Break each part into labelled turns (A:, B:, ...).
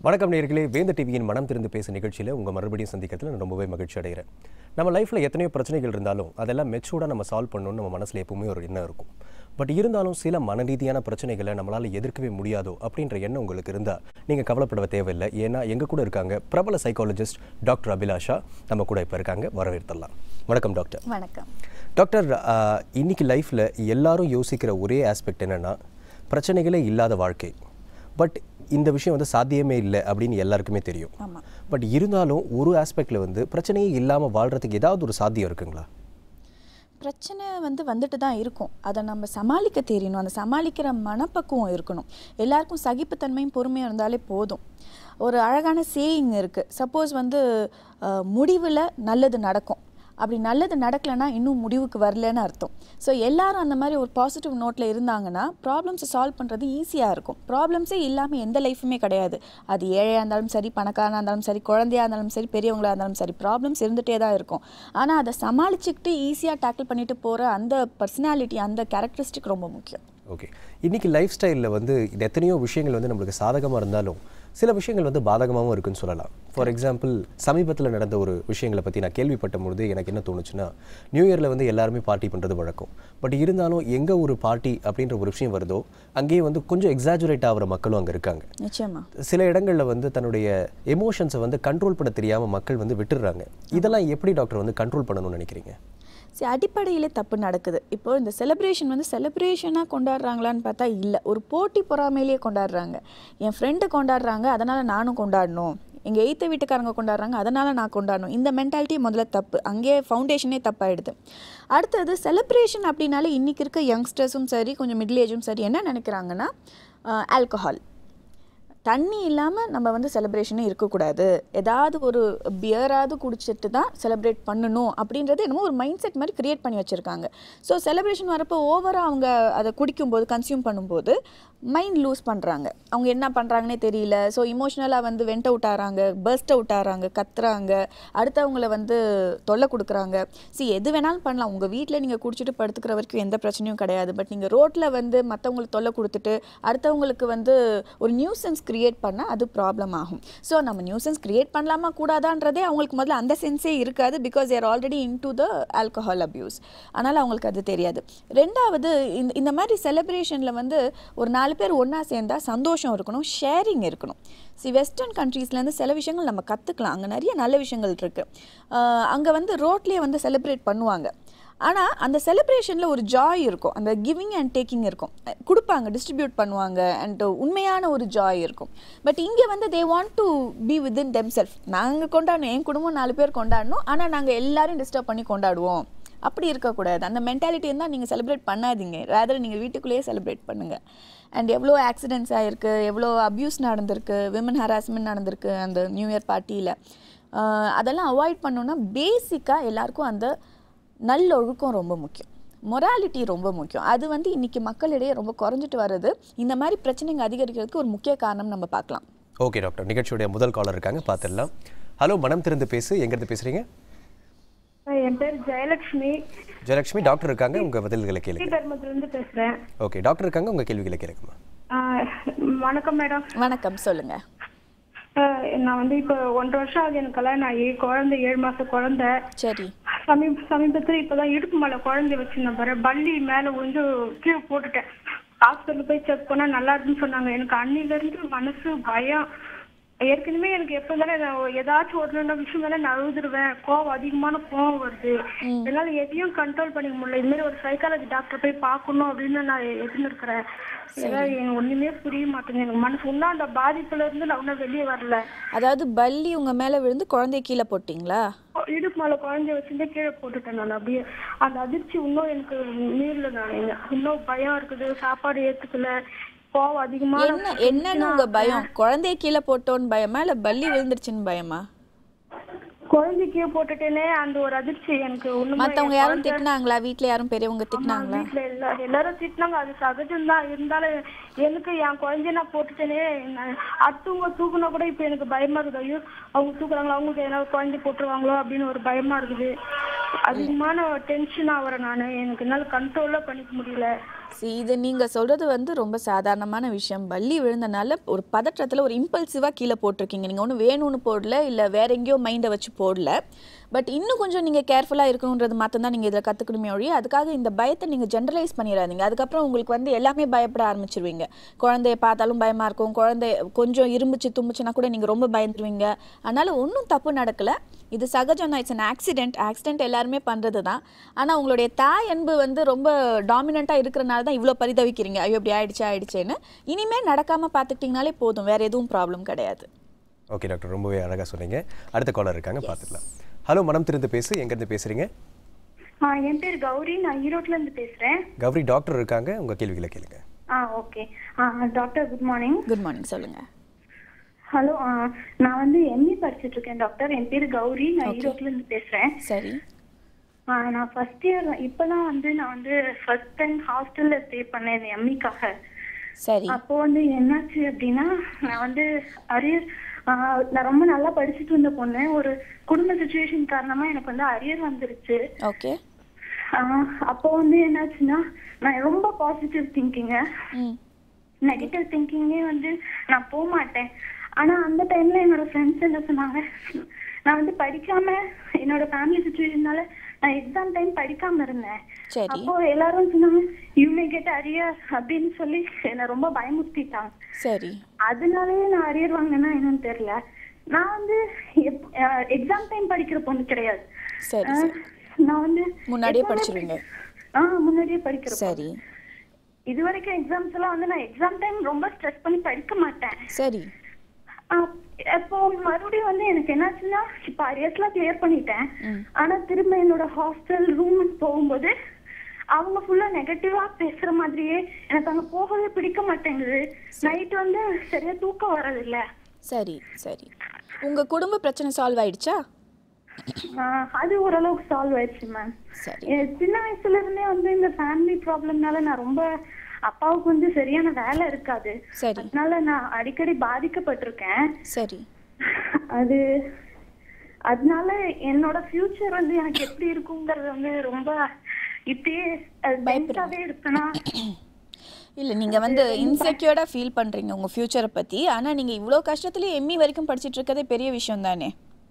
A: வணக்கம் நேர்களே வேந்த டிவியின் மனம் திறந்து பேச நிகழ்ச்சியில் உங்கள் மறுபடியும் சந்திக்கிறதுல நான் ரொம்பவே மகிழ்ச்சி அடைகிறேன் நம்ம லைஃப்பில் எத்தனையோ பிரச்சனைகள் இருந்தாலும் அதெல்லாம் மெச்சூர்டாக நம்ம சால்வ் பண்ணணும்னு நம்ம மனசில் எப்பவுமே ஒரு எண்ணம் இருக்கும் பட் இருந்தாலும் சில மனரீதியான பிரச்சனைகளை நம்மளால் எதிர்க்கவே முடியாதோ அப்படின்ற எண்ணம் உங்களுக்கு இருந்தால் நீங்கள் கவலைப்பட தேவையில்லை ஏன்னா எங்கள் கூட இருக்காங்க பிரபல சைக்காலஜிஸ்ட் டாக்டர் அபிலாஷா நம்ம கூட இப்போ இருக்காங்க வரவேற்றலாம் வணக்கம் டாக்டர்
B: வணக்கம்
A: டாக்டர் ஆஹ், இன்னைக்கு லைஃப்பில் எல்லாரும் யோசிக்கிற ஒரே ஆஸ்பெக்ட் என்னென்னா பிரச்சனைகளே இல்லாத வாழ்க்கை பட் இந்த விஷயம் வந்து சாத்தியமே இல்லை அப்படின்னு எல்லாருக்குமே தெரியும்
B: ஆமா
A: பட் இருந்தாலும் ஒரு ஆஸ்பெக்டில் வந்து பிரச்சனையே இல்லாமல் வாழ்கிறதுக்கு ஏதாவது ஒரு சாத்தியம் இருக்குங்களா
B: பிரச்சனை வந்து வந்துட்டு தான் இருக்கும் அதை நம்ம சமாளிக்க தெரியணும் அந்த சமாளிக்கிற மனப்பக்குவம் இருக்கணும் எல்லாருக்கும் சகிப்புத்தன்மையும் பொறுமையும் இருந்தாலே போதும் ஒரு அழகான சேயிங் இருக்குது சப்போஸ் வந்து முடிவில் நல்லது நடக்கும் அப்படி நல்லது நடக்கலைன்னா இன்னும் முடிவுக்கு வரலன்னு அர்த்தம் ஸோ எல்லாரும் அந்த மாதிரி ஒரு பாசிட்டிவ் நோட்டில் இருந்தாங்கன்னா ப்ராப்ளம்ஸை சால்வ் பண்ணுறது ஈஸியாக இருக்கும் ப்ராப்ளம்ஸே இல்லாமல் எந்த லைஃபுமே கிடையாது அது ஏழையாக இருந்தாலும் சரி பணக்காரனாக இருந்தாலும் சரி குழந்தையா இருந்தாலும் சரி பெரியவங்களா இருந்தாலும் சரி ப்ராப்ளம்ஸ் இருந்துகிட்டே தான் இருக்கும் ஆனால் அதை சமாளிச்சுக்கிட்டு ஈஸியாக டேக்கிள் பண்ணிட்டு போகிற அந்த பர்சனாலிட்டி அந்த கேரக்டரிஸ்டிக் ரொம்ப முக்கியம்
A: ஓகே இன்னைக்கு லைஃப் ஸ்டைலில் வந்து இது எத்தனையோ விஷயங்கள் வந்து நம்மளுக்கு சாதகமாக இருந்தாலும் சில விஷயங்கள் வந்து பாதகமாகவும் இருக்குன்னு சொல்லலாம் ஃபார் எக்ஸாம்பிள் சமீபத்தில் நடந்த ஒரு விஷயங்களை பற்றி நான் கேள்விப்பட்ட பொழுது எனக்கு என்ன தோணுச்சுன்னா நியூ இயரில் வந்து எல்லாருமே பார்ட்டி பண்ணுறது வழக்கம் பட் இருந்தாலும் எங்கே ஒரு பார்ட்டி அப்படின்ற ஒரு விஷயம் வருதோ அங்கேயே வந்து கொஞ்சம் எக்ஸாஜுரேட் ஆகிற மக்களும் அங்கே இருக்காங்க
B: நிச்சயமா
A: சில இடங்களில் வந்து தன்னுடைய எமோஷன்ஸை வந்து கண்ட்ரோல் பண்ண தெரியாமல் மக்கள் வந்து விட்டுடுறாங்க இதெல்லாம் எப்படி டாக்டர் வந்து கண்ட்ரோல் பண்ணணும்னு நினைக்கிறீங்க
B: சரி அடிப்படையிலே தப்பு நடக்குது இப்போ இந்த செலிப்ரேஷன் வந்து செலிப்ரேஷனாக கொண்டாடுறாங்களான்னு பார்த்தா இல்லை ஒரு போட்டி பொறாமையிலேயே கொண்டாடுறாங்க என் ஃப்ரெண்டு கொண்டாடுறாங்க அதனால் நானும் கொண்டாடணும் எங்கள் எய்த்த வீட்டுக்காரங்க கொண்டாடுறாங்க அதனால் நான் கொண்டாடணும் இந்த மென்டாலிட்டி முதல்ல தப்பு அங்கேயே ஃபவுண்டேஷனே தப்பாயிடுது அடுத்தது செலிப்ரேஷன் அப்படின்னாலே இன்றைக்கி இருக்க யங்ஸ்டர்ஸும் சரி கொஞ்சம் மிடில் ஏஜும் சரி என்ன நினைக்கிறாங்கன்னா ஆல்கஹால் தண்ணி இல்லாமல் நம்ம வந்து செலிப்ரேஷனே இருக்கக்கூடாது ஏதாவது ஒரு பியராவது குடிச்சிட்டு தான் செலிப்ரேட் பண்ணணும் அப்படின்றது என்னமோ ஒரு மைண்ட் செட் மாதிரி கிரியேட் பண்ணி வச்சுருக்காங்க ஸோ செலிப்ரேஷன் வரப்போ ஓவராக அவங்க அதை குடிக்கும்போது கன்சியூம் பண்ணும்போது மைண்ட் லூஸ் பண்ணுறாங்க அவங்க என்ன பண்ணுறாங்கன்னே தெரியல ஸோ இமோஷ்னலாக வந்து வெண்ட் அவுட் ஆகிறாங்க பர்ஸ்ட் அவுட் ஆகிறாங்க கத்துறாங்க அடுத்தவங்கள வந்து தொல்லை கொடுக்குறாங்க see எது வேணாலும் பண்ணலாம் உங்கள் வீட்டில் நீங்கள் குடிச்சிட்டு படுத்துக்கிற வரைக்கும் எந்த பிரச்சனையும் கிடையாது பட் நீங்கள் ரோட்டில் வந்து மற்றவங்களுக்கு தொல்லை கொடுத்துட்டு அடுத்தவங்களுக்கு வந்து ஒரு நியூசன்ஸ் கிரியேட் பண்ணால் அது ப்ராப்ளம் ஆகும் ஸோ நம்ம நியூசன்ஸ் கிரியேட் பண்ணலாமா கூடாதான்றதே அவங்களுக்கு முதல்ல அந்த சென்ஸே இருக்காது because they're already into the alcohol abuse அதனால் அவங்களுக்கு அது தெரியாது ரெண்டாவது இந்த இந்த மாதிரி செலிப்ரேஷனில் வந்து ஒரு நாலு பேர் ஒன்றா சேர்ந்தா சந்தோஷம் இருக்கணும் ஷேரிங் இருக்கணும் சி வெஸ்டர்ன் கண்ட்ரீஸ்லேருந்து சில விஷயங்கள் நம்ம கற்றுக்கலாம் அங்கே நிறைய நல்ல விஷயங்கள் இருக்குது அங்கே வந்து ரோட்லேயே வந்து செலிப்ரேட் பண்ணுவாங்க ஆனால் அந்த செலிப்ரேஷனில் ஒரு ஜாய் இருக்கும் அந்த கிவிங் அண்ட் டேக்கிங் இருக்கும் அஹ் கொடுப்பாங்க டிஸ்ட்ரிபியூட் பண்ணுவாங்க அண்ட் உண்மையான ஒரு ஜாய் இருக்கும் பட் இங்கே வந்து they want to be within them self நாங்கள் கொண்டாடணும் என் குடும்பம் நாலு பேர் கொண்டாடணும் ஆனால் நாங்கள் எல்லாரும் டிஸ்டர்ப் பண்ணி கொண்டாடுவோம் அப்படி இருக்கக்கூடாது அந்த மென்டாலிட்டி இருந்தால் நீங்கள் செலிப்ரேட் பண்ணாதீங்க ரேதர் நீங்கள் வீட்டுக்குள்ளேயே செலிப்ரேட் பண்ணுங்கள் அண்ட் எவ்வளோ ஆக்சிடென்ட்ஸ் ஆகிருக்கு எவ்வளோ அப்யூஸ் நடந்திருக்கு விமன் ஹராஸ்மெண்ட் நடந்திருக்கு அந்த நியூ இயர் பார்ட்டியில் அதெல்லாம் அவாய்ட் பண்ணோன்னா பேசிக்காக எல்லாருக்கும் அந்த நல்லொழுக்கம் ரொம்ப முக்கியம் மொராலிட்டி ரொம்ப முக்கியம் அது வந்து இன்னைக்கு மக்களிடையே ரொம்ப குறைஞ்சிட்டு வருது இந்த மாதிரி பிரச்சனைங்க அதிகரிக்கிறதுக்கு ஒரு முக்கிய காரணம் நம்ம பார்க்கலாம்
A: ஓகே டாக்டர் நிகழ்ச்சியுடைய முதல் காலர் இருக்காங்க பார்த்துடலாம் ஹலோ மனம் திறந்து பேசு எங்கிருந்து பேசுறீங்க
C: என் பேர் ஜெயலட்சுமி
A: ஜெயலட்சுமி டாக்டர் இருக்காங்க உங்க பதில்களை கேளுங்க
C: ஸ்ரீதர்மத்துல இருந்து பேசுறேன்
A: ஓகே டாக்டர் இருக்காங்க உங்க கேள்விகளை கேளுங்கம்மா
C: ஆஹ் வணக்கம் மேடம்
B: வணக்கம் சொல்லுங்கள்
C: ஆஹ் நான் வந்து இப்போ ஒன்றரை வருஷம் ஆகுது எனக்கு கல்யாணம் ஆகி குழந்தை ஏழு மாசம் குழந்தை
B: சரி
C: சமீப சமீபத்தில் இப்போதான் இடுப்பு மேலே குழந்தை வச்சிருந்தேன் பாரு பள்ளி மேலே விழுந்து கீழே போட்டுட்டேன் ஹாஸ்பிட்டல் போய் செக் பண்ணா நல்லா இருக்குன்னு சொன்னாங்க எனக்கு அன்னில இருந்து மனசு பயம் ஏற்கனவே எனக்கு எப்ப இருந்தாலும் நான் ஏதாச்சும் ஒரு ரெண்டு விஷயம் மேல நான் அழுதுருவேன் கோவம் அதிகமான கோவம் வருது என்னால எதையும் கண்ட்ரோல் பண்ணிக்க முடியல இது மாதிரி ஒரு சைக்காலஜி டாக்டர் போய் பார்க்கணும் அப்படின்னு நான் எதிர்க்கிறேன் ஏதாவது எனக்கு ஒண்ணுமே புரிய மாட்டேங்குது எனக்கு மனசு இன்னும் அந்த பாதிப்புல இருந்து நான் இன்னும் வெளியே வரல
B: அதாவது பல்லி உங்கள் மேலே விழுந்து குழந்தைய கீழே போட்டிங்களா
C: இடுப்பு மேல குழந்தைய வச்சிருந்தே கீழே போட்டுட்டேன் நான் அப்படியே அந்த அதிர்ச்சி இன்னும் எனக்கு மீறல நான் இன்னும் பயம் இருக்குது சாப்பாடு ஏத்துக்கல கோவம் அதிகமா
B: என்ன என்னன்னு உங்க பயம் குழந்தைய கீழே போட்டோன்னு பயமா இல்ல பல்லி விழுந்துருச்சுன்னு பயமா
C: குழந்தைக்கே போட்டுட்டேனே அந்த ஒரு அதிர்ச்சி எனக்கு ஒண்ணுமே
B: மத்தவங்க யாரும் திட்டினாங்களா வீட்ல யாரும் பெரியவங்க திட்டினாங்களா
C: வீட்டுல எல்லா எல்லாரும் திட்டினாங்க அது சகஜம்தான் இருந்தாலும் எனக்கு என் குழந்தைய நான் போட்டுட்டேனே நான் அடுத்தவங்க தூக்குனா கூட இப்ப எனக்கு பயமா இருக்குது ஐயோ அவங்க தூக்குறாங்களா அவங்களுக்கு ஏதாவது குழந்தை போட்டுருவாங்களோ அப்படின்னு ஒரு பயமா இருக்குது அதிகமான டென்ஷன் ஆகுறேன் நானு எனக்கு என்னால கண்ட்ரோல்ல பண்ணிக்க முடியல
B: See, இது நீங்கள் சொல்கிறது வந்து ரொம்ப சாதாரணமான விஷயம் பள்ளி விழுந்தனால ஒரு பதற்றத்தில் ஒரு இம்பல்சிவாக கீழே போட்டிருக்கீங்க நீங்கள் ஒன்றும் வேணும்னு போடல இல்லை வேற எங்கேயோ மைண்டை வச்சு போடல பட் இன்னும் கொஞ்சம் நீங்கள் கேர்ஃபுல்லாக இருக்கணுன்றது மாற்றம் தான் நீங்கள் இதில் கற்றுக்கணுமே ஒழிய அதுக்காக இந்த பயத்தை நீங்கள் ஜென்ரலைஸ் பண்ணிடாதீங்க அதுக்கப்புறம் உங்களுக்கு வந்து எல்லாமே பயப்பட ஆரம்பிச்சிருவீங்க குழந்தைய பார்த்தாலும் பயமாக இருக்கும் குழந்தை கொஞ்சம் இருமுச்சு தும்புச்சுன்னா கூட நீங்கள் ரொம்ப பயந்துருவீங்க அதனால் ஒன்றும் தப்பு நடக்கலை இது சகஜம் தான் இட்ஸ் an ஆக்சிடென்ட் ஆக்சிடென்ட் எல்லாருமே பண்ணுறது தான் ஆனால் உங்களுடைய தாய் அன்பு வந்து ரொம்ப டாமினண்ட்டாக இருக்கிறனால தான் இவ்வளோ பரிதவிக்கிறீங்க ஐயோ இப்படி ஆயிடுச்சு ஆயிடுச்சேன்னு இனிமேல் நடக்காமல் பார்த்துக்கிட்டிங்கனாலே போதும் வேறு எதுவும் ப்ராப்ளம் கிடையாது
A: ஓகே டாக்டர் ரொம்பவே அழகாக சொன்னீங்க அடுத்த காலர் இருக்காங்க பார்த்துக்கலாம் ஹலோ மனம் திறந்து பேசு எங்கேருந்து பேசுகிறீங்க
C: ஆ, என் பேர் கௌரி நான் ஈரோட்ல இருந்து பேசுறேன்
A: கௌரி டாக்டர் இருக்காங்க உங்கள் கேள்விகளை கேளுங்க
C: ஆ okay doctor good morning
B: good morning சொல்லுங்கள்
C: ஹலோ நான் வந்து எம்இ படிச்சிட்டு இருக்கேன் டாக்டர் என் பேர் கௌரி நான் ஈரோட்ல இருந்து பேசுறேன்
B: சரி
C: ஆ, நான் ஃபர்ஸ்ட் இயர் இப்பதான் வந்து நான் வந்து ஃபர்ஸ்ட் டைம் ஹாஸ்டல்ல ஸ்டே பண்ணேன் எம்இக்காக
B: சரி
C: அப்போ வந்து என்னாச்சு அப்படின்னா நான் வந்து அரியர் நான் ரொம்ப நல்லா படிச்சுட்டு இருந்த பொண்ணு ஒரு குடும்ப சுச்சுவேஷன் காரணமா எனக்கு வந்து அரியர் வந்துருச்சு
B: ஓகே
C: ஆஹ் அப்போ வந்து என்னாச்சுன்னா நான் ரொம்ப பாசிட்டிவ் திங்கிங்க
B: ம்
C: நெகட்டிவ் திங்கிங்கே வந்து நான் போக மாட்டேன் ஆனா அந்த டைம்ல என்னோட ஃப்ரெண்ட்ஸ் என்ன சொன்னாங்க நான் வந்து படிக்காம என்னோட ஃபேமிலி சுச்சுவேஷனால நான் எக்ஸாம் டைம் படிக்காம இருந்தேன்
B: சரி
C: அப்போ எல்லாரும் சொன்னாங்க யூ மே கெட் அரியர் அப்படின்னு சொல்லி என்னை ரொம்ப பயமுறுத்திட்டாங்க
B: சரி
C: அதனாலயே நான் அரியர் வாங்கினேன்னா என்னன்னு தெரியல நான் வந்து எக்ஸாம் டைம் படிக்கிற பொண்ணு கிடையாது
B: சரி
C: ஆஹ்
B: சரி
C: நான் வந்து
B: முன்னாடியே
C: எப்பவுமே
B: படிச்சிருவீங்க.
C: ஆ முன்னாடியே படிக்கிற பொண்ணு.
B: சரி
C: இது வரைக்கும் எக்ஸாம்ஸ் எல்லாம் வந்து நான் எக்ஸாம் டைம் ரொம்ப ஸ்ட்ரெஸ் பண்ணி படிக்க மாட்டேன்
B: சரி
C: ஆஹ் இப்போ மறுபடியும் வந்து எனக்கு என்னாச்சுன்னா இப்போ அரியர்ஸ்லாம் கிளியர் பண்ணிட்டேன்
B: ம்.
C: ஆனா திரும்ப என்னோட ஹாஸ்டல் ரூம் போகும்போது அவங்க ஃபுல்லா நெகட்டிவா பேசுற மாதிரியே எனக்கு அங்க போகவே பிடிக்க மாட்டேங்குது நைட் வந்து சரியா தூக்கம் வர்றதில்ல
B: சரி சரி உங்கள் குடும்ப பிரச்சனை சால்வ் ஆயிடுச்சா
C: ஆஹ் அது ஓரளவுக்கு சால்வ் ஆயிடுச்சு மேம்
B: சரி
C: சின்ன வயசுல இருந்தே வந்து இந்த ஃபேமிலி ப்ராப்ளம்னால நான் ரொம்ப அப்பாவுக்கு வந்து சரியான வேலை இருக்காது
B: சரி
C: அதனால நான் அடிக்கடி பாதிக்கப்பட்டிருக்கேன்
B: சரி
C: அது அதனால என்னோட ஃபியூச்சர் வந்து எனக்கு எப்படி இருக்குங்கிறது வந்து ரொம்ப இப்படியே பயப்படாவே இருக்கனா
B: இல்லை நீங்கள் வந்து இன்செக்யூர்டாக ஃபீல் பண்ணுறீங்க உங்கள் ஃப்யூச்சரை பற்றி ஆனால் நீங்கள் இவ்வளோ கஷ்டத்துலேயே எம்மி வரைக்கும் படிச்சிட்டு இருக்கதே பெரிய விஷயம் தானே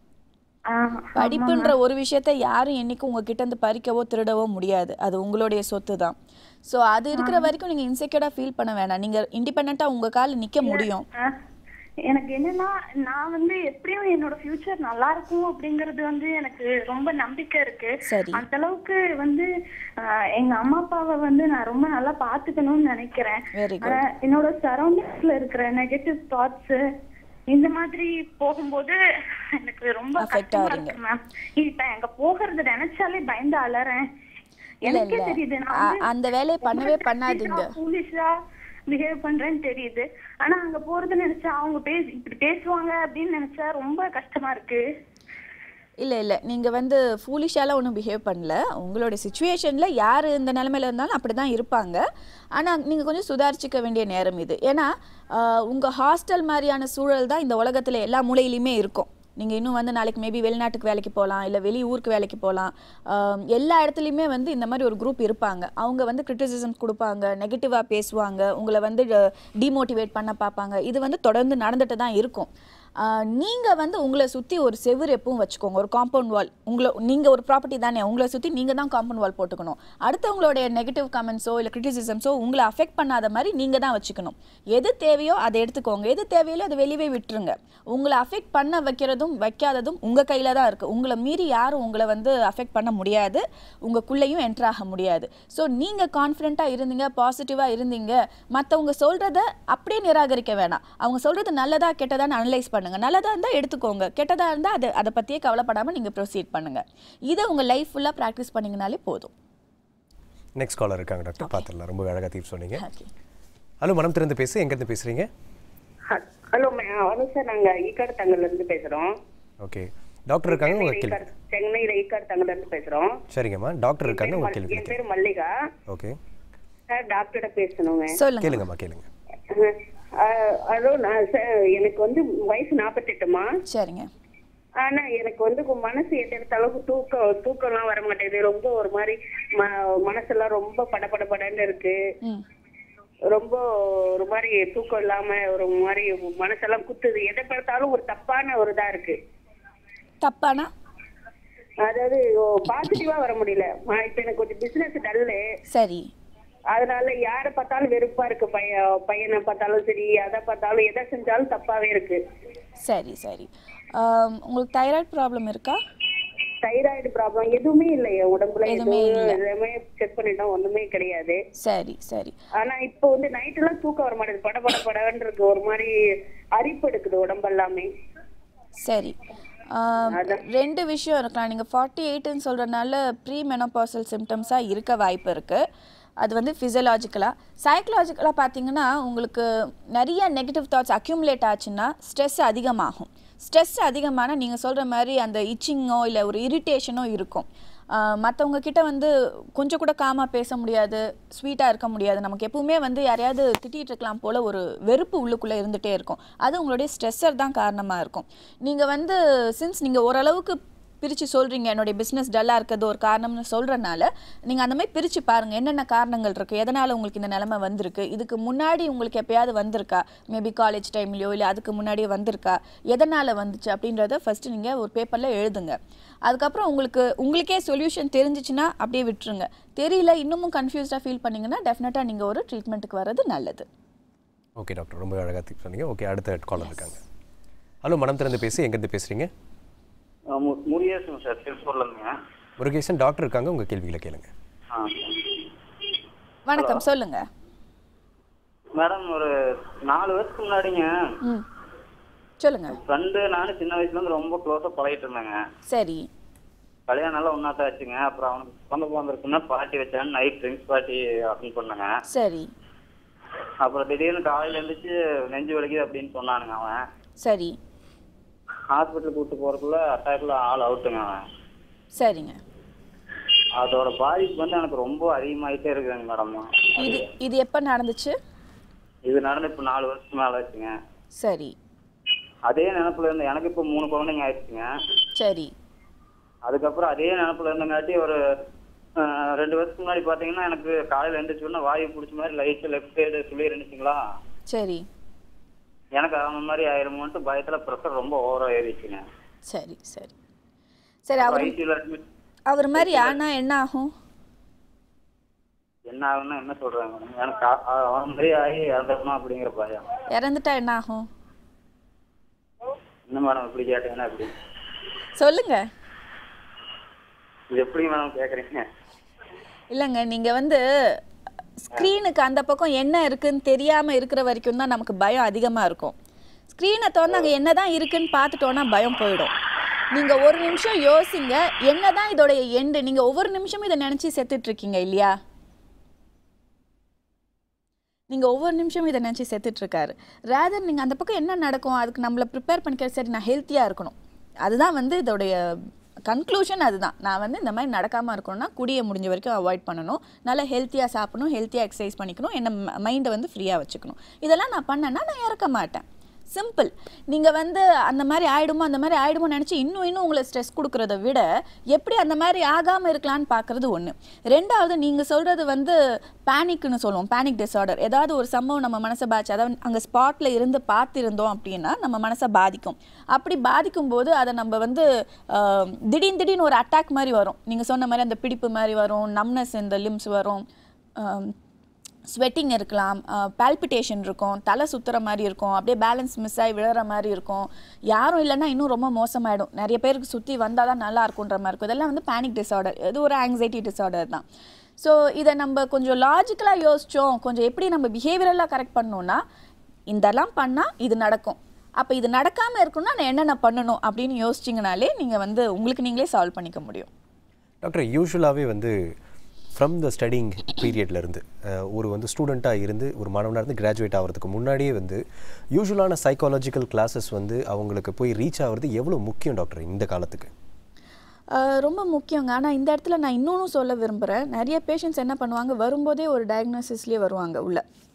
C: ஆஹ்
B: படிப்புன்ற ஒரு விஷயத்த யாரும் என்னைக்கும் உங்ககிட்ட இருந்து பறிக்கவோ திருடவோ முடியாது அது உங்களுடைய சொத்து தான் ஸோ அது இருக்கிற வரைக்கும் நீங்கள் இன்செக்யூர்டாக ஃபீல் பண்ண வேணாம் நீங்கள் இண்டிபெண்ட்டாக உங்கள் காலில் நிற்க முடியும்
C: ஆஹ் எனக்கு என்னன்னா நான் வந்து எப்படியும் என்னோட ஃபியூச்சர் நல்லா இருக்கும் அப்படிங்கறது வந்து எனக்கு ரொம்ப நம்பிக்கை இருக்கு
B: சரி
C: அந்த அளவுக்கு வந்து ஆஹ் எங்க அம்மா அப்பாவை வந்து நான் ரொம்ப நல்லா பாத்துக்கணும்னு நினைக்கிறேன்
B: வெரி குட்
C: ஆனா, என்னோட சரௌண்டிங்ஸ்ல இருக்கிற நெகட்டிவ் தாட்ஸ் இந்த மாதிரி போகும்போது எனக்கு ரொம்ப
B: Affect
C: கஷ்டமா
B: ஆகுறீங்க.
C: இருக்கு மேம் இப்ப எங்க போகிறது நினைச்சாலே பயந்து அலறேன்
B: இல்ல,
C: எனக்கே
B: இல்ல.
C: தெரியுது நான்
B: அ-
C: வந்து
B: அந்த வேலையை பண்ணவே பண்ணாதீங்க
C: ஃபூலிஷா பிஹேவ் பண்றேன்னு தெரியுது ஆனா அங்க போறது நினைச்சா அவங்க பேசி இப்படி பேசுவாங்க அப்படின்னு நினைச்சா ரொம்ப கஷ்டமா இருக்கு
B: இல்லை இல்லை நீங்கள் வந்து ஃபூலிஷாலாம் ஒன்றும் பிஹேவ் பண்ணல உங்களுடைய சுச்சுவேஷனில் யார் இந்த நிலமையில இருந்தாலும் அப்படி தான் இருப்பாங்க ஆனால் நீங்கள் கொஞ்சம் சுதாரிச்சுக்க வேண்டிய நேரம் இது ஏன்னா உங்கள் ஹாஸ்டல் மாதிரியான சூழல் தான் இந்த உலகத்தில் எல்லா மூலையிலையுமே இருக்கும் நீங்கள் இன்னும் வந்து நாளைக்கு மேபி வெளிநாட்டுக்கு வேலைக்கு போகலாம் இல்லை வெளி ஊருக்கு வேலைக்கு போகலாம் எல்லா இடத்துலையுமே வந்து இந்த மாதிரி ஒரு குரூப் இருப்பாங்க அவங்க வந்து கிரிட்டிசிசம் கொடுப்பாங்க நெகட்டிவாக பேசுவாங்க உங்களை வந்து டிமோட்டிவேட் பண்ண பார்ப்பாங்க இது வந்து தொடர்ந்து நடந்துட்டு தான் இருக்கும் நீங்கள் வந்து உங்களை சுற்றி ஒரு செவுரு எப்பவும் வச்சுக்கோங்க ஒரு காம்பவுண்ட் வால் உங்களை நீங்கள் ஒரு ப்ராப்பர்ட்டி தானே உங்களை சுற்றி நீங்கள் தான் காம்பவுண்ட் வால் போட்டுக்கணும் அடுத்தவங்களுடைய நெகட்டிவ் கமெண்ட்ஸோ இல்லை கிரிட்டிசிசம்ஸோ உங்களை அஃபெக்ட் பண்ணாத மாதிரி நீங்கள் தான் வச்சுக்கணும் எது தேவையோ அதை எடுத்துக்கோங்க எது தேவையில்லையோ அதை வெளியவே விட்டுருங்க உங்களை அஃபெக்ட் பண்ண வைக்கிறதும் வைக்காததும் உங்கள் கையில் தான் இருக்குது உங்களை மீறி யாரும் உங்களை வந்து அஃபெக்ட் பண்ண முடியாது உங்களுக்குள்ளேயும் என்டர் ஆக முடியாது ஸோ நீங்கள் கான்ஃபிடென்ட்டாக இருந்தீங்க பாசிட்டிவாக இருந்தீங்க மற்றவங்க சொல்கிறத அப்படியே நிராகரிக்க வேணாம் அவங்க சொல்கிறது நல்லதா கெட்டதான்னு அனலைஸ் பண்ணுங்க நல்லதா இருந்தால் எடுத்துக்கோங்க கெட்டதா இருந்தால் அது அதை பற்றியே கவலைப்படாமல் நீங்கள் ப்ரொசீட் பண்ணுங்க இதை உங்கள் லைஃப் ஃபுல்லாக ப்ராக்டிஸ் பண்ணிங்கனாலே போதும்
A: நெக்ஸ்ட் காலர் இருக்காங்க டாக்டர் பார்த்துடலாம் ரொம்ப அழகாக தீர்வு சொன்னீங்க
B: ஓகே
A: ஹலோ மனம் திறந்து பேசு எங்கேருந்து பேசுகிறீங்க
D: ஹலோ ஹலோ சார் நாங்க ஈக்காடு தங்கல்ல இருந்து பேசுறோம்
A: ஓகே டாக்டர் இருக்காங்க உங்கள் கேள்வி
D: ஈக்காடு- சென்னையில ஈக்காடு தங்கல்ல இருந்து பேசுறோம்
A: சரிங்கம்மா டாக்டர் இருக்காங்க உங்கள் கேள்வி
D: என் பேர் மல்லிகா
A: ஓகே
D: சார் டாக்டர்கிட்ட பேசணுங்க
B: சொல்லுங்க
A: கேளுங்கம்மா கேளுங்க
D: அஹ், ஹலோ நான் சார் எனக்கு வந்து வயசு நாற்பத்தெட்டுமா
B: சரிங்க
D: ஆனா எனக்கு வந்து கு- மனசு எட்ட அளவுக்கு தூக்கம் தூக்கம்லாம் வர மாட்டேங்குது ரொம்ப ஒரு மாதிரி ம- மனசெல்லாம் ரொம்ப படபடபடன்னு இருக்கு
B: ம்
D: ரொம்ப ஒரு மாதிரி தூக்கம் இல்லாம ஒரு மாதிரி மனசெல்லாம் குத்துது எதை பார்த்தாலும் ஒரு தப்பான ஒரு இதா இருக்கு
B: தப்பானா
D: அதாவது பாசிட்டிவா வர முடியல ம- இப்ப எனக்கு கொஞ்சம் பிசினஸ் டல்லு
B: சரி
D: அதனால யாரை பார்த்தாலும் வெறுப்பா இருக்கு பையன் பையனை பார்த்தாலும் சரி எதை பார்த்தாலும் எதை செஞ்சாலும் தப்பாவே இருக்கு
B: சரி சரி ஆம், உங்களுக்கு தைராய்டு ப்ராப்ளம் இருக்கா
D: தைராய்டு ப்ராப்ளம் எதுவுமே இல்லை என் உடம்புல
B: எதுவுமே
D: எதுவும்
B: இல்ல.
D: எதுவுமே செக் பண்ணிட்டோம் ஒண்ணுமே கிடையாது
B: சரி சரி
D: ஆனா இப்போ வந்து நைட் எல்லாம் தூக்கம் வர மாட்டேங்குது பட பட படன்னு இருக்கு ஒரு மாதிரி அரிப்பு எடுக்குது உடம்பு எல்லாமே
B: சரி ஆம்,
D: அதான்.
B: ரெண்டு விஷயம் இருக்கலாம் நீங்கள் ஃபார்ட்டி எயிட்டுன்னு சொல்கிறனால ப்ரீ மெனோபாசல் சிம்டம்ஸாக இருக்க வாய்ப்பு இருக்குது அது வந்து ஃபிசியலாஜிக்கலாக சைக்கலாஜிக்கலாக பார்த்தீங்கன்னா உங்களுக்கு நிறைய நெகட்டிவ் தாட்ஸ் அக்யூமுலேட் ஆச்சுன்னா ஸ்ட்ரெஸ் அதிகமாகும் ஸ்ட்ரெஸ் அதிகமான நீங்கள் சொல்கிற மாதிரி அந்த இச்சிங்கோ இல்லை ஒரு இரிட்டேஷனோ இருக்கும் மற்றவங்க கிட்ட வந்து கொஞ்சம் கூட காமாக பேச முடியாது ஸ்வீட்டாக இருக்க முடியாது நமக்கு எப்பவுமே வந்து யாரையாவது திட்டிகிட்டு இருக்கலாம் போல் ஒரு வெறுப்பு உள்ளுக்குள்ளே இருந்துகிட்டே இருக்கும் அது உங்களுடைய ஸ்ட்ரெஸ்ஸர் தான் காரணமாக இருக்கும் நீங்கள் வந்து சின்ஸ் நீங்கள் ஓரளவுக்கு பிரித்து சொல்கிறீங்க என்னுடைய பிஸ்னஸ் டல்லாக இருக்கிறது ஒரு காரணம்னு சொல்கிறனால நீங்கள் அந்த மாதிரி பிரித்து பாருங்கள் என்னென்ன காரணங்கள் இருக்குது எதனால் உங்களுக்கு இந்த நிலைமை வந்திருக்கு இதுக்கு முன்னாடி உங்களுக்கு எப்பயாவது வந்திருக்கா மேபி காலேஜ் டைம்லையோ இல்லை அதுக்கு முன்னாடியே வந்திருக்கா எதனால் வந்துச்சு அப்படின்றத ஃபஸ்ட்டு நீங்கள் ஒரு பேப்பரில் எழுதுங்க அதுக்கப்புறம் உங்களுக்கு உங்களுக்கே சொல்யூஷன் தெரிஞ்சிச்சுன்னா அப்படியே விட்டுருங்க தெரியல இன்னமும் கன்ஃபியூஸ்டாக ஃபீல் பண்ணீங்கன்னா டெஃபினட்டாக நீங்கள் ஒரு ட்ரீட்மெண்ட்டுக்கு வர்றது நல்லது
A: ஓகே டாக்டர் ரொம்ப அழகாக திக் சொன்னீங்க ஓகே அடுத்த காலர் இருக்காங்க ஹலோ மனம் திறந்து பேசி எங்கேருந்து பேசுகிறீங்க
E: முருகேசன் சார் திருப்பூர்ல இருந்துங்க
A: முருகேசன் டாக்டர் இருக்காங்க உங்கள் கேள்விகளை கேளுங்க
E: ஆ
B: வணக்கம் சொல்லுங்கள்
E: மேடம் ஒரு நாலு வருஷத்துக்கு முன்னாடிங்க
B: ம் சொல்லுங்கள்
E: ஃப்ரெண்டு நானும் சின்ன வயசுல இருந்து ரொம்ப க்ளோஸா பழகிட்டு இருந்தாங்க
B: சரி
E: கல்யாணம் எல்லாம் ஒன்னாத்தான் ஆச்சுங்க அப்புறம் அவனுக்கு குழந்தை பிறந்திருக்குன்னா பார்ட்டி வச்சாங்க நைட் ட்ரிங்க்ஸ் பார்ட்டி அட்டன் பண்ணாங்க
B: சரி
E: அப்புறம் திடீர்னு காலையில எழுந்துச்சு நெஞ்சு வலிக்குது அப்படின்னு சொன்னானுங்க அவன்
B: சரி
E: ஹாஸ்பிட்டல் கூட்டு போறதுக்குள்ள அட்டாக்ல ஆள் அவுட்டுங்க அவன்
B: சரிங்க
E: அதோட பாதிப்பு வந்து எனக்கு ரொம்ப அதிகமாயிட்டே இருக்குதுங்க மேடம்
B: இது இது எப்போ நடந்துச்சு
E: இது நடந்து இப்ப நாலு வருஷத்துக்கு மேல ஆச்சுங்க
B: சரி
E: அதே நினப்புல இருந்து எனக்கு இப்ப மூணு குழந்தைங்க ஆயிடுச்சுங்க
B: சரி
E: அதுக்கப்புறம் அதே நினப்புல இருந்தங்காட்டி ஒரு அஹ், ரெண்டு வருஷத்துக்கு முன்னாடி பாத்தீங்கன்னா எனக்கு காலையில எழுந்திரிச்சோன்னா வாயு பிடிச்ச மாதிரி லைட் லெஃப்ட் சைடு சொல்லி இருந்துச்சுங்களா
B: சரி
E: எனக்கு அந்த மாதிரி ஆயிருமோன்ட்டு பயத்துல ப்ரெஷர் ரொம்ப ஓவரா ஏறிச்சுங்க
B: சரி சரி சரி அவர்
E: ஐசியூல அட்மிட்
B: அவர் மாதிரி ஆனா என்ன ஆகும்
E: என்ன ஆகும்னா என்ன சொல்றாங்க மேடம் எனக்கு அ- அ- அவன் மாதிரி ஆகி இறந்துடணும் அப்படிங்கிற பயம்
B: இறந்துட்டா என்ன ஆகும்
E: என்ன மேடம் இப்படி கேட்டீங்கன்னா எப்படி
B: சொல்லுங்க
E: இது எப்படி மேடம் கேக்குறீங்க
B: இல்லைங்க நீங்க வந்து ஸ்க்ரீனுக்கு அந்த பக்கம் என்ன இருக்குன்னு தெரியாம இருக்கிற வரைக்கும் தான் நமக்கு பயம் அதிகமா இருக்கும் ஸ்க்ரீனை திறந்து அங்கே என்னதான் இருக்குன்னு பார்த்துட்டோன்னா பயம் போயிடும் நீங்க ஒரு நிமிஷம் யோசிங்க என்னதான் இதோடைய எண்டு நீங்க ஒவ்வொரு நிமிஷமும் இதை நினைச்சு செத்துட்டு இருக்கீங்க இல்லையா நீங்கள் ஒவ்வொரு நிமிஷமும் இதை நினச்சி செத்துட்டு இருக்காரு ரேதர் நீங்கள் அந்த பக்கம் என்ன நடக்கும் அதுக்கு நம்மளை ப்ரிப்பேர் பண்ணிக்கிற சரி நான் ஹெல்த்தியாக இருக்கணும் அதுதான் வந்து இதோடைய கன்க்ளூஷன் அதுதான் நான் வந்து இந்த மாதிரி நடக்காமல் இருக்கணும்னா குடியை முடிஞ்ச வரைக்கும் அவாய்ட் பண்ணணும் நல்லா ஹெல்த்தியாக சாப்பிடணும் ஹெல்த்தியாக எக்ஸசைஸ் பண்ணிக்கணும் என்ன மைண்டை வந்து ஃப்ரீயாக வச்சுக்கணும் இதெல்லாம் நான் பண்ணேன்னா நான் இறக்க மாட்டேன் சிம்பிள் நீங்கள் வந்து அந்த மாதிரி ஆயிடுமோ அந்த மாதிரி ஆயிடுமோ நினச்சி இன்னும் இன்னும் உங்களை ஸ்ட்ரெஸ் கொடுக்கறத விட எப்படி அந்த மாதிரி ஆகாமல் இருக்கலான்னு பார்க்குறது ஒன்று ரெண்டாவது நீங்கள் சொல்கிறது வந்து பேனிக்னு சொல்லுவோம் பேனிக் டிஸார்டர் ஏதாவது ஒரு சம்பவம் நம்ம மனசை பாதிச்சு அதாவது அங்கே ஸ்பாட்டில் இருந்து பார்த்திருந்தோம் அப்படின்னா நம்ம மனசை பாதிக்கும் அப்படி பாதிக்கும் போது அதை நம்ம வந்து ஆஹ், திடீர்னு திடீர்னு ஒரு அட்டாக் மாதிரி வரும் நீங்கள் சொன்ன மாதிரி அந்த பிடிப்பு மாதிரி வரும் நம்னஸ் இந்த லிம்ஸ் வரும் ஆஹ், ஸ்வெட்டிங் இருக்கலாம் பால்பிட்டேஷன் இருக்கும் தலை சுத்துற மாதிரி இருக்கும் அப்படியே பேலன்ஸ் மிஸ் ஆகி விழுற மாதிரி இருக்கும் யாரும் இல்லைன்னா இன்னும் ரொம்ப மோசமாயிடும் நிறைய பேருக்கு சுற்றி வந்தால் தான் நல்லா இருக்குன்ற மாதிரி இருக்கும் இதெல்லாம் வந்து பேனிக் டிஸார்டர் இது ஒரு ஆங்ஸைட்டி டிஸார்டர் தான் ஸோ இதை நம்ம கொஞ்சம் லாஜிக்கலாக யோசித்தோம் கொஞ்சம் எப்படி நம்ம பிஹேவியரலாக கரெக்ட் பண்ணோம்னா இதெல்லாம் பண்ணால் இது நடக்கும் அப்போ இது நடக்காமல் இருக்கணும்னா நான் என்னென்ன பண்ணணும் அப்படின்னு யோசிச்சிங்கனாலே நீங்கள் வந்து உங்களுக்கு நீங்களே சால்வ் பண்ணிக்க முடியும்
A: டாக்டர் யூஸ்வலாகவே வந்து ஃப்ரம் த ஸ்டடிங் பீரியட்லேருந்து ஒரு வந்து ஸ்டூடெண்ட்டாக இருந்து ஒரு மாணவனாக இருந்து கிராஜுவேட் ஆகிறதுக்கு முன்னாடியே வந்து யூஸ்வலான சைக்காலஜிக்கல் கிளாஸஸ் வந்து அவங்களுக்கு போய் ரீச் ஆகிறது எவ்வளோ முக்கியம் டாக்டர் இந்த காலத்துக்கு
B: ஆஹ் ரொம்ப முக்கியங்க ஆனால் இந்த இடத்துல நான் இன்னொன்று சொல்ல விரும்புகிறேன் நிறைய பேஷண்ட்ஸ் என்ன பண்ணுவாங்க வரும்போதே ஒரு டயக்னோசிஸ்லேயே வருவாங்க உள்ள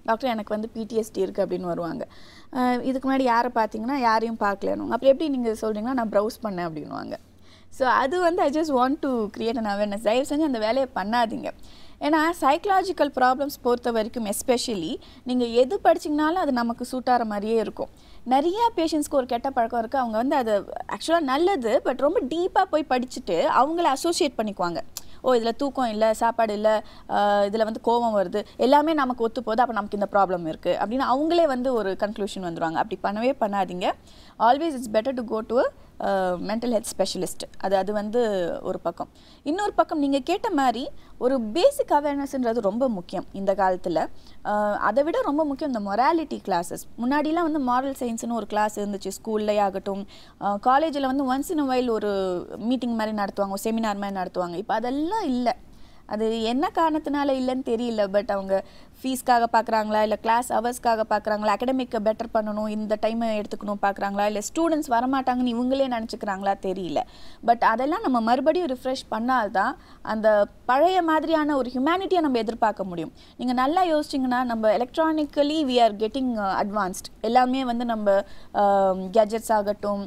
B: டாக்டர் எனக்கு வந்து பிடிஎஸ்டி இருக்குது அப்படின்னு வருவாங்க அஹ் இதுக்கு முன்னாடி யாரை பார்த்தீங்கன்னா யாரையும் பார்க்கலன்னு அப்புறம் எப்படி நீங்கள் சொல்கிறீங்கன்னா நான் ப்ரௌஸ் பண்ணேன் அப்படின்னுவாங்க ஸோ அது வந்து I just want to create an awareness தயவு செஞ்சு அந்த வேலையை பண்ணாதீங்க ஏன்னா சைக்கலாஜிக்கல் ப்ராப்ளம்ஸ் பொறுத்த வரைக்கும் எஸ்பெஷலி நீங்கள் எது படிச்சிங்கனாலும் அது நமக்கு சூட் ஆகிற மாதிரியே இருக்கும் நிறைய பேஷண்ட்ஸ்க்கு ஒரு கெட்ட பழக்கம் இருக்குது அவங்க வந்து அது ஆக்சுவலாக நல்லது பட் ரொம்ப டீப்பாக போய் படிச்சுட்டு அவங்கள அசோசியேட் பண்ணிக்குவாங்க ஓ இதில் தூக்கம் இல்லை சாப்பாடு இல்லை இதில் வந்து கோபம் வருது எல்லாமே நமக்கு ஒத்து போகுது அப்போ நமக்கு இந்த ப்ராப்ளம் இருக்குது அப்படின்னு அவங்களே வந்து ஒரு கன்க்ளூஷன் வந்துருவாங்க அப்படி பண்ணவே பண்ணாதீங்க always it's better to go to mental health specialist அது அது வந்து ஒரு பக்கம் இன்னொரு பக்கம் நீங்கள் கேட்ட மாதிரி ஒரு பேசிக் அவேர்னஸ்ன்றது ரொம்ப முக்கியம் இந்த காலத்தில் அதை விட ரொம்ப முக்கியம் இந்த மொராலிட்டி கிளாஸஸ் முன்னாடிலாம் வந்து மாரல் சயின்ஸ்னு ஒரு கிளாஸ் இருந்துச்சு ஸ்கூல்லே ஆகட்டும் காலேஜில் வந்து ஒன்ஸ் இன் வைல் ஒரு மீட்டிங் மாதிரி நடத்துவாங்க செமினார் மாதிரி நடத்துவாங்க இப்போ அதெல்லாம் இல்லை அது என்ன காரணத்தினால இல்லைன்னு தெரியல பட் அவங்க ஃபீஸ்க்காக பார்க்குறாங்களா இல்லை கிளாஸ் ஹவர்ஸ்க்காக பார்க்குறாங்களா அகடமிக்கை பெட்டர் பண்ணணும் இந்த டைமை எடுத்துக்கணும் பார்க்குறாங்களா இல்லை ஸ்டூடெண்ட்ஸ் வரமாட்டாங்கன்னு இவங்களே நினச்சிக்கிறாங்களா தெரியல பட் அதெல்லாம் நம்ம மறுபடியும் ரிஃப்ரெஷ் பண்ணால்தான் அந்த பழைய மாதிரியான ஒரு ஹியூமனிட்டியை நம்ம எதிர்பார்க்க முடியும் நீங்கள் நல்லா யோசிச்சிங்கன்னா நம்ம electronically we are getting advanced எல்லாமே வந்து நம்ம கேஜெட்ஸ் ஆகட்டும்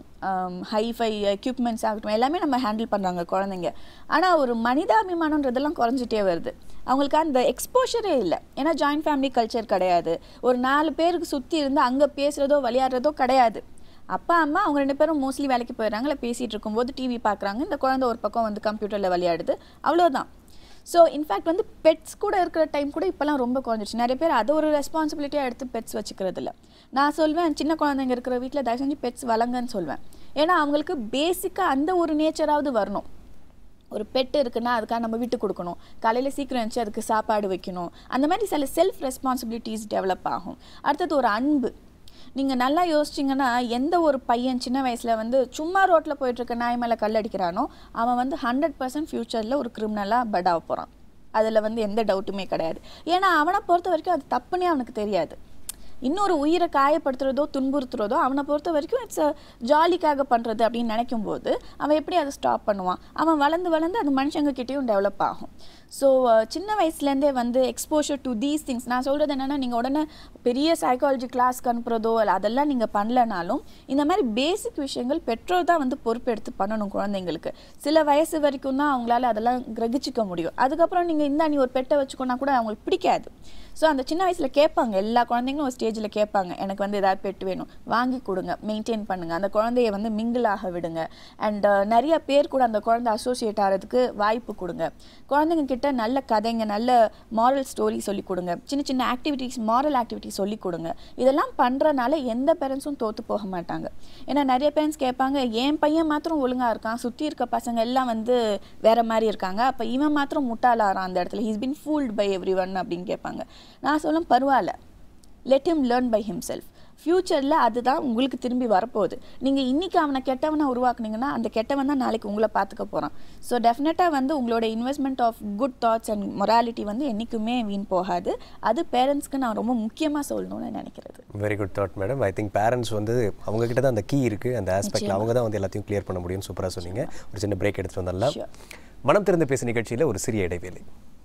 B: ஹைஃபை எக்யூப்மெண்ட்ஸ் ஆகட்டும் எல்லாமே நம்ம ஹேண்டில் பண்ணுறாங்க குழந்தைங்க ஆனால் ஒரு மனிதாபிமானன்றதெல்லாம் குறைஞ்சிட்டே வருது அவங்களுக்கு அந்த எக்ஸ்போஷரே இல்லை ஏன்னா ஜாயின்ட் ஃபேமிலி கல்ச்சர் கிடையாது ஒரு நாலு பேருக்கு சுற்றி இருந்து அங்கே பேசுகிறதோ விளையாடுறதோ கிடையாது அப்பா அம்மா அவங்க ரெண்டு பேரும் மோஸ்ட்லி வேலைக்கு போயிடுறாங்க இல்லை பேசிகிட்டு இருக்கும்போது டிவி பார்க்குறாங்க இந்த குழந்தை ஒரு பக்கம் வந்து கம்ப்யூட்டரில் விளையாடுது அவ்வளோதான் ஸோ இன்ஃபேக்ட் வந்து பெட்ஸ் கூட இருக்கிற டைம் கூட இப்போலாம் ரொம்ப குறைஞ்சிருச்சு நிறைய பேர் அதை ஒரு ரெஸ்பான்சிபிலிட்டியாக எடுத்து பெட்ஸ் வச்சுக்கிறது இல்லை நான் சொல்வேன் சின்ன குழந்தைங்க இருக்கிற வீட்டில் தயவு செஞ்சு பெட்ஸ் வளங்கன்னு சொல்வேன் ஏன்னா அவங்களுக்கு பேசிக்காக அந்த ஒரு நேச்சராவது வரணும் ஒரு பெட் இருக்குன்னா அதுக்காக நம்ம விட்டு கொடுக்கணும் காலையில் சீக்கிரம் எழுந்துச்சு அதுக்கு சாப்பாடு வைக்கணும் அந்த மாதிரி சில செல்ஃப் ரெஸ்பான்சிபிலிட்டிஸ் டெவலப் ஆகும் அடுத்தது ஒரு அன்பு நீங்கள் நல்லா யோசிச்சிங்கன்னா எந்த ஒரு பையன் சின்ன வயசில் வந்து சும்மா ரோட்டில் போயிட்டுருக்க நாய் மேலே கல் அடிக்கிறானோ அவன் வந்து ஹண்ட்ரட் பர்சன்ட் ஃப்யூச்சரில் ஒரு கிரிமினலாக பட் ஆக போகிறான் அதில் வந்து எந்த டவுட்டுமே கிடையாது ஏன்னா அவனை பொறுத்த வரைக்கும் அது தப்புன்னே அவனுக்கு தெரியாது இன்னொரு உயிரை காயப்படுத்துறதோ துன்புறுத்துறதோ அவனை பொறுத்த வரைக்கும் இட்ஸ் ஜாலிக்காக பண்ணுறது அப்படின்னு நினைக்கும் போது அவன் எப்படி அதை ஸ்டாப் பண்ணுவான் அவன் வளர்ந்து வளர்ந்து அது மனுஷங்க கிட்டேயும் டெவலப் ஆகும் ஸோ சின்ன வயசுலேருந்தே வந்து எக்ஸ்போஷர் டு தீஸ் திங்ஸ் நான் சொல்கிறது என்னென்னா நீங்கள் உடனே பெரிய சைக்காலஜி கிளாஸ்க்கு அனுப்புகிறதோ இல்லை அதெல்லாம் நீங்கள் பண்ணலனாலும் இந்த மாதிரி பேசிக் விஷயங்கள் பெற்றோர் தான் வந்து பொறுப்பெடுத்து பண்ணணும் குழந்தைங்களுக்கு சில வயசு வரைக்கும் தான் அவங்களால அதெல்லாம் கிரகிச்சிக்க முடியும் அதுக்கப்புறம் நீங்கள் இந்த நீ ஒரு பெட்டை வச்சுக்கோனா கூட அவங்களுக்கு பிடிக்காது ஸோ அந்த சின்ன வயசில் கேட்பாங்க எல்லா குழந்தைங்களும் ஒரு ஸ்டேஜில் கேட்பாங்க எனக்கு வந்து ஏதாவது பெட் வேணும் வாங்கி கொடுங்க மெயின்டைன் பண்ணுங்கள் அந்த குழந்தைய வந்து மிங்கிள் ஆக விடுங்க அண்ட் நிறைய பேர் கூட அந்த குழந்தை அசோசியேட் ஆகிறதுக்கு வாய்ப்பு கொடுங்க குழந்தைங்க கிட்ட நல்ல கதைங்க நல்ல மாரல் ஸ்டோரி சொல்லி கொடுங்க சின்ன சின்ன ஆக்டிவிட்டீஸ் மாரல் ஆக்டிவிட்டிஸ் சொல்லி கொடுங்க இதெல்லாம் பண்ணுறனால எந்த பேரண்ட்ஸும் தோற்று போக மாட்டாங்க ஏன்னா நிறைய பேரண்ட்ஸ் கேட்பாங்க என் பையன் மாத்திரம் ஒழுங்காக இருக்கான் சுற்றி இருக்க பசங்க எல்லாம் வந்து வேற மாதிரி இருக்காங்க அப்போ இவன் மாத்திரம் முட்டாளாரான் அந்த இடத்துல he's been fooled by everyone அப்படின்னு கேட்பாங்க நான் சொல்லும் பரவாயில்ல let him learn by himself ஃப்யூச்சரில் அதுதான் உங்களுக்கு திரும்பி வரப்போகுது நீங்கள் இன்றைக்கி அவனை கெட்டவனை உருவாக்குனீங்கன்னா அந்த கெட்டவன் தான் நாளைக்கு உங்களை பார்த்துக்க போகிறான் ஸோ டெஃபினட்டாக வந்து உங்களோட investment of good thoughts and morality வந்து என்றைக்குமே வீண் போகாது அது பேரண்ட்ஸ்க்கு நான் ரொம்ப முக்கியமாக சொல்லணும்னு நினைக்கிறது
A: very good thought madam I think parents வந்து அவங்க கிட்ட தான் அந்த கீ இருக்குது அந்த ஆஸ்பெக்டில் அவங்க தான் வந்து எல்லாத்தையும் கிளியர் பண்ண முடியும்னு சூப்பராக சொன்னீங்க ஒரு சின்ன பிரேக் எடுத்துட்டு வந்துடலாம்
B: Sure.
A: மனம் திறந்து பேசு நிகழ்ச்சியில் ஒரு சிறிய இடைவேளை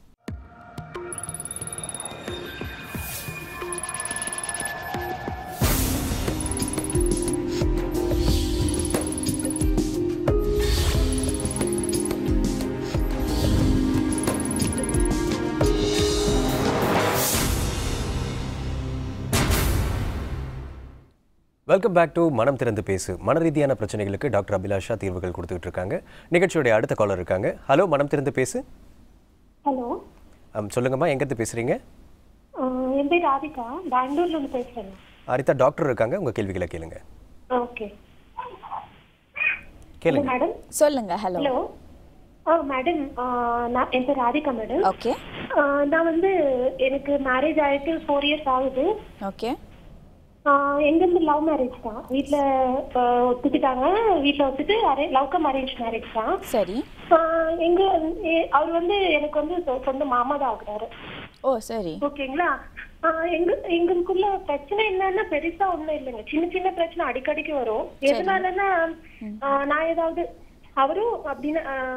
A: வெல்கம் பேக் டு மனம் திறந்து பேசு மன ரீதியான பிரச்சனைகளுக்கு டாக்டர் அபிலாஷா தீர்வுகள் கொடுத்துட்டு இருக்காங்க நிகழ்ச்சியோடைய அடுத்த காலர் இருக்காங்க ஹலோ மனம் திறந்து பேசு
F: ஹலோ
A: ஆம், சொல்லுங்கம்மா எங்கேருந்து பேசுறீங்க
F: என் பேர் ராதிகா பெங்களூர்ல இருந்து பேசுறேன்
A: அரிதா டாக்டர் இருக்காங்க உங்க கேள்விகளை கேளுங்க
F: ஓகே
A: கேளுங்க
F: மேடம்
B: சொல்லுங்க ஹலோ
F: ஹலோ ஆ மேடம் நான் என் பேர் ராதிகா மேடம்
B: ஓகே
F: நான் வந்து எனக்கு மேரேஜ் ஆயிட்டு ஃபோர் இயர்ஸ் ஆகுது
B: ஓகே
F: எங்கிருந்து லவ் மேரேஜ் தான் வீட்ல ஆ, ஒத்துக்கிட்டாங்க வீட்ல ஒத்துட்டு அரே லவ் கம் அரேஞ்ச் மேரேஜ் தான்
B: சரி
F: ஆ, எங்க எ- அவர் வந்து எனக்கு வந்து சொ- சொந்த மாமா தான் ஆகுறாரு
B: ஓ சரி
F: ஓகேங்களா ஆஹ் எங்க எங்களுக்குள்ள பிரச்சனை என்னன்னா பெருசா ஒண்ணும் இல்லைங்க சின்ன சின்ன பிரச்சனை அடிக்கடிக்கு வரும் எதனாலன்னா ஆஹ் நான் ஏதாவது அவரும் அப்படின்னு ஆஹ்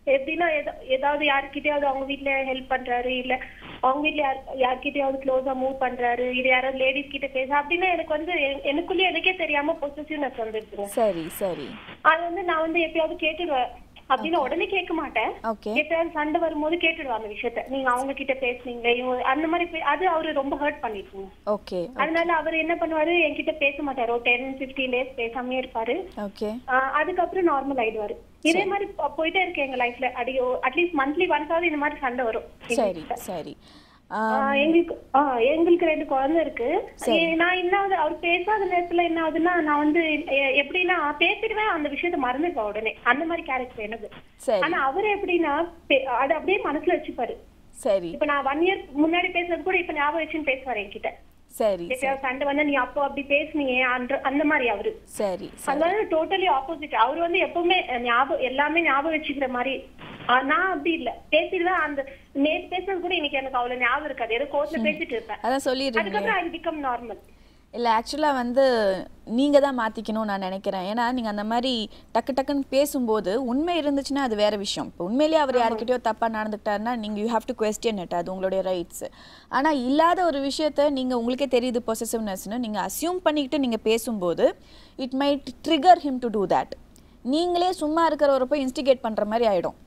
F: எப்படின்னா எதா- ஏதாவது யாருக்கிட்டயாவது அவங்க வீட்ல ஹெல்ப் பண்றாரு இல்ல அவங்க வீட்ல யார் யார்கிட்டயாவது க்ளோஸா மூவ் பண்றாரு இது யாராவது லேடிஸ் கிட்ட பேச அப்படின்னா எனக்கு வந்து எ- எனக்குள்ளே எனக்கே தெரியாம பொசிசிவ்னஸ் வந்துருச்சுங்க
B: சரி சரி
F: அது வந்து நான் வந்து எப்பயாவது கேட்டுடுவேன் அப்படின்னு உடனே கேட்க மாட்டேன்
B: ஓகே
F: எப்பயாவது சண்டை வரும்போது கேட்டுடுவேன் அந்த விஷயத்த நீங்க அவங்க கிட்ட பேசுனீங்க இவங்க அந்த மாதிரி பே- அது அவரு ரொம்ப ஹர்ட் பண்ணிருக்குங்க
B: ஓகே
F: அதனால அவர் என்ன பண்ணுவாரு என்கிட்ட பேச மாட்டாரு ஒரு டென் பிப்டீன் டேஸ் பேசாமே இருப்பாரு
B: ஓகே
F: ஆஹ் அதுக்கப்புறம் நார்மல் ஆயிடுவாரு இதே மாதிரி போ- போயிட்டே இருக்கு எங்க லைஃப்ல அடி அட்லீஸ்ட் மந்த்லி ஒன்ஸாவது இந்த மாதிரி சண்டை வரும் எங்க
B: சரி
F: வீட்ல.
B: சரி
F: ஆஹ் எங்களுக்கு ஆஹ் எங்களுக்கு ரெண்டு குழந்தை இருக்கு ஏ- நான் என்னாவது அவர் பேசாத நேரத்துல என்ன ஆகுதுன்னா நான் வந்து எ- எப்படின்னா பேசிடுவேன் அந்த விஷயத்த மறந்துடுவேன் உடனே அந்த மாதிரி கேரக்டர் எனக்கு
B: சரி
F: ஆனா அவர் எப்படின்னா பே- அது அப்படியே மனசுல வச்சுப்பாரு
B: சரி
F: இப்ப நான் ஒன் இயர் முன்னாடி பேசுறது கூட இப்ப ஞாபகம் வச்சுன்னு பேசுவாரு என்கிட்ட
B: சரி
F: எப்பயாவது சண்டை வந்தா நீ அப்போ அப்படி பேசுனீங்க அந்த அந்த மாதிரி அவரு
B: சரி
F: அதனால டோட்டலி ஆப்போசிட் அவர் வந்து எப்பவுமே ஞாபகம் எல்லாமே ஞாபகம் வச்சுக்கிற மாதிரி ஆ, நான் அப்படி இல்ல பேசிடுவேன் அந்த நேத்து பேசுறது கூட இன்னைக்கு எனக்கு அவ்வளவு ஞாபகம் இருக்காது ஏதோ கோர்ட்ல பேசிட்டு இருப்பேன்
B: அதான் சொல்லிடுறீங்க
F: அதுக்கப்புறம் அது பிகம் நார்மல்
B: இல்லை ஆக்சுவலாக வந்து நீங்கள் தான் மாற்றிக்கணும்னு நான் நினைக்கிறேன் ஏன்னா நீங்கள் அந்த மாதிரி டக்கு டக்குன்னு பேசும்போது உண்மை இருந்துச்சுன்னா அது வேற விஷயம் இப்போ உண்மையிலேயே அவர் யாருக்கிட்டயோ தப்பாக நடந்துக்கிட்டாருன்னா நீங்கள் you have to question it அது உங்களுடைய ரைட்ஸ் ஆனால் இல்லாத ஒரு விஷயத்த நீங்கள் உங்களுக்கே தெரியுது பொசசிவ்னஸ்னு நீங்கள் அசியூம் பண்ணிக்கிட்டு நீங்கள் பேசும்போது it might trigger him to do that நீங்களே சும்மா இருக்கிறவரை போய் இன்ஸ்டிகேட் பண்ணுற மாதிரி ஆகிடும்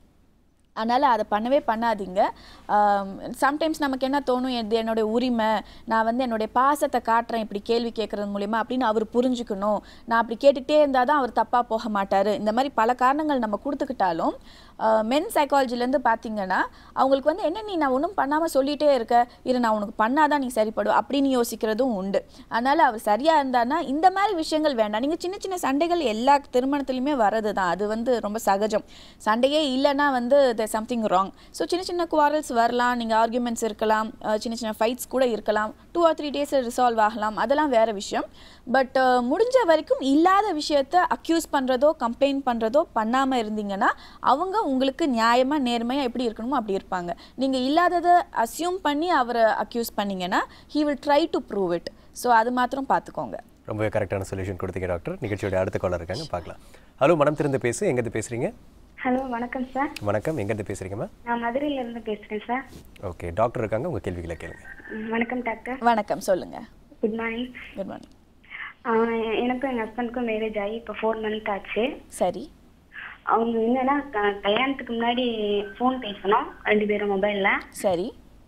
B: அதனால் அதை பண்ணவே பண்ணாதீங்க சம்டைம்ஸ் நமக்கு என்ன தோணும் இது என்னுடைய உரிமை நான் வந்து என்னுடைய பாசத்தை காட்டுறேன் இப்படி கேள்வி கேட்குறது மூலிமா அப்படின்னு அவர் புரிஞ்சுக்கணும் நான் அப்படி கேட்டுகிட்டே இருந்தால் தான் அவர் தப்பாக போக மாட்டார் இந்த மாதிரி பல காரணங்கள் நம்ம கொடுத்துக்கிட்டாலும் மென் சைக்காலஜிலேருந்து பார்த்தீங்கன்னா அவங்களுக்கு வந்து என்ன நீ நான் ஒன்றும் பண்ணாமல் சொல்லிகிட்டே இருக்க இரு நான் உனக்கு பண்ணாதான் நீ சரிப்படும் அப்படின்னு யோசிக்கிறதும் உண்டு அதனால் அவர் சரியாக இருந்தாருன்னா இந்த மாதிரி விஷயங்கள் வேண்டாம் நீங்கள் சின்ன சின்ன சண்டைகள் எல்லா திருமணத்துலையுமே வர்றது தான் அது வந்து ரொம்ப சகஜம் சண்டையே இல்லைன்னா வந்து தேர் சம்திங் ராங் ஸோ சின்ன சின்ன குவாரல்ஸ் வரலாம் நீங்கள் ஆர்குமெண்ட்ஸ் இருக்கலாம் அஹ் சின்ன சின்ன ஃபைட்ஸ் கூட இருக்கலாம் டூ ஆர் த்ரீ டேஸில் ரிசால்வ் ஆகலாம் அதெல்லாம் வேறு விஷயம் பட் முடிஞ்ச வரைக்கும் இல்லாத விஷயத்த அக்யூஸ் பண்ணுறதோ கம்ப்ளைண்ட் பண்ணுறதோ பண்ணாமல் இருந்தீங்கன்னா அவங்க உங்களுக்கு நியாயமாக நேர்மையாக எப்படி இருக்கணுமோ அப்படி இருப்பாங்க நீங்கள் இல்லாததை அசியூம் பண்ணி அவரை அக்யூஸ் பண்ணீங்கன்னா he will try to prove it so அது மாத்திரம் பார்த்துக்கோங்க
A: ரொம்பவே கரெக்டான சொல்யூஷன் கொடுத்தீங்க டாக்டர் நிகழ்ச்சியோட அடுத்த காலர் இருக்காங்க பார்க்கலாம் ஹலோ மனம் திறந்து பேசு எங்கேருந்து பேசுறீங்க
D: ஹலோ வணக்கம் சார்
A: வணக்கம் எங்கேருந்து பேசுறீங்கம்மா
D: நான் மதுரையில இருந்து பேசுறேன் சார்
A: ஓகே டாக்டர் இருக்காங்க உங்கள் கேள்விகளை கேளுங்க
D: ம், வணக்கம் டாக்டர்
B: வணக்கம் சொல்லுங்கள்
D: குட் மார்னிங்
B: குட் மார்னிங்
D: எனக்கும் எங்க ஹஸ்பண்டுக்கும் மேரேஜ் ஆகி இப்போ ஃபோர் மந்த் ஆச்சு
B: சரி
D: அவங்க என்னன்னா க- கல்யாணத்துக்கு முன்னாடி ஃபோன் பேசணும் ரெண்டு பேரும் மொபைல்ல
B: சரி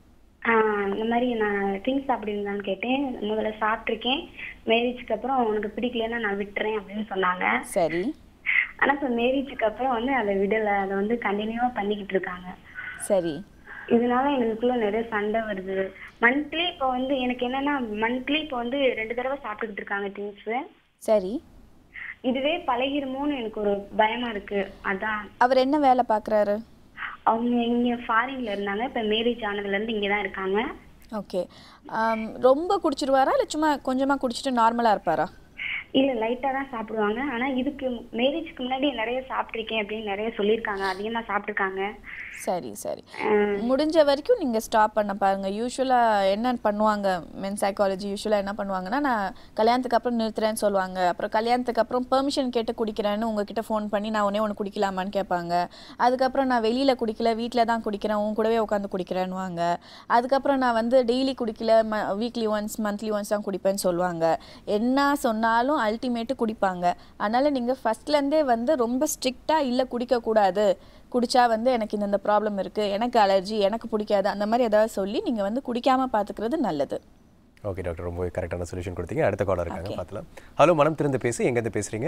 D: இந்த மாதிரி நான் திங்ஸ் சாப்பிடுவீங்களான்னு கேட்டேன் முதல்ல சாப்பிட்ருக்கேன் மேரேஜ்க்கு அப்புறம் உனக்கு பிடிக்கலன்னா நான் விட்டுறேன் அப்படின்னு சொன்னாங்க
B: சரி
D: ஆனா இப்போ மேரேஜுக்கு அப்புறம் வந்து அதை விடலை அதை வந்து கண்டினியூவா பண்ணிக்கிட்டு இருக்காங்க
B: சரி
D: இதனால எங்களுக்குள்ள நிறைய சண்டை வருது மந்த்லி இப்போ வந்து எனக்கு என்னன்னா மந்த்லி இப்போ வந்து ரெண்டு தடவை சாப்பிட்டுக்கிட்டு இருக்காங்க திங்ஸ்
B: சரி
D: இதுவே பழகிருமோன்னு எனக்கு ஒரு பயமா இருக்கு அதான்
B: அவர் என்ன வேலை பார்க்குறாரு
D: அவங்க இங்க ஃபாரின்ல இருந்தாங்க இப்ப மேரேஜ் ஆனதுல இருந்து இங்க தான் இருக்காங்க
B: ஓகே ரொம்ப குடிச்சிருவாரா இல்லை சும்மா கொஞ்சமாக குடிச்சிட்டு நார்மலாக இருப்பாரா
D: இல்ல லைட்டா தான் சாப்பிடுவாங்க ஆனா இதுக்கு மேரேஜ்க்கு முன்னாடி நிறைய சாப்பிட்டிருக்கேன் அப்படின்னு நிறைய சொல்லியிருக்காங்க அதிகமா சாப்பிட்டுருக்காங்க
B: சரி சரி முடிஞ்ச வரைக்கும் நீங்கள் ஸ்டாப் பண்ண பாருங்க யூஸ்வலாக என்ன பண்ணுவாங்க மென் சைக்காலஜி யூஸ்வலாக என்ன பண்ணுவாங்கன்னா நான் கல்யாணத்துக்கு அப்புறம் நிறுத்துறேன்னு சொல்லுவாங்க அப்புறம் கல்யாணத்துக்கு அப்புறம் பெர்மிஷன் கேட்டு குடிக்கிறேன்னு உங்ககிட்ட ஃபோன் பண்ணி நான் ஒன்னே ஒன்று குடிக்கலாமான்னு கேட்பாங்க அதுக்கப்புறம் நான் வெளியில் குடிக்கல வீட்டில் தான் குடிக்கிறேன் உன் கூடவே உட்காந்து குடிக்கிறேன்னுவாங்க அதுக்கப்புறம் நான் வந்து டெய்லி குடிக்கல ம வீக்லி ஒன்ஸ் மந்த்லி ஒன்ஸ் தான் குடிப்பேன்னு சொல்லுவாங்க என்ன சொன்னாலும் அல்டிமேட்டு குடிப்பாங்க அதனால் நீங்கள் ஃபஸ்ட்லேருந்தே வந்து ரொம்ப ஸ்ட்ரிக்டாக இல்லை குடிக்கக்கூடாது குடிச்சா வந்து எனக்கு இந்த ப்ராப்ளம் இருக்குது எனக்கு அலர்ஜி எனக்கு பிடிக்காது அந்த மாதிரி ஏதாவது சொல்லி நீங்கள் வந்து குடிக்காமல் பார்த்துக்கிறது நல்லது
A: ஓகே டாக்டர் ரொம்பவே கரெக்டான சொல்யூஷன் கொடுத்தீங்க அடுத்த காலர் இருக்காங்க பார்க்கலாம் ஹலோ மனம் திறந்து பேசு எங்கேருந்து பேசுறீங்க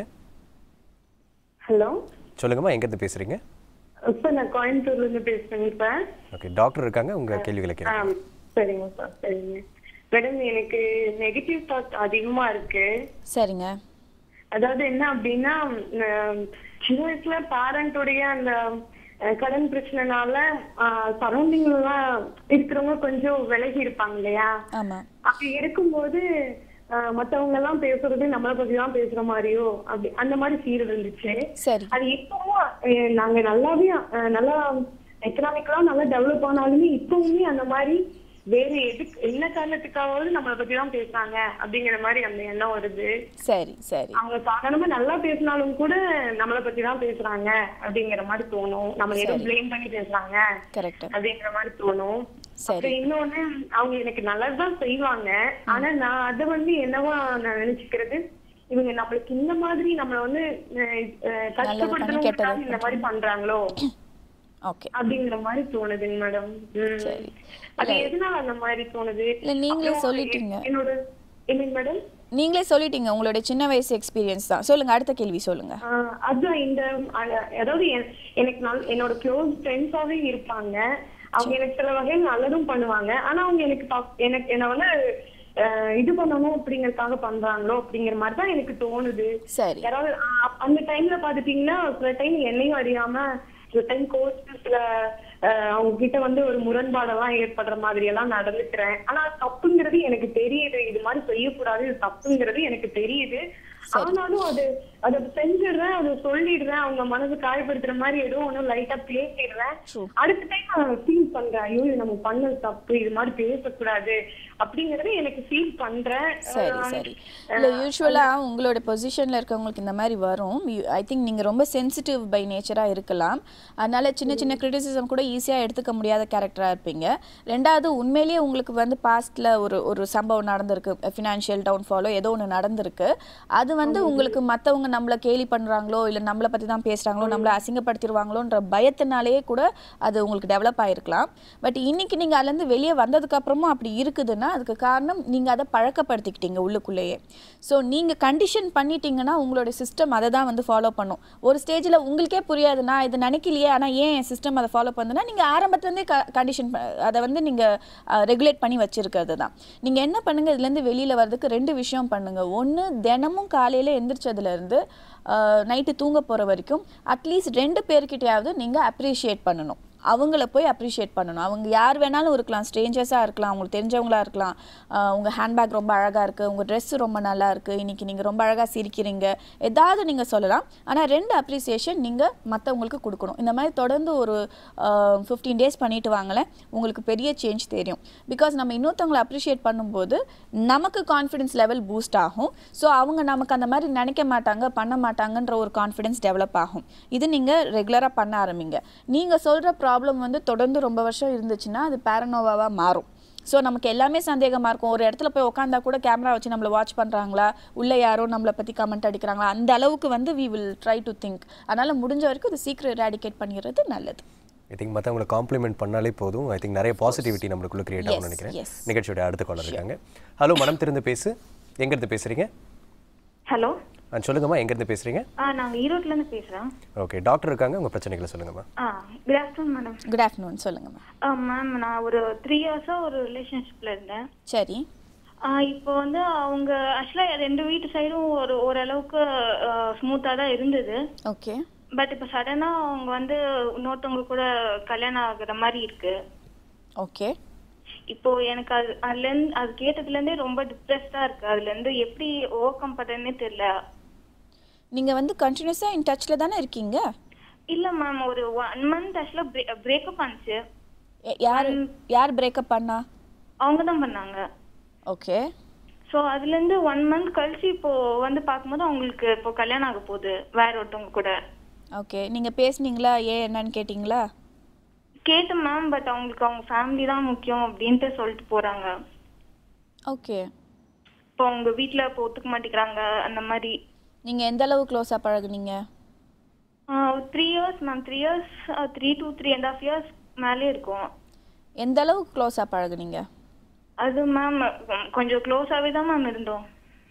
G: ஹலோ
A: சொல்லுங்கம்மா எங்கேருந்து பேசுறீங்க
G: இப்ப நான் கோயம்புத்தூர்ல இருந்து பேசுறேங்க இப்ப
A: ஓகே டாக்டர் இருக்காங்க உங்க கேள்விகளை
G: ஆ,
A: கேளுங்க
G: சரிங்க சார் சரிங்க மேடம் எனக்கு நெகட்டிவ் தாட் அதிகமா இருக்கு
B: சரிங்க
G: அதாவது என்ன அப்படின்னா நான் சின்ன வயசுல பேரண்டோடைய அந்த அஹ், கடன் பிரச்சனைனால சரௌண்டிங்ல எல்லாம் இருக்கிறவங்க கொஞ்சம் விலகி இருப்பாங்க இல்லையா
B: ஆமாம்
G: அப்படி இருக்கும்போது அஹ், மத்தவங்க எல்லாம் பேசுறது நம்மளை பத்தி தான் பேசுற மாதிரியோ அப்படி அந்த மாதிரி ஃபீல் இருந்துச்சு
B: சரி
G: அது இப்பவும் அஹ், நாங்க நல்லாவே அஹ், நல்லா எக்கனாமிக்கலா நல்லா டெவலப் ஆனாலுமே இப்பவுமே அந்த மாதிரி வேற எதுக்கு என்ன காரணத்துக்காவது நம்மளை பத்தி தான் பேசுறாங்க அப்படிங்கிற மாதிரி அந்த எண்ணம் வருது
B: சரி சரி
G: அவங்க சாதாரணமா நல்லா பேசினாலும் கூட நம்மளை பத்தி தான் பேசுறாங்க அப்படிங்கிற மாதிரி தோணும் நம்ம ஏதோ ப்ளேம் பண்ணி பேசுறாங்க
B: கரெக்ட்
G: அப்படிங்கிற மாதிரி தோணும்
B: சரி.
G: அப்புறம் இன்னொன்னு அவங்க எனக்கு நல்லதுதான் செய்வாங்க ஆனா நான் அதை வந்து என்னவா நான் நினைச்சுக்கிறது இவங்க நம்மளுக்கு இந்த மாதிரி நம்மள வந்து அஹ், அஹ், கஷ்டப்படுத்தணுங்கிறதுக்காக இந்த மாதிரி பண்றாங்களோ
B: ஓகே
G: அப்படிங்கிற மாதிரி தோணுதுங்க மேடம்
B: சரி.
G: அது எதனால அந்த மாதிரி தோணுது
B: இல்ல, நீங்களே
G: அப்புறம்
B: சொல்லிட்டீங்க.
G: என்னோட என்னங்க மேடம்
B: நீங்களே சொல்லிட்டீங்க உங்களுடைய சின்ன வயசு எக்ஸ்பீரியன்ஸ் தான் சொல்லுங்க அடுத்த கேள்வி சொல்லுங்க
G: ஆஹ் அதான் இந்த அஹ், அதாவது என்- எனக்கு நல்- என்னோட க்ளோஸ் ஃப்ரெண்ட்ஸாவே இருப்பாங்க அவங்க எனக்கு சில வகையில் நல்லதும் பண்ணுவாங்க ஆனா அவங்க எனக்கு பாக்- எனக்கு என்ன வந்து அஹ், இது பண்ணணும் அப்படிங்கறதுக்காக பண்றாங்களோ அப்படிங்கிற மாதிரி தான் எனக்கு தோணுது
B: சரி
G: யாராவது அ- அந்த டைம்ல பாத்துட்டீங்கன்னா சில டைம் என்னையும் அறியாம சில டைம் கோர்ஸ் சில அஹ், அவங்க கிட்ட வந்து ஒரு முரண்பாடெல்லாம் ஏற்படுற மாதிரி எல்லாம் நடந்துக்கிறேன் ஆனா தப்புங்கிறது எனக்கு தெரியுது இது மாதிரி செய்யக்கூடாது இது தப்புங்கிறது எனக்கு தெரியுது ஆனாலும் அது அதை செஞ்சிடுறேன் அதை சொல்லிடுறேன் அவங்க மனசு காயப்படுத்துற மாதிரி ஏதோ ஒண்ணும் லைட்டா பேசிடுறேன் அடுத்த டைம் நான் ஃபீல் பண்றேன் ஐயோ இது நம்ம பண்ணது தப்பு இது மாதிரி பேசக்கூடாது அப்படிங்கறத எனக்கு ஃபீல் பண்றேன்
B: சரி
G: அஹ்,
B: சரி இல்லை யூஸ்வலாக உங்களோட பொசிஷனில் இருக்கவங்களுக்கு இந்த மாதிரி வரும் ஐ திங்க் நீங்கள் ரொம்ப சென்சிட்டிவ் பை நேச்சராக இருக்கலாம் அதனால சின்ன சின்ன கிரிட்டிசிசம் கூட ஈஸியாக எடுத்துக்க முடியாத கேரக்டராக இருப்பீங்க ரெண்டாவது உண்மையிலேயே உங்களுக்கு வந்து பாஸ்ட்டில் ஒரு ஒரு சம்பவம் நடந்திருக்கு ஃபினான்ஷியல் டவுன்ஃபாலோ ஏதோ ஒன்று நடந்திருக்கு அது வந்து உங்களுக்கு மற்றவங்க நம்மளை கேலி பண்ணுறாங்களோ இல்லை நம்மளை பற்றி தான் பேசுகிறாங்களோ நம்மளை அசிங்கப்படுத்திடுவாங்களோன்ற பயத்தினாலேயே கூட அது உங்களுக்கு டெவலப் ஆகிருக்கலாம் பட் இன்னைக்கு நீங்கள் அதுலேருந்து வெளியே வந்ததுக்கப்புறமும் அப்படி இருக்குதுன்னா அதுக்கு காரணம் நீங்கள் அதை பழக்கப்படுத்திக்கிட்டீங்க உள்ளுக்குள்ளேயே ஸோ நீங்கள் கண்டிஷன் பண்ணிட்டீங்கன்னா உங்களோட சிஸ்டம் அதை தான் வந்து ஃபாலோ பண்ணும் ஒரு ஸ்டேஜில் உங்களுக்கே புரியாது நான் இது நினைக்கலையே ஆனால் ஏன் என் சிஸ்டம் அதை ஃபாலோ பண்ணுதுன்னா நீங்கள் ஆரம்பத்துலேருந்தே க கண்டிஷன் அதை வந்து நீங்கள் ரெகுலேட் பண்ணி வச்சிருக்கிறது தான் நீங்கள் என்ன பண்ணுங்கள் இதுலேருந்து வெளியில் வர்றதுக்கு ரெண்டு விஷயம் பண்ணுங்கள் ஒன்று தினமும் காலையில் எந்திரிச்சதுலேருந்து நைட்டு தூங்க போகிற வரைக்கும் அட்லீஸ்ட் ரெண்டு பேர்கிட்டயாவது நீங்கள் அப்ரிஷியேட் பண்ணணும் அவங்கள போய் அப்ரிஷியேட் பண்ணணும் அவங்க யார் வேணாலும் இருக்கலாம் ஸ்ட்ரேஞ்சர்ஸாக இருக்கலாம் அவங்களுக்கு தெரிஞ்சவங்களா இருக்கலாம் ஆஹ் உங்க ஹேண்ட்பேக் ரொம்ப அழகாக இருக்குது உங்கள் ட்ரெஸ் ரொம்ப நல்லா இருக்குது இன்னைக்கு நீங்கள் ரொம்ப அழகாக சிரிக்கிறீங்க ஏதாவது நீங்கள் சொல்லலாம் ஆனால் ரெண்டு அப்ரிசியேஷன் நீங்கள் மற்றவங்களுக்கு கொடுக்கணும் இந்த மாதிரி தொடர்ந்து ஒரு ஃபிஃப்டீன் டேஸ் பண்ணிட்டு வாங்களேன் உங்களுக்கு பெரிய சேஞ்ச் தெரியும் பிகாஸ் நம்ம இன்னொருத்தவங்களை அப்ரிஷியேட் பண்ணும்போது நமக்கு கான்ஃபிடன்ஸ் லெவல் பூஸ்ட் ஆகும் ஸோ அவங்க நமக்கு அந்த மாதிரி நினைக்க மாட்டாங்க பண்ண மாட்டாங்கன்ற ஒரு கான்ஃபிடன்ஸ் டெவலப் ஆகும் இது நீங்கள் ரெகுலராக பண்ண ஆரம்பிங்க நீங்கள் சொல்கிற ப்ராப்ளம் வந்து தொடர்ந்து ரொம்ப வருஷம் இருந்துச்சுன்னா அது பேரனோவாவாக மாறும் ஸோ நமக்கு எல்லாமே சந்தேகமாக இருக்கும் ஒரு இடத்துல போய் உட்காந்தா கூட கேமரா வச்சு நம்மளை வாட்ச் பண்ணுறாங்களா உள்ளே யாரோ நம்மளை பற்றி கமெண்ட் அடிக்கிறாங்களா அந்த அளவுக்கு வந்து we will try to think அதனால் முடிஞ்ச வரைக்கும் இது சீக்கிரம் எராடிகேட் பண்ணிடுறது நல்லது
A: ஐ திங்க் மற்றவங்களை காம்ப்ளிமெண்ட் பண்ணாலே போதும் ஐ திங்க் நிறைய பாசிட்டிவிட்டி நம்மளுக்குள்ள கிரியேட் ஆகும்னு
B: Yes,
A: நினைக்கிறேன்
B: yes.
A: நிகழ்ச்சியோட அடுத்த காலர் இருக்காங்க ஹலோ மனம் திறந்து பேசு எங்கேருந்து பேசுறீங்க
C: ஹலோ
A: ஆ சொல்லுங்கம்மா எங்கேருந்து பேசுறீங்க
C: ஆ நாங்க ஈரோட்ல இருந்து பேசுறோம்
A: ஓகே டாக்டர் இருக்காங்க உங்கள் பிரச்சனைகளை சொல்லுங்கம்மா
C: ஆ good afternoon madam
B: good afternoon சொல்லுங்கம்மா
C: ஆ மேம் நான் ஒரு த்ரீ இயர்ஸா ஒரு ரிலேஷன்ஷிப்ல இருந்தேன்
B: சரி
C: ஆ, இப்போ வந்து அவங்க ஆக்சுவலா ரெண்டு வீட்டு சைடும் ஒரு ஓரளவுக்கு ஸ்மூத்தா தான் இருந்தது
B: ஓகே
C: பட் இப்போ சடனா அவங்க வந்து இன்னொருத்தவங்க கூட கல்யாணம் ஆகுற மாதிரி இருக்கு
B: ஓகே
C: இப்போ எனக்கு அது அதுல இருந்து அது கேட்டதுல இருந்தே ரொம்ப டிப்ரெஸ்டா இருக்கு அதுல இருந்து எப்படி ஓவர் கம் பண்றதுன்னே தெரியல
B: நீங்கள் வந்து கண்டினியூஸாக இன் டச்சில் தானே இருக்கீங்க
C: இல்ல மேம் ஒரு ஒன் மந்த் ஆக்சுவலா பிரேக்கப் ஆனிச்சு
B: எ- யார் யார் பிரேக்கப் பண்ணா
C: அவங்க தான் பண்ணாங்க
B: ஓகே
C: ஸோ அதுலேருந்து ஒன் மந்த் கழிச்சு இப்போ வந்து பார்க்கும்போது அவங்களுக்கு இப்போ கல்யாணம் ஆக போகுது வேற ஒருத்தவங்க கூட
B: ஓகே நீங்கள் பேசுனீங்களா ஏன் என்னன்னு கேட்டிங்களா
C: கேட்டேன் மேம் பட் அவங்களுக்கு அவங்க ஃபேமிலி தான் முக்கியம் அப்படின்ட்டு சொல்லிட்டு போறாங்க
B: ஓகே
C: இப்போ அவங்க வீட்டில் இப்போ ஒத்துக்க மாட்டேங்கிறாங்க அந்த மாதிரி
B: நீங்கள் எந்த அளவு க்ளோஸாக பழகுனீங்க
C: three years ma'am three years three two three and half years மேலே இருக்கும்
B: எந்த அளவுக்கு க்ளோஸாக பழகுனீங்க
C: அது மேம் கொஞ்சம் க்ளோஸாகவே தான் மேம் இருந்தோம்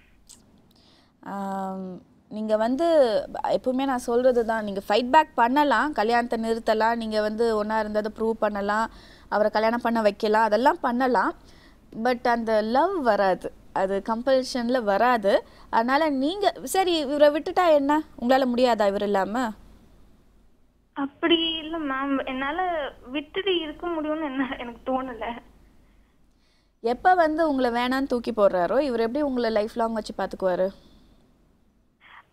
B: நீங்கள் வந்து எப்பவுமே நான் சொல்கிறது தான் நீங்கள் ஃபைட் பேக் பண்ணலாம் கல்யாணத்தை நிறுத்தலாம் நீங்கள் வந்து ஒன்றா இருந்ததை ப்ரூவ் பண்ணலாம் அவரை கல்யாணம் பண்ண வைக்கலாம் அதெல்லாம் பண்ணலாம் பட் அந்த லவ் வராது அது கம்பல்ஷனில் வராது அதனால் நீங்கள் சரி இவரை விட்டுட்டா என்ன உங்களால் முடியாதா இவர் இல்லாமல்
C: அப்படி இல்லை மேம் என்னால் விட்டுட்டு இருக்க முடியும்னு என்ன எனக்கு தோணலை
B: எப்போ வந்து உங்களை வேணான்னு தூக்கி போடுறாரோ இவர் எப்படி உங்களை லைஃப் லாங் வச்சு பார்த்துக்குவாரு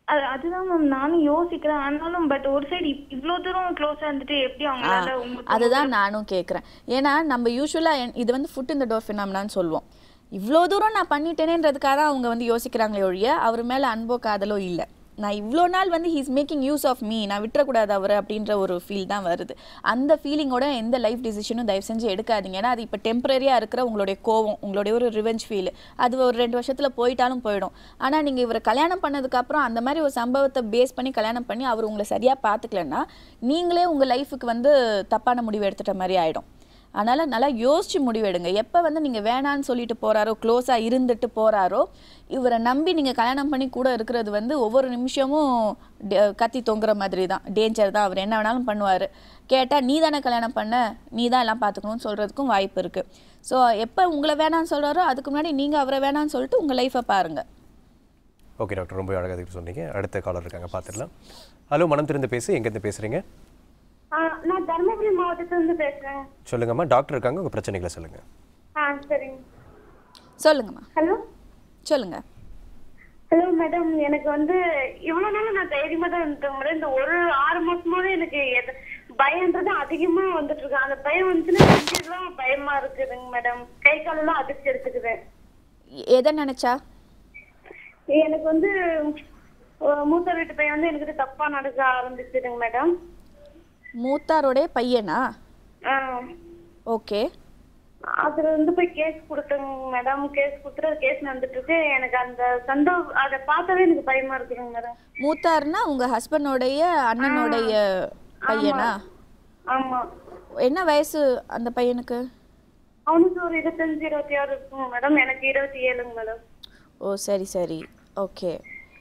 C: அது அதுதான் மேம் நானும் யோசிக்கிறேன் ஆனாலும் பட் ஒரு சைடு இவ்ளோ தூரம் க்ளோஸா இருந்துட்டு எப்படி அவங்களால உங்களுக்கு
B: அதுதான் நானும் கேட்குறேன் ஏன்னா நம்ம யூஸ்வலாக இது வந்து ஃபுட் இந்த டோர் ஃபினாமினான்னு சொல்லுவோம் இவ்வளோ தூரம் நான் பண்ணிட்டேனேன்றதுக்காக தான் அவங்க வந்து யோசிக்கிறாங்களே ஒழிய அவர் மேலே அன்போ காதலோ இல்லை நான் இவ்வளோ நாள் வந்து he's making use of me நான் விட்டுறக்கூடாது அவர் அப்படின்ற ஒரு ஃபீல் தான் வருது அந்த ஃபீலிங்கோட எந்த லைஃப் டிசிஷனும் தயவு செஞ்சு எடுக்காதீங்க ஏன்னா அது இப்போ டெம்பரரியாக இருக்கிற உங்களுடைய கோவம் உங்களுடைய ஒரு ரிவெஞ்ச் ஃபீல் அது ஒரு ரெண்டு வருஷத்தில் போயிட்டாலும் போயிடும் ஆனால் நீங்கள் இவரை கல்யாணம் பண்ணதுக்கப்புறம் அந்த மாதிரி ஒரு சம்பவத்தை பேஸ் பண்ணி கல்யாணம் பண்ணி அவர் உங்களை சரியாக பார்த்துக்கலன்னா நீங்களே உங்கள் லைஃபுக்கு வந்து தப்பான முடிவு எடுத்துட்ட மாதிரி ஆகிடும் அதனால் நல்லா யோசிச்சு முடிவெடுங்க எப்போ வந்து நீங்கள் வேணான்னு சொல்லிட்டு போகிறாரோ க்ளோஸாக இருந்துட்டு போகிறாரோ இவரை நம்பி நீங்கள் கல்யாணம் பண்ணி கூட இருக்கிறது வந்து ஒவ்வொரு நிமிஷமும் டே- கத்தி தொங்குற மாதிரி தான் டேஞ்சர் தான் அவர் என்ன வேணாலும் பண்ணுவார் கேட்டால் நீ தானே கல்யாணம் பண்ண நீ தான் எல்லாம் பார்த்துக்கணும்னு சொல்கிறதுக்கும் வாய்ப்பு இருக்குது ஸோ எப்போ உங்களை வேணான்னு சொல்கிறாரோ அதுக்கு முன்னாடி நீங்கள் அவரை வேணான்னு சொல்லிட்டு உங்கள் லைஃப்பை பாருங்கள்
A: ஓகே டாக்டர் ரொம்ப அழகாக இதுக்கு சொன்னீங்க அடுத்த காலர் இருக்காங்க பார்த்துடலாம் ஹலோ மனம் திறந்து பேசி எங்கேருந்து பேசுகிறீங்க
C: ஆ, நான் தருமபுரி மாவட்டத்துல இருந்து பேசுறேன்
A: சொல்லுங்கம்மா டாக்டர் இருக்காங்க உங்கள் பிரச்சனைகளை சொல்லுங்கள்
C: ஆ சரிங்க
B: சொல்லுங்கம்மா
C: ஹலோ
B: சொல்லுங்கள்
C: ஹலோ மேடம் எனக்கு வந்து இவ்வளவு நாள் நான் தைரியமா தான் இருந்தேன் மேடம் இந்த ஒரு ஆறு மாசமாவே எனக்கு எது- பயம்ன்றது அதிகமா வந்துட்டு இருக்கு அந்த பயம் வந்துச்சுன்னா நெஞ்செல்லாம் பயமா இருக்குதுங்க மேடம் கை காலெல்லாம் அதிர்ச்சி எடுத்துக்குது
B: எதை நினச்சா
C: எனக்கு வந்து அஹ், மூத்த வீட்டு பையன் வந்து எனக்கு தப்பா நடக்க ஆரம்பிச்சுதுங்க மேடம்
B: மூத்தாரோடைய பையனா
C: ஆஹ்
B: ஓகே
C: அதுல வந்து போய் கேஸ் கொடுத்தேங்க மேடம் கேஸ் கொடுத்துட்டு கேஸ் நடந்துட்டு இருக்கு எனக்கு அந்த சந்தோ அதை பார்த்தாவே எனக்கு பயமா இருக்குதுங்க மேடம்
B: மூத்தார்னா உங்கள் ஹஸ்பண்டோடைய அண்ணனுடைய பையனா
C: ஆமா
B: என்ன வயசு அந்த பையனுக்கு
C: அவனுக்கு ஒரு இருபத்தஞ்சு இருபத்தி ஆறு இருக்குங்க மேடம் எனக்கு இருபத்தி ஏழுங்க மேடம்
B: ஓ சரி சரி ஓகே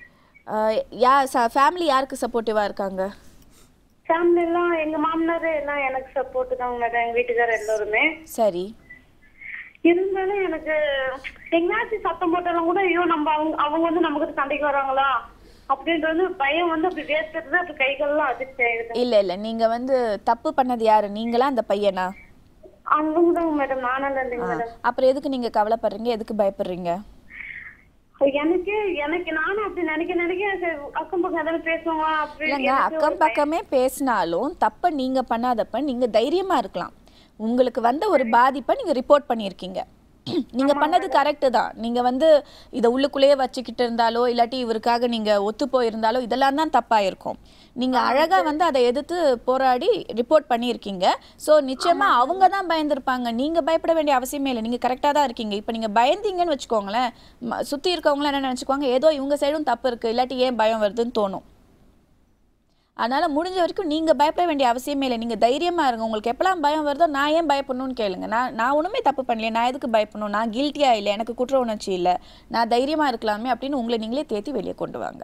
B: யா ஃபேமிலி யாருக்கு சப்போர்ட்டிவாக இருக்காங்க
C: ஃபேமிலி எல்லாம் எங்க மாமனார் எல்லாம் எனக்கு சப்போர்ட் தாங்க மேடம் எங்க வீட்டுக்காரர் எல்லாருமே
B: சரி
C: இருந்தாலும் எனக்கு எங்கேயாச்சும் சத்தம் போட்டாலும் கூட ஐயோ நம்ம அவங்க அவங்க வந்து நமக்கு சண்டைக்கு வராங்களா அப்படின்றது பயம் வந்து அப்படி வேர்த்துறது அப்படி கைகள்லாம் அதிர்ச்சி ஆயிடுது
B: இல்லை இல்லை நீங்கள் வந்து தப்பு பண்ணது யாரு நீங்களா அந்த பையனா
C: அவங்க தாங்க மேடம் நானால இல்லைங்க
B: ஆ,
C: மேடம்
B: அப்புறம் எதுக்கு நீங்கள் கவலைப்படுறீங்க எதுக்கு பயப்படுறீங்க
C: எனக்கு எனக்கு நானும் அப்படி நினைக்க நினைக்க சரி, அக்கம் பக்கம் ஏதாவது பேசுவாங்க அப்படி
B: இல்லைங்க
C: எனக்கு ஒரு
B: அக்கம் பக்கமே பேசினாலும் தப்பை நீங்கள் பண்ணாதப்ப நீங்கள் தைரியமாக இருக்கலாம் உங்களுக்கு வந்த ஒரு பாதிப்பை நீங்கள் ரிப்போர்ட் பண்ணியிருக்கீங்க நீங்கள் பண்ணது கரெக்டு தான் நீங்கள் வந்து இதை உள்ளுக்குள்ளேயே வச்சுக்கிட்டு இருந்தாலோ இல்லாட்டி இவருக்காக நீங்கள் ஒத்து போயிருந்தாலோ இதெல்லாம் தான் தப்பாக இருக்கும் நீங்கள் அழகாக வந்து அதை எதிர்த்து போராடி ரிப்போர்ட் பண்ணியிருக்கீங்க ஸோ நிச்சயமாக அவங்க தான் பயந்துருப்பாங்க நீங்கள் பயப்பட வேண்டிய அவசியமே இல்லை நீங்கள் கரெக்டாக தான் இருக்கீங்க இப்போ நீங்கள் பயந்தீங்கன்னு வச்சுக்கோங்களேன் சுற்றி இருக்கவங்களாம் என்ன நினச்சிக்குவாங்க ஏதோ இவங்க சைடும் தப்பு இருக்குது இல்லாட்டி ஏன் பயம் வருதுன்னு தோணும் அதனால் முடிஞ்ச வரைக்கும் நீங்கள் பயப்பட வேண்டிய அவசியமே இல்லை நீங்கள் தைரியமாக இருங்க உங்களுக்கு எப்பலாம் பயம் வருதோ நான் ஏன் பயப்படணும்னு கேளுங்க நான் நான் ஒன்றுமே தப்பு பண்ணலையே நான் எதுக்கு பயப்படணும் நான் கில்ட்டியாக இல்லை எனக்கு குற்ற உணர்ச்சி இல்லை நான் தைரியமாக இருக்கலாமே அப்படின்னு உங்களை நீங்களே தேத்தி வெளியே கொண்டு வாங்க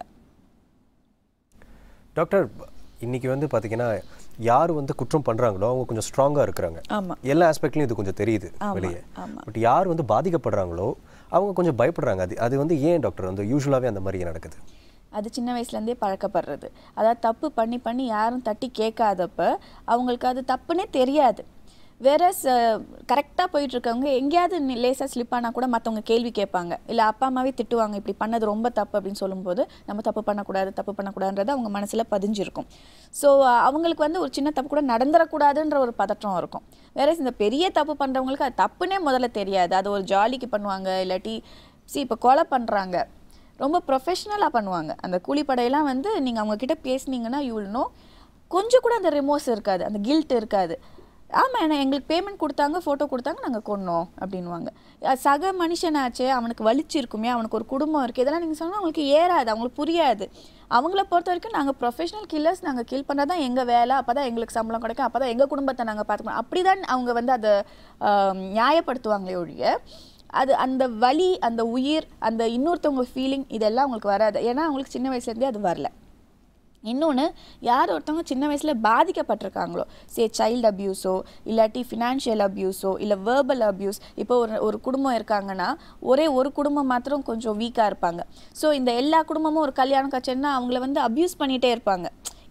A: டாக்டர் இன்னைக்கு வந்து பார்த்தீங்கன்னா யார் வந்து குற்றம் பண்ணுறாங்களோ அவங்க கொஞ்சம் ஸ்ட்ராங்காக இருக்கிறாங்க
B: ஆமாம்
A: எல்லா ஆஸ்பெக்ட்லையும் இது கொஞ்சம் தெரியுது வெளியே
B: ஆமா.
A: பட் யார் வந்து பாதிக்கப்படுறாங்களோ அவங்க கொஞ்சம் பயப்படுறாங்க அது அது வந்து ஏன் டாக்டர் வந்து யூஸ்வலாகவே அந்த மாதிரி நடக்குது
B: அது சின்ன வயசுலேருந்தே பழக்கப்படுறது அதாவது தப்பு பண்ணி பண்ணி யாரும் தட்டி கேட்காதப்ப அவங்களுக்கு அது தப்புன்னே தெரியாது வேற கரெக்டாக போயிட்டு இருக்கவங்க எங்கேயாவது லேசாக ஸ்லிப் ஆனால் கூட மற்றவங்க கேள்வி கேட்பாங்க இல்லை அப்பா அம்மாவே திட்டுவாங்க இப்படி பண்ணது ரொம்ப தப்பு அப்படின்னு சொல்லும்போது நம்ம தப்பு பண்ணக்கூடாது தப்பு பண்ணக்கூடாதுன்றது அவங்க மனசில் பதிஞ்சிருக்கும் ஸோ அவங்களுக்கு வந்து ஒரு சின்ன தப்பு கூட நடந்துடக்கூடாதுன்ற ஒரு பதற்றம் இருக்கும் வேற இந்த பெரிய தப்பு பண்ணுறவங்களுக்கு அது தப்புன்னே முதல்ல தெரியாது அது ஒரு ஜாலிக்கு பண்ணுவாங்க இல்லாட்டி சி இப்போ கொலை பண்ணுறாங்க ரொம்ப ப்ரொஃபஷ்னலாக பண்ணுவாங்க அந்த கூலிப்படையெல்லாம் வந்து நீங்கள் அவங்க கிட்ட பேசுனீங்கன்னா யூல்னோ கொஞ்சம் கூட அந்த ரிமோர்ஸ் இருக்காது அந்த கில்ட் இருக்காது ஆமாம் என்ன எங்களுக்கு பேமெண்ட் கொடுத்தாங்க ஃபோட்டோ கொடுத்தாங்க நாங்கள் கொன்னோம் அப்படின்வாங்க அஹ் சக மனுஷனாச்சே அவனுக்கு வலிச்சிருக்குமே அவனுக்கு ஒரு குடும்பம் இருக்குது இதெல்லாம் நீங்கள் சொன்னால் அவங்களுக்கு ஏறாது அவங்களுக்கு புரியாது அவங்கள பொறுத்த வரைக்கும் நாங்கள் ப்ரொஃபஷனல் கில்லர்ஸ் நாங்கள் கில் பண்ணுறது தான் எங்கள் வேலை அப்போ தான் எங்களுக்கு சம்பளம் கிடைக்கும் அப்போ தான் எங்கள் குடும்பத்தை நாங்கள் பார்த்துக்கணும் அப்படி தான் அவங்க வந்து அதை ஆம், நியாயப்படுத்துவாங்களே ஒழிய அது அந்த வலி அந்த உயிர் அந்த இன்னொருத்தவங்க ஃபீலிங் இதெல்லாம் அவங்களுக்கு வராது ஏன்னா அவங்களுக்கு சின்ன வயசுலேருந்தே அது வரல இன்னொன்று யார் ஒருத்தவங்க சின்ன வயசில் பாதிக்கப்பட்டிருக்காங்களோ சே சைல்டு அப்யூஸோ இல்லாட்டி ஃபினான்ஷியல் அப்யூஸோ இல்லை வேர்பல் அப்யூஸ் இப்போ ஒரு ஒரு குடும்பம் இருக்காங்கன்னா ஒரே ஒரு குடும்பம் மாத்திரம் கொஞ்சம் வீக்காக இருப்பாங்க ஸோ இந்த எல்லா குடும்பமும் ஒரு கல்யாணம் கச்சேரினா அவங்கள வந்து அப்யூஸ் பண்ணிகிட்டே இருப்பாங்க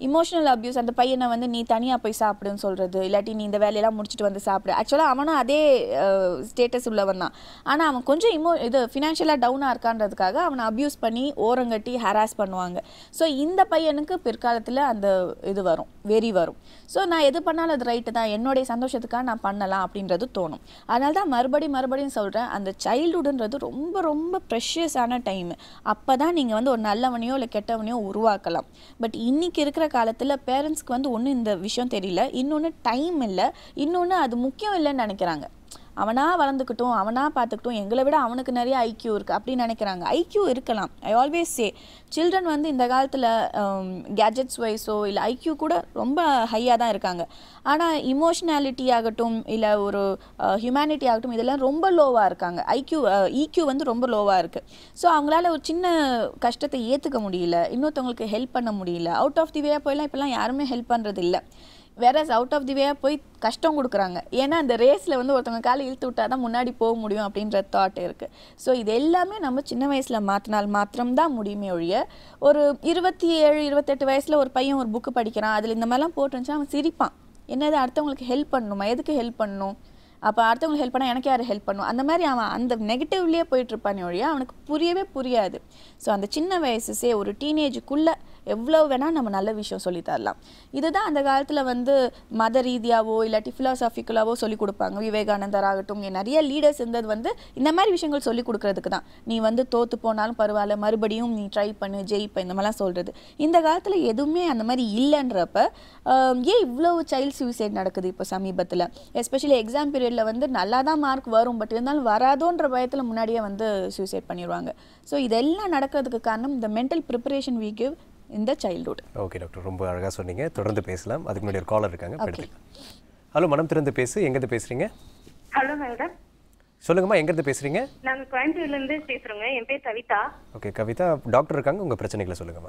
B: இமோஷனல் அப்யூஸ் அந்த பையனை வந்து நீ தனியாக போய் சாப்பிடுன்னு சொல்கிறது இல்லாட்டி நீ இந்த வேலையெல்லாம் முடிச்சுட்டு வந்து சாப்பிடு ஆக்சுவலாக அவனும் அதே ஸ்டேட்டஸ் உள்ளவன் தான் ஆனால் அவன் கொஞ்சம் இமோ இது ஃபினான்ஷியலாக டவுனாக இருக்கான்றதுக்காக அவனை அப்யூஸ் பண்ணி ஓரங்கட்டி ஹராஸ் பண்ணுவாங்க ஸோ இந்த பையனுக்கு பிற்காலத்தில் அந்த இது வரும் வெறி வரும் ஸோ நான் எது பண்ணாலும் அது ரைட்டு தான் என்னுடைய சந்தோஷத்துக்காக நான் பண்ணலாம் அப்படின்றது தோணும் அதனால தான் மறுபடி மறுபடியும் சொல்கிறேன் அந்த சைல்டுஹுட்ன்றது ரொம்ப ரொம்ப ப்ரெஷியஸான டைம் அப்போ தான் நீங்கள் வந்து ஒரு நல்லவனையோ இல்லை கெட்டவனையோ உருவாக்கலாம் பட் இன்னைக்கு இருக்கிற காலத்தில் பேரண்ட்ஸ்க்கு வந்து ஒன்றும் இந்த விஷயம் தெரியல இன்னொன்று டைம் இல்லை இன்னொன்று அது முக்கியம் இல்லைன்னு நினைக்கிறாங்க அவனா வளர்ந்துக்கட்டும் அவனா பார்த்துக்கட்டும் எங்களை விட அவனுக்கு நிறைய ஐக்யூ இருக்குது அப்படின்னு நினைக்கிறாங்க ஐக்யூ இருக்கலாம் ஐ ஆல்வேஸ் சே சில்ட்ரன் வந்து இந்த காலத்தில் கேஜெட்ஸ் வைஸோ இல்லை ஐக்யூ கூட ரொம்ப ஹையாக தான் இருக்காங்க ஆனால் இமோஷ்னாலிட்டி ஆகட்டும் இல்லை ஒரு ஹியூமனிட்டி ஆகட்டும் இதெல்லாம் ரொம்ப லோவாக இருக்காங்க ஐக்யூ ஈக்யூ வந்து ரொம்ப லோவாக இருக்குது ஸோ அவங்களால ஒரு சின்ன கஷ்டத்தை ஏற்றுக்க முடியல இன்னொருத்தவங்களுக்கு ஹெல்ப் பண்ண முடியல அவுட் ஆஃப் தி வே போயெல்லாம் இப்போல்லாம் யாருமே ஹெல்ப் பண்ணுறது இல்லை வேற அவுட் ஆஃப் தி வே போய் கஷ்டம் கொடுக்குறாங்க ஏன்னா அந்த ரேஸில் வந்து ஒருத்தவங்க காலை இழுத்து விட்டா தான் முன்னாடி போக முடியும் அப்படின்ற தாட் இருக்குது ஸோ இது எல்லாமே நம்ம சின்ன வயசில் மாற்றினால் மாத்திரம்தான் முடியுமே ஒழிய ஒரு இருபத்தி ஏழு இருபத்தெட்டு வயசில் ஒரு பையன் ஒரு புக்கு படிக்கிறான் அதில் இந்த மாதிரிலாம் போட்டுருந்துச்சா அவன் சிரிப்பான் என்னது அடுத்தவங்களுக்கு ஹெல்ப் பண்ணணுமா எதுக்கு ஹெல்ப் பண்ணணும் அப்போ அடுத்தவங்களுக்கு ஹெல்ப் பண்ணால் எனக்கு யார் ஹெல்ப் பண்ணும் அந்த மாதிரி அவன் அந்த நெகட்டிவ்லேயே போயிட்டு இருப்பானே ஒழிய அவனுக்கு புரியவே புரியாது ஸோ அந்த சின்ன வயசுசே ஒரு டீனேஜுக்குள்ளே எவ்வளோ வேணால் நம்ம நல்ல விஷயம் சொல்லி தரலாம் இதுதான் அந்த காலத்தில் வந்து மத ரீதியாவோ இல்லாட்டி ஃபிலாசாபிக்கலாவோ சொல்லி கொடுப்பாங்க விவேகானந்தர் ஆகட்டும் இங்க நிறைய லீடர்ஸ் இருந்தது வந்து இந்த மாதிரி விஷயங்கள் சொல்லி கொடுக்கறதுக்கு தான் நீ வந்து தோத்து போனாலும் பரவாயில்ல மறுபடியும் நீ ட்ரை பண்ணு ஜெயிப்ப இந்த மாதிரிலாம் சொல்கிறது இந்த காலத்தில் எதுவுமே அந்த மாதிரி இல்லைன்றப்ப ஆஹ், ஏன் இவ்வளோ சைல்ட் சூசைட் நடக்குது இப்போ சமீபத்தில் எஸ்பெஷலி எக்ஸாம் பீரியடில் வந்து நல்லா தான் மார்க் வரும் பட் இருந்தாலும் வராதோன்ற பயத்தில் முன்னாடியே வந்து சூசைட் பண்ணிடுவாங்க ஸோ இதெல்லாம் நடக்கிறதுக்கு காரணம் இந்த மென்டல் ப்ரிப்பரேஷன் we give இந்த சைல்ட்ஹுட்
A: ஓகே டாக்டர் ரொம்ப அழகாக சொன்னீங்க தொடர்ந்து பேசலாம் அதுக்கு முன்னாடி ஒரு காலர் இருக்காங்க படுத்துக்கலாம் ஹலோ மனம் திறந்து பேசு எங்கேருந்து பேசுறீங்க
F: ஹலோ மேடம்
A: சொல்லுங்கம்மா எங்கேருந்து பேசுறீங்க
F: நாங்க கோயம்புத்தூர்ல இருந்து பேசுறோங்க என் பேர் கவிதா
A: ஓகே கவிதா டாக்டர் இருக்காங்க உங்கள் பிரச்சனைகளை சொல்லுங்கம்மா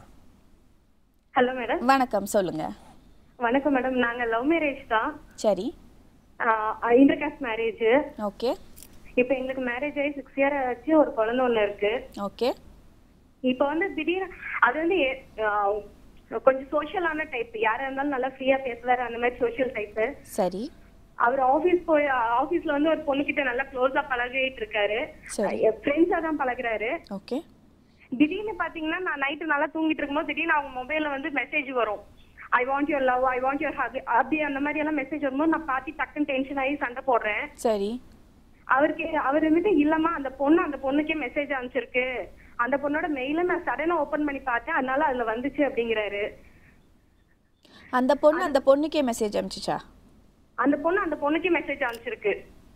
F: ஹலோ மேடம்
B: வணக்கம் சொல்லுங்க
F: வணக்கம் மேடம் நாங்க லவ் மேரேஜ் தான்
B: சரி
F: இன்டர் காஸ்ட் மேரேஜ்
B: ஓகே
F: இப்போ எங்களுக்கு மேரேஜ் ஆகி சிக்ஸ் இயர் ஆச்சு ஒரு குழந்தை ஒண்ணு இருக்கு
B: ஓகே
F: இப்போ வந்து திடீர்னு அது வந்து எ- ஆஹ் கொஞ்சம் சோஷியலான டைப் யாரா இருந்தாலும் நல்லா ஃப்ரீயா பேசுவாரு அந்த மாதிரி சோஷியல் டைப்
B: சரி
F: அவர் ஆபீஸ் போய் ஆபீஸ்ல வந்து ஒரு பொண்ணுகிட்ட நல்லா க்ளோஸா பழகிட்டு இருக்காரு
B: சரி.
F: ஃப்ரெண்ட்ஸா தான் பழகுறாரு
B: ஓகே
F: திடீர்னு பாத்தீங்கன்னா நான் நைட்டு நல்லா தூங்கிட்டு இருக்கும்போது திடீர்னு அவங்க மொபைல்ல வந்து மெசேஜ் வரும் I want your love I want your hug அப்படி அந்த மாதிரி எல்லாம் மெசேஜ் வரும்போது நான் பார்த்து டக்குன்னு டென்ஷன் ஆகி சண்டை போடுறேன்
B: சரி
F: அவருக்கு அவர் வந்துட்டு இல்லம்மா அந்த பொண்ணு அந்த பொண்ணுக்கே மெசேஜ் அனுப்பிச்சிருக்கு அந்த பொண்ணோட மெயில நான் சடனா ஓபன் பண்ணி பார்த்தேன் அதனால அதுல வந்துச்சு அப்படிங்கிறாரு
B: அந்த பொண்ணு அந்த பொண்ணுக்கே மெசேஜ் அனுப்பிச்சிச்சா
F: அந்த பொண்ணு அந்த பொண்ணுக்கே மெசேஜ் அனுப்பிச்சிருக்கு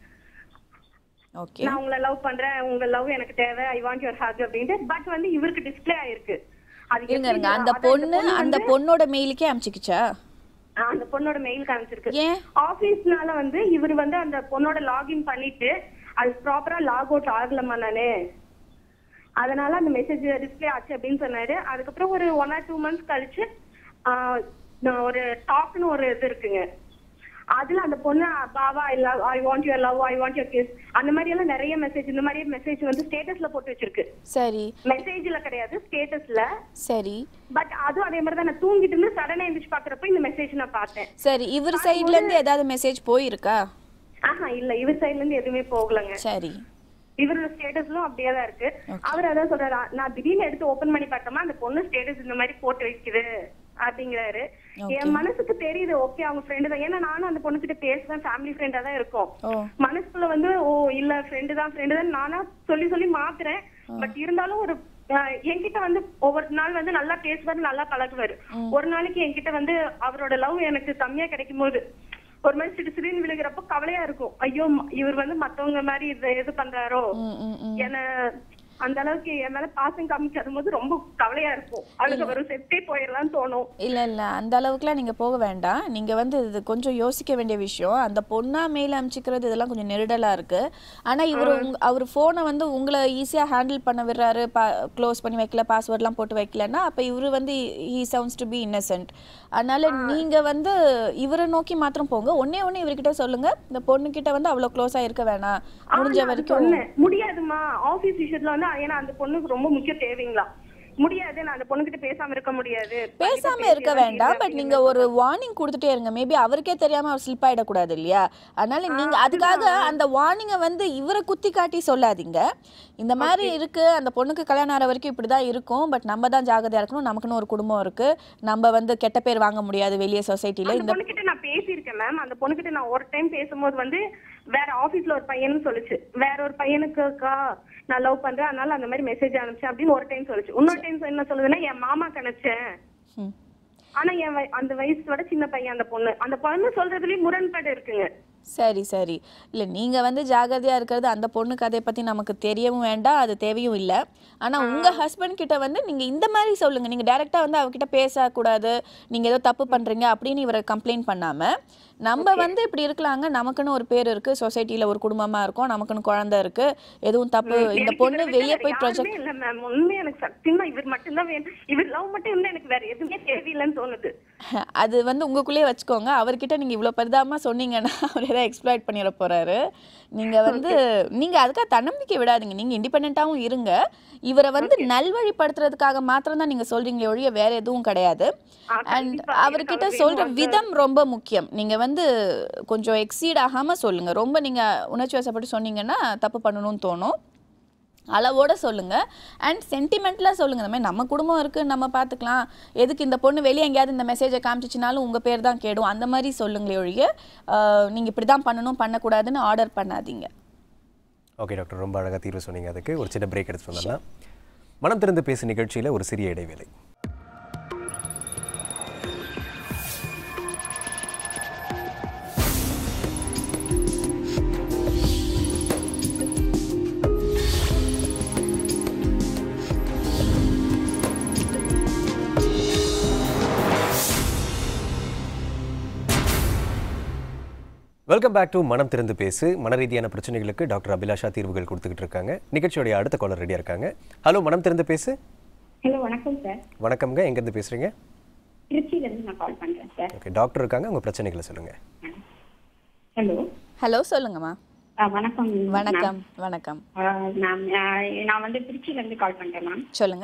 B: ஓகே
F: நான் உங்களை லவ் பண்றேன் உங்க லவ் எனக்கு தேவை ஐ வாண்ட் யுவர் ஹக் அப்படின்ட்டு பட் வந்து இவருக்கு டிஸ்ப்ளே ஆயிருக்கு அது
B: இருங்க
F: எப்படி-
B: இருங்க அந்த
F: அதான்
B: பொண்ணு அந்த
F: வந்து-
B: பொண்ணோட மெயிலுக்கே அனுப்பிச்சிக்கிச்சா
F: ஆ, அந்த பொண்ணோட மெயில் காமிச்சிருக்கு
B: ஏன்
F: ஆபீஸ்னால வந்து இவர் வந்து அந்த பொண்ணோட லாகின் பண்ணிட்டு அது ப்ராப்பரா லாக் அவுட் ஆகலமா நானு அதனால அந்த மெசேஜ் டிஸ்ப்ளே ஆச்சு அப்படின்னு சொன்னாரு அதுக்கப்புறம் ஒரு ஒன் ஆர் டூ மந்த்ஸ் கழிச்சு ஆ, நான் ஒரு டாக்னு ஒரு இது இருக்குங்க அதுல அந்த பொண்ணு பாவா I love I want your love I want your kiss அந்த மாதிரி எல்லாம் நிறைய மெசேஜ் இந்த மாதிரி மெசேஜ் வந்து ஸ்டேட்டஸ்ல போட்டு வச்சிருக்கு
B: சரி
F: மெசேஜ்ல கிடையாது ஸ்டேட்டஸ்ல
B: சரி
F: பட் அதுவும் அதே மாதிரி தான் நான் தூங்கிட்டு இருந்து சடனா எந்திரிச்சு பாக்குறப்ப இந்த மெசேஜ் நான் பார்த்தேன்
B: சரி இவர் சைடுல இருந்து ஏதாவது மெசேஜ் போயிருக்கா
F: ஆஹா இல்ல இவர் சைடுல இருந்து எதுவுமே போகலங்க
B: சரி
F: இவரோட ஸ்டேட்டஸ்லும் அப்படியே தான் இருக்கு அவர் அதான் சொல்றாரு "ஆ, நான் திடீர்னு எடுத்து ஓபன் பண்ணி பார்த்தோமா அந்த பொண்ணு ஸ்டேட்டஸ் இந்த மாதிரி போட்டு வைக்குது அப்படிங்கிறாரு என் மனசுக்கு தெரியுது ஓகே அவங்க ஃப்ரெண்டு தான் ஏன்னா நானும் அந்த பொண்ணு கிட்ட பேசுவேன் ஃபேமிலி ஃப்ரெண்டா தான் இருக்கோம்
B: ஓ
F: மனசுக்குள்ள வந்து ஓ இல்ல ஃப்ரெண்டு தான் ஃப்ரெண்டு தான் நானா சொல்லி சொல்லி மாத்துறேன் பட் இருந்தாலும் ஒரு ஆஹ், என்கிட்ட வந்து ஒவ்வொரு நாள் வந்து நல்லா பேசுவாரு நல்லா பழகுவாரு ஒரு நாளைக்கு என்கிட்ட வந்து அவரோட லவ் எனக்கு கம்மியா கிடைக்கும் போது ஒரு மாதிரி சிடு சிடுன்னு விழுகிறப்ப கவலையா இருக்கும் ஐயோ ம- இவர் வந்து மத்தவங்க மாதிரி இது இது பண்றாரோ
B: ம் ம் ம்
F: என்ன அந்த அளவுக்கு என் மேல பாசம் காமிக்காத போது ரொம்ப கவலையா இருக்கும் அழுக வரும் செத்தே போயிடலாம்னு தோணும்
B: இல்லை இல்லை அந்த அளவுக்குலாம் நீங்கள் போக வேண்டாம் நீங்கள் வந்து இது கொஞ்சம் யோசிக்க வேண்டிய விஷயம் அந்த பொண்ணா மேல அமுச்சிக்கிறது இதெல்லாம் கொஞ்சம் நெருடலாக இருக்குது ஆனால் இவர் உங் அவர் ஃபோனை வந்து உங்களை ஈஸியாக ஹேண்டில் பண்ண விடுறாரு பா க்ளோஸ் பண்ணி வைக்கல பாஸ்வேர்ட்லாம் போட்டு வைக்கலன்னா அப்போ இவர் வந்து he sounds to be innocent அதனால நீங்கள் வந்து இவரை நோக்கி மாத்திரம் போங்க ஒன்னே ஒன்று இவர்கிட்ட சொல்லுங்கள் இந்த பொண்ணுக்கிட்ட வந்து அவ்வளோ க்ளோஸாக இருக்க வேணாம் முடிஞ்ச
F: ஆ, நான்
B: வரைக்கும்
F: சொன்னேன் முடியாதுமா ஆபீஸ் விஷயத்துல வந்து ஏன்னா அந்த பொண்ணுக்கு ரொம்ப முக்கிய தேவைங்களா முடியாது நான் அந்த பொண்ணுகிட்ட பேசாம இருக்க முடியாது
B: பேசாம இருக்க வேண்டாம் பட் நீங்க ஒரு வார்னிங் கொடுத்துட்டே இருங்க மேபி அவருக்கே தெரியாம அவர் ஸ்லிப் ஆயிடக்கூடாது இல்லையா அதனால நீங்க அதுக்காக அந்த வார்னிங்கை வந்து இவரை குத்தி காட்டி சொல்லாதீங்க இந்த மாதிரி இருக்கு அந்த பொண்ணுக்கு கல்யாணம் ஆகிற வரைக்கும் இப்படிதான் இருக்கும் பட் நம்ம தான் ஜாகிரதையா இருக்கணும் நமக்குன்னு ஒரு குடும்பம் இருக்கு நம்ம வந்து கெட்ட பேர் வாங்க முடியாது வெளியே சொசைட்டில
F: அந்த
B: இந்த
F: பொண்ணுகிட்ட நான் பேசியிருக்கேன் மேம் அந்த பொண்ணுகிட்ட நான் ஒரு டைம் பேசும்போது வந்து வேற ஆபீஸ்ல ஒரு பையன் சொல்லுச்சு வேற ஒரு பையனுக்குக்கா நான் லவ் பண்றேன் அதனால அந்த மாதிரி மெசேஜ் அனுப்பிச்சேன் அப்படின்னு ஒரு டைம் சொல்லுச்சு இன்னொரு டைம் என்ன சொல்லுதுன்னா என் மாமா கணிச்சேன்
B: ம்.
F: ஆனா என் வய- அந்த வயசோட சின்ன பையன் அந்த பொண்ணு அந்த பொண்ணு சொல்றதுலயும் முரண்பாடு இருக்குங்க
B: சரி சரி இல்லை நீங்கள் வந்து ஜாகிரதையாக இருக்கிறது அந்த பொண்ணுக்கு அதை பற்றி நமக்கு தெரியவும் வேண்டாம் அது தேவையும் இல்லை ஆனால் உங்கள் ஹஸ்பண்ட் கிட்ட வந்து நீங்கள் இந்த மாதிரி சொல்லுங்கள் நீங்கள் டைரெக்டாக வந்து அவகிட்ட பேசக்கூடாது நீங்கள் ஏதோ தப்பு பண்ணுறீங்க அப்படின்னு இவரை கம்ப்ளைண்ட் பண்ணாமல் நம்ம வந்து இப்படி இருக்கலாங்க நமக்குன்னு ஒரு பேர் இருக்குது சொசைட்டியில் ஒரு குடும்பமாக இருக்கும் நமக்குன்னு குழந்தை இருக்குது எதுவும் தப்பு இந்த
F: எனக்கு
B: பொண்ணு
F: இவரை விட்டு
B: வெளியே
F: வேற
B: போய்
F: யாருமே
B: ப்ரொஜெக்ட்
F: இல்ல மேம் உண்மை எனக்கு சத்தியமா இவர் மட்டும்தான் வேணும் இவர் லவ் மட்டும் இருந்தா எனக்கு வேற எதுவுமே தேவையில்லைன்னு தோணுது
B: அது வந்து உங்களுக்குள்ளேயே வச்சுக்கோங்க அவர்கிட்ட நீங்கள் இவ்வளோ பரிதாபமாக சொன்னீங்கன்னா அவர் ஏதாவது எக்ஸ்ப்ளாய்ட் பண்ணிட போகிறாரு நீங்கள் வந்து நீங்கள் அதுக்காக தன்னம்பிக்கை விடாதீங்க நீங்கள் இண்டிபெண்ட்டாகவும் இருங்க இவரை வந்து நல்வழிப்படுத்துறதுக்காக மாத்திரம் தான் நீங்கள் சொல்கிறீங்களே ஒழிய வேற எதுவும் கிடையாது
F: ஆ,
B: அண்ட்
F: கண்டிப்பா.
B: அவர்கிட்ட
F: எனக்கு அவர்
B: சொல்கிற
F: வேணும்.
B: விதம் ரொம்ப முக்கியம் நீங்கள் வந்து கொஞ்சம் எக்ஸீட் ஆகாமல் சொல்லுங்கள் ரொம்ப நீங்கள் உணர்ச்சி வசப்பட்டு சொன்னீங்கன்னா தப்பு பண்ணணும்னு தோணும் அளவோட சொல்லுங்க அண்ட் சென்டிமெண்ட்லாம் சொல்லுங்க இந்த மாதிரி நம்ம குடும்பம் இருக்கு நம்ம பார்த்துக்கலாம் எதுக்கு இந்த பொண்ணு வெளியே எங்கேயாவது இந்த மெசேஜை காமிச்சிச்சினாலும் உங்க பேர் தான் கேடும் அந்த மாதிரி சொல்லுங்களே ஒழிய ஆஹ், நீங்க இப்படி தான் பண்ணணும் பண்ணக்கூடாதுன்னு ஆர்டர் பண்ணாதீங்க
A: ஓகே டாக்டர் ரொம்ப அழகாக தீர்வு சொன்னீங்க அதுக்கு ஒரு சின்ன பிரேக் எடுத்து வந்துடலாம் மனம் திறந்து பேசு நிகழ்ச்சியில் ஒரு சிறிய இடைவேளை வெல்கம் பேக் டு மனம் திறந்து பேசு மன ரீதியான பிரச்சனைகளுக்கு டாக்டர் அபிலாஷா தீர்வுகள் கொடுத்துக்கிட்டு இருக்காங்க நிகழ்ச்சியோடைய அடுத்த காலர் ரெடியாக இருக்காங்க ஹலோ மனம் திறந்து பேசு
H: ஹலோ வணக்கம் சார்
A: வணக்கம்ங்க எங்கேருந்து பேசுகிறீங்க
H: திருச்சியில இருந்து நான் கால் பண்றேன் சார்
A: ஓகே டாக்டர் இருக்காங்க உங்கள் பிரச்சனைகளை சொல்லுங்கள்
H: ஹலோ
B: ஹலோ சொல்லுங்கம்மா
H: வணக்கம்
B: வணக்கம் வணக்கம்
H: மேம் மேம் நான் வந்து திருச்சியில இருந்து கால் பண்றேன் மேம்
B: சொல்லுங்க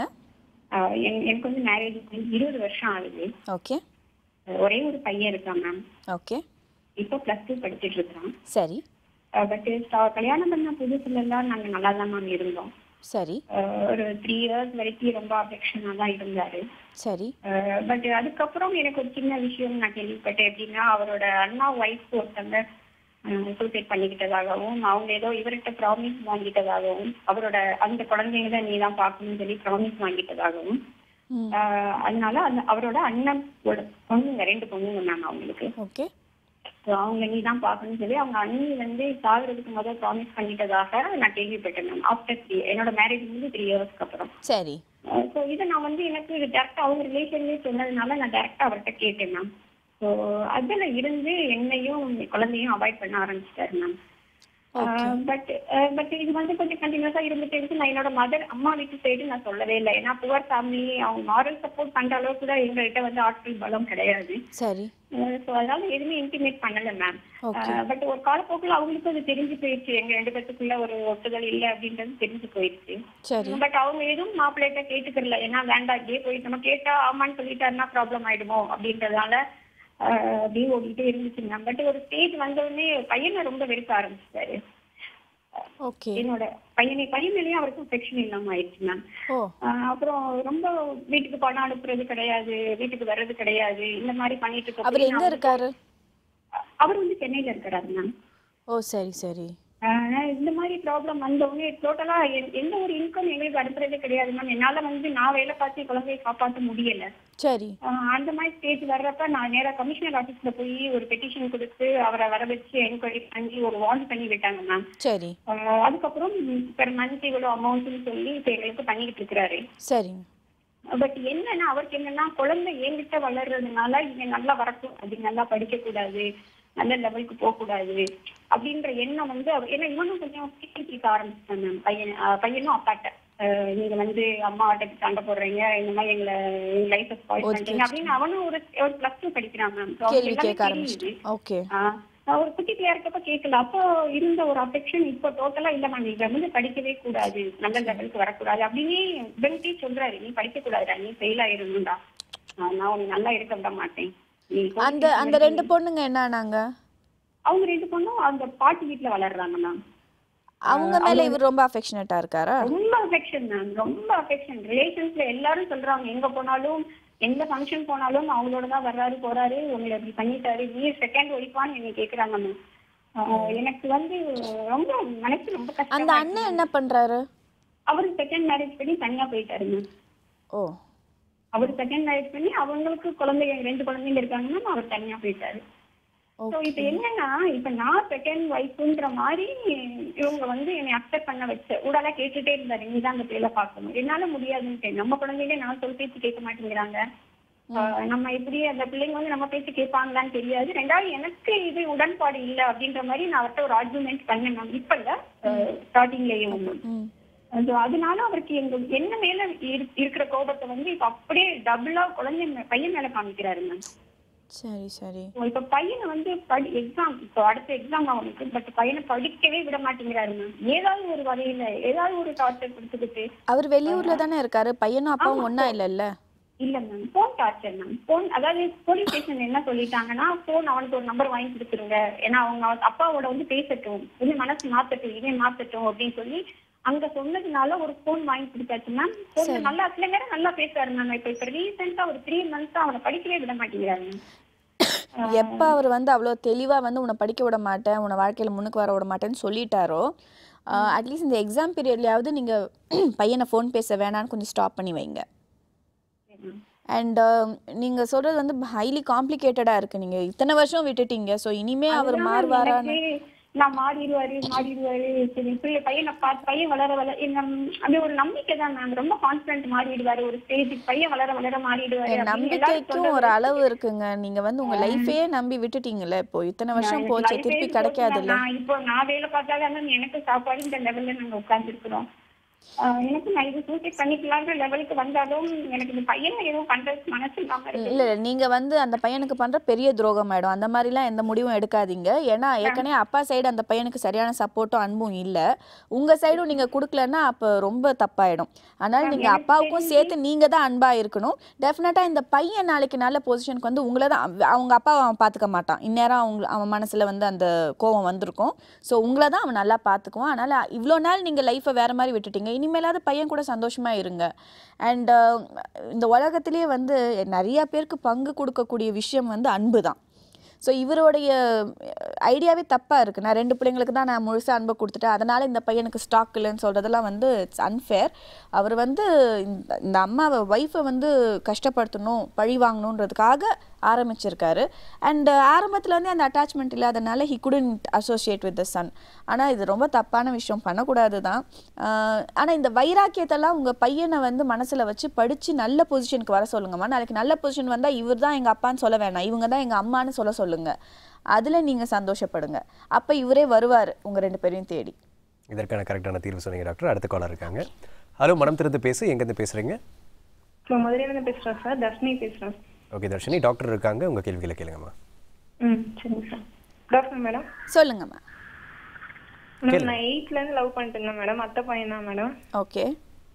H: எனக்கு வந்து மேரேஜ் இருபது வருஷம் ஆகுது
B: ஓகே
H: ஒரே ஒரு பையன் இருக்கான் மேம்
B: ஓகே
H: இப்போ பிளஸ் டூ படிச்சிட்டு இருக்கான்
B: சரி
H: பட் கல்யாணம் பண்ண புதுசுல எல்லாம் நாங்க நல்லா தான் மேம் இருந்தோம்
B: சரி
H: அஹ், ஒரு த்ரீ இயர்ஸ் வரைக்கும் ரொம்ப அஃபெக்ஷனா தான் இருந்தாரு
B: சரி
H: பட் அதுக்கப்புறம் எனக்கு ஒரு சின்ன விஷயம் நான் கேள்விப்பட்டேன் எப்படின்னா அவரோட அண்ணா ஒய்ஃப் ஒருத்தங்க சூசைட் பண்ணிக்கிட்டதாகவும் அவங்க ஏதோ இவர்கிட்ட ப்ராமிஸ் வாங்கிட்டதாகவும் அவரோட அந்த குழந்தைங்கள நீ தான் பார்க்கணும்னு சொல்லி ப்ராமிஸ் வாங்கிட்டதாகவும்
B: ம்.
H: ஆஹ் அதனால அந்த அவரோட அண்ணன் பொண்ணுங்க ரெண்டு பொண்ணுங்க மேம் அவங்களுக்கு
B: ஓகே
H: So, அவங்க நீ தான் பார்க்கணும்னு சொல்லி அவங்க அண்ணி வந்து சாகுறதுக்கு முதல் ப்ராமிஸ் பண்ணிட்டதாக நான் கேள்விப்பட்டேன் மேம் ஆஃப்டர் த்ரீ என்னோட மேரேஜ் வந்து த்ரீ இயர்ஸ்க்கு அப்புறம்
B: சரி
H: ஸோ இதை நான் வந்து எனக்கு டேரக்டா அவங்க ரிலேஷன்லேயே சொன்னதுனால நான் டேரக்டா அவர்கிட்ட கேட்டேன் மேம் ஸோ அதுல இருந்து என்னையும் குழந்தையும் அவாய்ட் பண்ண ஆரம்பிச்சிட்டாரு மேம் பட் பட் இது வந்து கொஞ்சம் கண்டினியூஸா இருந்துட்டு இருக்கு நான் என்னோட மதர் அம்மா வீட்டு சைடு நான் சொல்லவே இல்லை ஏன்னா புவர் ஃபேமிலி அவங்க மாரல் சப்போர்ட் பண்ற அளவுக்கு கூட எங்கள்கிட்ட வந்து ஆட்கள் பலம் கிடையாது
B: சரி
H: ஸோ அதனால எதுவுமே இன்டிமேட் பண்ணல மேம்
B: Okay.
H: பட் ஒரு காலப்போக்கில் அவங்களுக்கும் அது தெரிஞ்சு போயிடுச்சு எங்க ரெண்டு பேத்துக்குள்ள ஒரு ஒட்டுதல் இல்லை அப்படின்றது தெரிஞ்சு போயிடுச்சு
B: சரி
H: பட் அவங்க எதுவும் மாப்பிள்ளைகிட்ட கேட்டுக்கறல ஏன்னா வேண்டாம் இப்படியே போயிட்டு நம்ம கேட்டா ஆமான்னு சொல்லிட்டாருன்னா ப்ராப்ளம் ஆயிடுமோ அப்படின்றதால ஆஹ், அப்படியே ஓடிட்டே இருந்துச்சு மேம் பட் ஒரு ஸ்டேஜ் வந்த உடனே பையனை ரொம்ப வெறுக்க ஆரம்பிச்சிட்டாரு
B: ஓகே
H: என்னோட பையனை பையன் மேலேயும் அவருக்கு அஃபெக்ஷன் இல்லாம ஆயிடுச்சு மேம்
B: ஓ
H: அப்புறம் ரொம்ப வீட்டுக்கு பணம் அனுப்புறது கிடையாது வீட்டுக்கு வர்றது கிடையாது இந்த மாதிரி பண்ணிட்டு இருக்க
B: அவர் எங்க இருக்காரு
H: அவர் வந்து சென்னையில இருக்கிறாரு மேம்
B: ஓ சரி சரி
H: ஆஹ் இந்த மாதிரி ப்ராப்ளம் வந்தவொடனே டோட்டலா எந்த ஒரு இன்கம் எங்களுக்கு அனுப்புறதே கிடையாது மேம் என்னால வந்து நான் வேலை பார்த்து குழந்தையை காப்பாற்ற முடியல
B: சரி
H: ஆஹ் அந்த மாதிரி ஸ்டேஜ் வர்றப்ப நான் நேரா கமிஷனர் ஆபீஸ்ல போய் ஒரு பெட்டிஷன் கொடுத்து அவரை வர வச்சு என்கொயரி பண்ணி ஒரு வார்ன் பண்ணி விட்டாங்க மேம்
B: சரி
H: அதுக்கப்புறம் பெர் மந்த் இவ்வளவு அமௌண்ட்னு சொல்லி இப்ப எங்களுக்கு பண்ணிக்கிட்டு இருக்கிறாரு
B: சரிங்க
H: பட் என்னன்னா அவருக்கு என்னன்னா குழந்தை என்கிட்ட வளர்றதுனால இவன் நல்லா வரக்கூடாது நல்லா படிக்க கூடாது நல்ல லெவலுக்கு போக கூடாது அப்படின்ற எண்ணம் வந்து அவர் ஏன்னா இவனும் கொஞ்சம் கேட்க ஆரம்பிச்சிட்டான் மேம் பையன் அஹ் பையனும் அப்பாட்ட அஹ் நீங்க வந்து அம்மா ஆட்டத்துக்கு சண்டை போடுறீங்க இந்த மாதிரி எங்களை எங்க லைஃப் ஸ்பாயில்
B: ஒதுக்கி
H: பண்றீங்க அப்படின்னு அவனும் ஒரு ஒரு பிளஸ் டூ படிக்கிறான் மேம்
B: கேள்வி கேட்க ஆரம்பிச்சிட்டேன் ஓகே
H: அஹ் ஒரு குட்டி பிள்ளையா இருக்கப்ப கேட்கல அப்போ இருந்த ஒரு அஃபெக்ஷன் இப்போ டோட்டலா இல்ல மேம் நீ வந்து படிக்கவே கூடாது நல்ல லெவலுக்கு வரக்கூடாது அப்படின்னு பெல்ட்டே சொல்றாரு நீ படிக்க கூடாதுடா நீ ஃபெயில் ஆயிருந்தா நான் உன்னை நல்லா இருக்க விட மாட்டேன் நீ
B: அந்த அந்த ரெண்டு பொண்ணுங்க என்ன ஆனாங்க
H: அவங்க ரெண்டு பொண்ணும் அந்த பாட்டி வீட்டுல வளர்றாங்க மேம்
B: அவங்க மேல இவர் ரொம்ப அஃபெக்ஷனேட்டா இருக்காரா
H: ரொம்ப அஃபெக்ஷன் மேம் ரொம்ப அஃபெக்ஷன் ரிலேஷன்ஸ்ல எல்லாரும் சொல்றாங்க எங்க போனாலும் எந்த ஃபங்க்ஷன் போனாலும் அவங்களோட தான் வர்றாரு போறாரு உங்களை இப்படி பண்ணிட்டாரு நீ செகண்ட் ஒய்ஃபான்னு என்னை கேக்குறாங்க மேம் எனக்கு வந்து ரொம்ப மனசு ரொம்ப
B: அந்த
H: கஷ்டமா
B: அண்ணன் என்ன பண்றாரு
H: அவரு செகண்ட் மேரேஜ் பண்ணி தனியா போயிட்டாரு மேம்
B: ஓ
H: அவர் செகண்ட் மேரேஜ் பண்ணி அவங்களுக்கு குழந்தைங்க ரெண்டு குழந்தைங்க இருக்காங்க மேம் அவர் தனியா போயிட்டாரு ஸோ இப்போ என்னன்னா இப்போ நான் செகண்ட் ஒய்ஃப்ன்ற மாதிரி இவங்க வந்து என்னை அக்செப்ட் பண்ண வச்ச ஊடால கேட்டுட்டே இருந்தாரு நீ தான் அந்த பிள்ளைல பார்க்கணும் என்னால முடியாதுன்ட்டு நம்ம குழந்தைங்க நான் சொல் பேச்சு கேட்க மாட்டேங்கிறாங்க ஆஹ் நம்ம எப்படி அந்த பிள்ளைங்க வந்து நம்ம பேச்சு கேட்பாங்களான்னு தெரியாது ரெண்டாவது எனக்கு இது உடன்பாடு இல்லை அப்படின்ற மாதிரி நான் அவர்கிட்ட ஒரு ஆர்குமெண்ட் பண்ணேன் மேம் இப்ப இல்ல ஸ்டார்டிங்லயே
B: ம்
H: அது அதனால அவருக்கு எங்க என்ன மேல இரு- இருக்கிற கோபத்தை வந்து இப்ப அப்படியே டபுளா குழந்தை மே- பையன் மேல காமிக்கிறாரு மேம்
B: சரி சரி
H: இப்ப பையனை வந்து படி எக்ஸாம் இப்போ அடுத்த எக்ஸாம் அவனுக்கு பட் பையனை படிக்கவே விட மாட்டேங்கிறாரு மேம் ஏதாவது ஒரு வகையில ஏதாவது ஒரு டார்ச்சர் கொடுத்துக்கிட்டு
B: அவர் வெளியூர்ல தானே இருக்காரு பையனும் அப்பாவும் ஒண்ணா இல்லல்ல
H: இல்ல ma'am phone torture ma'am phone அதாவது போலீஸ் ஸ்டேஷன் என்ன சொல்லிட்டாங்கன்னா போன் அவனுக்கு ஒரு நம்பர் வாங்கி கொடுத்துருங்க ஏன்னா அவங்க அப்பாவோட வந்து பேசட்டும் இது மனசு மாத்தட்டும் இதே மாத்தட்டும் அப்படின்னு சொல்லி அங்க சொன்னதுனால ஒரு போன் வாங்கி கொடுத்தாச்சு மேம் போன் நல்லா சில நேரம் நல்லா பேசுறாரு மேம் இப்ப இப்ப ரீசெண்டா ஒரு த்ரீ மந்த்ஸ் அவனை படிக்கவே விட மாட்டேங்கிறாரு மேம்
B: எப்ப அவர் வந்து அவ்வளோ தெளிவா வந்து உன்னை படிக்க விட மாட்டேன் உன்னை வாழ்க்கையில முன்னுக்கு வர விட மாட்டேன்னு சொல்லிட்டாரோ அட்லீஸ்ட் இந்த எக்ஸாம் பீரியட்லயாவது நீங்க பையனை ஃபோன் பேச வேணான்னு கொஞ்சம் ஸ்டாப் பண்ணி வைங்க அண்ட் நீங்க சொல்றது வந்து ஹைலி காம்ப்ளிகேட்டடா இருக்கு நீங்க இத்தனை வருஷம் விட்டுட்டீங்க ஸோ இனிமே அவர்
H: அதனால
B: மாறுவாரான்னு
H: எனக்கு நான் மாறிடுவாரு மாறிடுவாரு சரி பிள்ளை பையனை பார்த்து பையன் வளர வளர என்ன அப்படியே ஒரு நம்பிக்கை தான் மேம் ரொம்ப கான்பிடன்ட் மாறிடுவாரு ஒரு ஸ்டேஜுக்கு பையன் வளர வளர மாறிடுவாரு
B: என்
H: அப்படின்னு எல்லாரும்
B: நம்பிக்கைக்கும் ஒரு அளவு இருக்குங்க நீங்க வந்து உங்க லைஃபே நம்பி விட்டுட்டீங்கல்ல இப்போ இத்தனை வருஷம் போச்சு
H: life ஏ
B: திருப்பி
H: போச்சு
B: கிடைக்காதுல்ல
H: நான் இப்போ நான் வேலை பார்த்தாலே மேம் எனக்கு சாப்பாடு இந்த லெவல்ல நாங்க உட்கார்ந்துருக்கிறோம் எனக்கு நான் இது சூசைட் பண்ணிக்கலான்ற லெவலுக்கு வந்தாலும் எனக்கு இந்த பையனை எதுவும் பண்றதுக்கு மனசு இல்லாம இருக்கு
B: இல்ல இல்ல, நீங்க வந்து அந்த பையனுக்கு பண்ற பெரிய துரோகம் ஆயிடும் அந்த மாதிரிலாம் எந்த முடிவும் எடுக்காதீங்க ஏன்னா ஏற்கனவே அப்பா சைடு அந்த பையனுக்கு சரியான சப்போர்ட்டும் அன்பும் இல்ல உங்க சைடும் நீங்க கொடுக்கலன்னா அப்ப ரொம்ப தப்பாயிடும் அதனால நீங்க அப்பாவுக்கும் சேர்த்து நீங்க தான் அன்பா இருக்கணும் டெஃபினட்டா இந்த பையன் நாளைக்கு நல்ல பொசிஷனுக்கு வந்து உங்களை தான் அவ- அவங்க அப்பாவை அவன் பாத்துக்க மாட்டான் இந்நேரம் அவங்க அவன் மனசுல வந்து அந்த கோவம் வந்திருக்கும் ஸோ உங்களை தான் அவன் நல்லா பார்த்துக்குவான் அதனால இவ்வளோ நாள் நீங்க லைஃப்பை வேற மாதிரி விட்டுட்டீங்க இனிமேலாவது பையன் கூட சந்தோஷமா இருங்க அண்ட் இந்த உலகத்திலேயே வந்து நிறைய பேருக்கு பங்கு கொடுக்கக்கூடிய விஷயம் வந்து அன்பு தான் ஸோ இவருடைய ஐடியாவே தப்பாக இருக்குது நான் ரெண்டு பிள்ளைங்களுக்கு தான் நான் முழுசாக அன்பை கொடுத்துட்டேன் அதனால் இந்த பையனுக்கு ஸ்டாக் இல்லைன்னு சொல்கிறதெல்லாம் வந்து இட்ஸ் அன்ஃபேர் அவர் வந்து இந்த இந்த அம்மாவை ஒய்ஃபை வந்து கஷ்டப்படுத்தணும் பழி வாங்கணுன்றதுக்காக ஆரம்பிச்சிருக்காரு அண்ட் ஆரம்பத்துலேருந்தே அந்த அட்டாச்மெண்ட் இல்லாதனால he couldn't associate with the son ஆனால் இது ரொம்ப தப்பான விஷயம் பண்ணக்கூடாது தான் ஆனால் இந்த வைராக்கியத்தெல்லாம் உங்கள் பையனை வந்து மனசில் வச்சு படித்து நல்ல பொசிஷனுக்கு வர சொல்லுங்கம்மா நாளைக்கு நல்ல பொசிஷன் வந்தால் இவர் தான் எங்கள் அப்பான்னு சொல்ல வேணாம் இவங்க தான் எங்கள் அம்மான்னு சொல்ல சொல்லுங்கள் அதில் நீங்கள் சந்தோஷப்படுங்க அப்போ இவரே வருவார் உங்கள் ரெண்டு பேரையும் தேடி
A: இதற்கான கரெக்டான தீர்வு சொன்னீங்க டாக்டர் அடுத்த காலர் இருக்காங்க ஹலோ மனம் திறந்து பேசு எங்கேருந்து பேசுகிறீங்க
C: நான் மதுரையிலேருந்து பேசுகிறேன் சார் தர்ஷினி பேசுகிறேன்
A: ஓகே தர்ஷினி டாக்டர் இருக்காங்க உங்கள் கேள்விகளை கேளுங்கம்மா
C: ம் சரிங்க சார் குட் ஆஃப்டர்நூன் மேடம்
B: சொல்லுங்கம்மா
C: மேடம் நான் எயிட்லேருந்து லவ் பண்ணிட்டு இருந்தேன் மேடம் அத்தை பையன் தான் மேடம்
B: ஓகே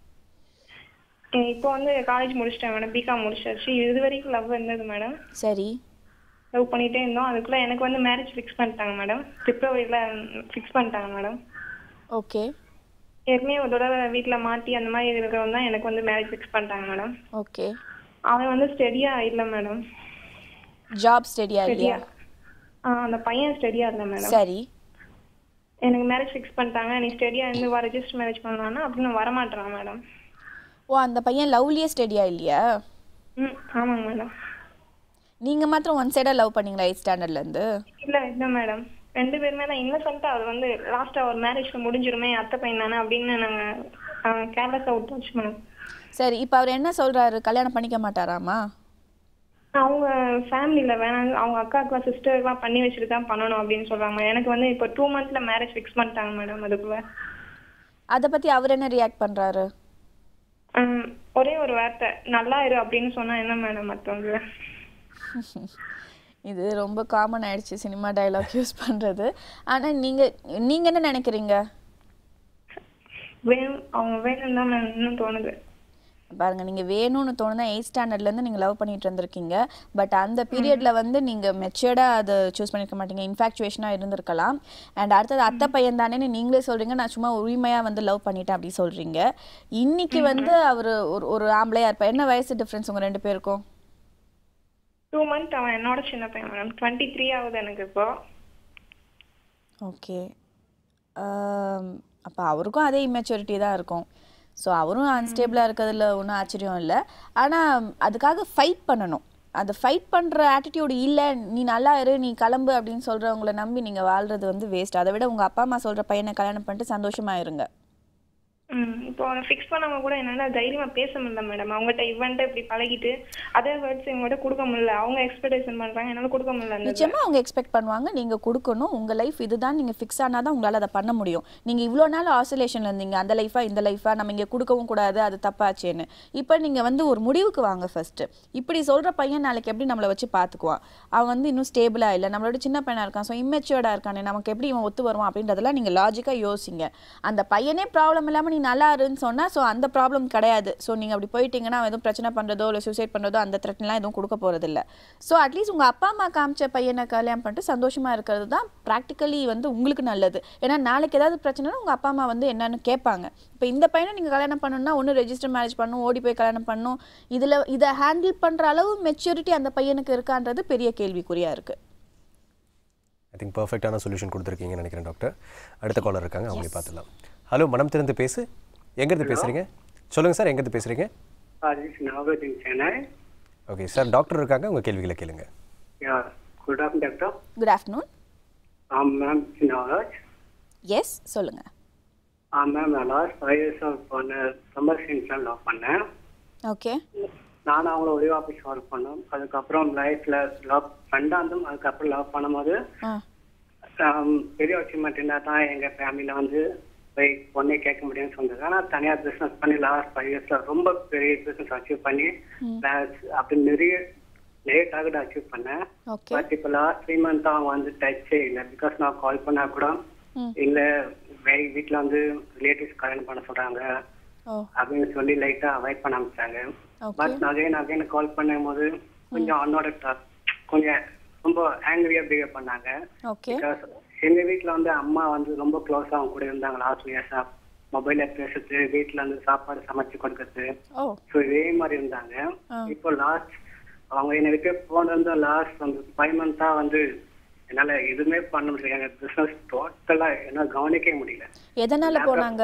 C: இப்போ வந்து காலேஜ் முடிச்சிட்டேன் மேடம் பிகாம் முடிச்சாச்சு இது வரைக்கும் லவ் இருந்தது மேடம்
B: சரி
C: லவ் பண்ணிட்டே இருந்தோம் அதுக்குள்ள எனக்கு வந்து மேரேஜ் ஃபிக்ஸ் பண்ணிட்டாங்க மேடம் பிப்ரவரியில் ஃபிக்ஸ் பண்ணிட்டாங்க மேடம்
B: ஓகே
C: ஏற்கனவே ஒரு தடவை வீட்டில் மாட்டி அந்த மாதிரி இருக்கிறவங்க தான் எனக்கு வந்து மேரேஜ் ஃபிக்ஸ் பண்ணிட்டாங்க மேடம்
B: ஓகே
C: அவன் வந்து ஸ்டெடியா இல்லை மேடம்
B: ஜாப் ஸ்டடியா இல்லையா
C: ஆ அந்த பையன் ஸ்டெடியா இல்லை மேடம்
B: சரி
C: எனக்கு மேரேஜ் ஃபிக்ஸ் பண்ணிட்டாங்க நீ ஸ்டெடியா இருந்து வா ரெஜிஸ்டர் மேரேஜ் பண்ணலான்னா அப்படின்னு வரமாட்டேறான் மேடம்
B: ஓ அந்த பையன் லவ்லியே ஸ்டடியா இல்லையா
C: ம் ஆமாங்க மேடம்
B: நீங்க மாத்திரம் ஒன் சைடா லவ் பண்ணீங்களா எயிட் ஸ்டாண்டர்ட்ல இருந்து
C: இல்லை இல்லை மேடம் ரெண்டு பேருமே தான் இன்னசென்ட்டாக அது வந்து லாஸ்ட்டாக ஒரு மேரேஜில் முடிஞ்சிருமே அத்தை பையன் தானே அப்படின்னு நாங்கள் கேர்லெஸ்ஸாக விட்டாச்சு மேடம்
B: சரி இப்போ அவர் என்ன சொல்றாரு கல்யாணம் பண்ணிக்க மாட்டாராமா
C: அவங்க ஃபேமிலியில் வேணாம் அவங்க அக்காவுக்குலாம் சிஸ்டருக்குலாம் பண்ணி வச்சுட்டு தான் பண்ணணும் அப்படின்னு சொல்கிறாங்க எனக்கு வந்து இப்போ டூ மந்த்ஸில் மேரேஜ் ஃபிக்ஸ் பண்ணிட்டாங்க மேடம் அதுக்குள்ளே
B: அதை பத்தி அவர் என்ன ரியாக்ட் பண்றாரு
C: ம், ஒரே ஒரு வார்த்தை நல்லா இரு அப்படின்னு சொன்னா என்ன மேடம் மற்றவங்க
B: இது ரொம்ப காமன் ஆயிடுச்சு சினிமா டயலாக் யூஸ் பண்ணுறது ஆனால் நீங்கள் நீங்கள் என்ன நினைக்கிறீங்க
C: வேணும் அவங்க வேணும் தான் மேம் இன்னும் தோணுது
B: பாருங்க நீங்கள் வேணும்னு தோணுனா எயிட் ஸ்டாண்டர்ட்லேருந்து நீங்கள் லவ் பண்ணிட்டு இருந்திருக்கீங்க பட் அந்த பீரியடில் வந்து நீங்கள் மெச்சூர்டாக அதை சூஸ் பண்ணியிருக்க மாட்டீங்க இன்ஃபேக்சுவேஷனாக இருந்திருக்கலாம் அண்ட் அடுத்தது அத்தை பையன் தானேன்னு நீங்களே சொல்கிறீங்க நான் சும்மா உரிமையாக வந்து லவ் பண்ணிட்டேன் அப்படி சொல்கிறீங்க இன்னைக்கு வந்து அவர் ஒரு ஒரு ஆம்பளையாக இருப்பா என்ன வயசு டிஃப்ரென்ஸ் உங்கள் ரெண்டு பேருக்கும்
C: டூ மந்த் அவன் என்னோட சின்ன பையன் மேடம் டுவெண்ட்டி த்ரீ ஆகுது எனக்கு இப்போ
B: ஓகே அப்போ அவருக்கும் அதே இம்மெச்சூரிட்டி தான் இருக்கும் ஸோ அவரும் அன்ஸ்டேபிளாக இருக்கிறதுல ஒன்றும் ஆச்சரியம் இல்லை ஆனால் அதுக்காக ஃபைட் பண்ணணும் அந்த ஃபைட் பண்ணுற ஆட்டிடியூட் இல்லை நீ நல்லா இரு நீ கிளம்பு அப்படின்னு சொல்கிறவங்கள நம்பி நீங்கள் வாழ்றது வந்து வேஸ்ட் அதை விட உங்கள் அப்பா அம்மா சொல்கிற பையனை கல்யாணம் பண்ணிட்டு சந்தோஷமா இருங்க
C: ம் இப்போ அவனை ஃபிக்ஸ் பண்ணவங்க கூட என்னால தைரியமா பேச முடியல மேடம் அவங்ககிட்ட இவன்ட்ட இப்படி பழகிட்டு அதே வேர்ட்ஸ் இவங்ககிட்ட கொடுக்க முடியல அவங்க எக்ஸ்பெக்டேஷன் பண்றாங்க என்னால கொடுக்க முடியல அந்த இதை.
B: நிச்சயமா அவங்க எக்ஸ்பெக்ட் பண்ணுவாங்க நீங்க கொடுக்கணும் உங்க லைஃப் இதுதான் நீங்க ஃபிக்ஸ் ஆனாதான் உங்களால அதை பண்ண முடியும் நீங்க இவ்வளோ நாள் ஆசோலேஷன்ல இருந்தீங்க அந்த லைஃபா இந்த லைஃபா நம்ம இங்க கொடுக்கவும் கூடாது அது தப்பாச்சேன்னு இப்போ நீங்க வந்து ஒரு முடிவுக்கு வாங்க ஃபர்ஸ்ட் இப்படி சொல்ற பையன் நாளைக்கு எப்படி நம்மளை வச்சு பாத்துக்குவான் அவன் வந்து இன்னும் ஸ்டேபிளா இல்லை நம்மளோட சின்ன பையனா இருக்கான் ஸோ இம்மெச்சுவர்டா இருக்கானே நமக்கு எப்படி இவன் ஒத்து வருவான் அப்படின்றதெல்லாம் நீங்க லாஜிக்கா யோசிங்க அந்த பையனே ப்ராப்ளம் இல்லாம நீ நல்லா இருன்னு சொன்னா ஸோ அந்த ப்ராப்ளம் கிடையாது ஸோ நீங்க அப்படி போயிட்டீங்கன்னா அவன் எதுவும் பிரச்சனை பண்றதோ இல்லை சூசைட் பண்றதோ அந்த த்ரெட்லாம் எதுவும் கொடுக்க போறது இல்ல ஸோ அட்லீஸ்ட் உங்க அப்பா அம்மா காமிச்ச பையனை கல்யாணம் பண்ணிட்டு சந்தோஷமா இருக்கிறது தான் ப்ராக்டிக்கலி வந்து உங்களுக்கு நல்லது ஏன்னா நாளைக்கு ஏதாவது பிரச்சனைனா உங்க அப்பா அம்மா வந்து என்னன்னு கேட்பாங்க இப்போ இந்த பையனை நீங்க கல்யாணம் பண்ணணும்னா ஒன்று ரெஜிஸ்டர் மேரேஜ் பண்ணணும் ஓடி போய் கல்யாணம் பண்ணணும் இதுல இதை ஹேண்டில் பண்ற அளவு மெச்சூரிட்டி அந்த பையனுக்கு இருக்கான்றது பெரிய கேள்விக்குறியா இருக்கு
A: ஐ திங்க் பர்ஃபெக்டான சொல்யூஷன் கொடுத்துருக்கீங்கன்னு நினைக்கிறேன் டாக்டர் அடுத்த காலர் இருக்காங்க அவங்களே பார்த்துலாம் ஹலோ மனம் திறந்து பேசு எங்கேருந்து பேசுகிறீங்க சொல்லுங்கள் சார் எங்கேருந்து பேசுகிறீங்க
I: Uh, this is Nagaraj in Chennai.
A: Okay sir doctor இருக்காங்க உங்கள் கேள்விகளை கேளுங்க
I: Yeah. Good afternoon, doctor.
B: Good afternoon
I: Um, ma'am, this is Nagaraj.
B: Yes சொல்லுங்க
I: Uh, ma'am, நான் லாஸ்ட் ஃபைவ் இயர்ஸ் ஒர்க் பண்ணேன் சம்மர் சீன்ஸில் லவ் பண்ணேன்
B: ஓகே
I: நானும் அவங்கள ஒரே ஆஃபீஸ் ஒர்க் பண்ணோம் அதுக்கப்புறம் லைஃப்பில் லவ் ஃப்ரெண்டாக இருந்தோம் அதுக்கப்புறம் லவ் பண்ணும்போது
B: ஆ
I: um, பெரிய அச்சீவ்மெண்ட் என்ன தான் எங்கள் ஃபேமிலியில் வந்து போய் பொண்ணே கேட்க முடியும்னு சொன்னது ஆனால் தனியாக பிஸ்னஸ் பண்ணி லாஸ்ட் ஃபைவ் இயர்ஸில் ரொம்ப பெரிய பிஸ்னஸ் அச்சீவ் பண்ணி plus அப்படி நிறைய நிறைய டார்கெட் அச்சீவ் பண்ணேன்
B: ஓகே
I: பட் இப்போ லாஸ்ட் த்ரீ மந்த் அவங்க வந்து டச்சே இல்லை பிகாஸ் நான் கால் பண்ணா கூட
B: ம்.
I: இல்ல வே- வீட்ல வந்து ரிலேட்டிவ்ஸ் கல்யாணம் பண்ண சொல்றாங்க
B: ஓ
I: அப்படின்னு சொல்லி லைட்டா அவாய்ட் பண்ண ஆரம்பிச்சாங்க
B: okay
I: but again again call பண்ணும்போது கொஞ்சம் அன்னோட கொஞ்சம் ரொம்ப ஆங்கிரியா பிஹேவ் பண்ணாங்க
B: ஓகே
I: பிகாஸ் எங்க வீட்ல வந்து அம்மா வந்து ரொம்ப க்ளோஸா அவங்க கூட இருந்தாங்க லாஸ்ட் இயர்ஸா மொபைல்ல பேசுறது வீட்ல வந்து சாப்பாடு சமைச்சு கொடுக்கறது
B: ஓ
I: ஸோ இதே மாதிரி இருந்தாங்க
B: ஆ.
I: இப்போ லாஸ்ட் அவங்க என்னை விட்டு போனது லாஸ்ட் வந்து ஃபைவ் மந்த்தா வந்து என்னால எதுவுமே பண்ண முடியல எங்க பிசினஸ் டோட்டலா என்னால கவனிக்கவே முடியல
B: எதனால போனாங்க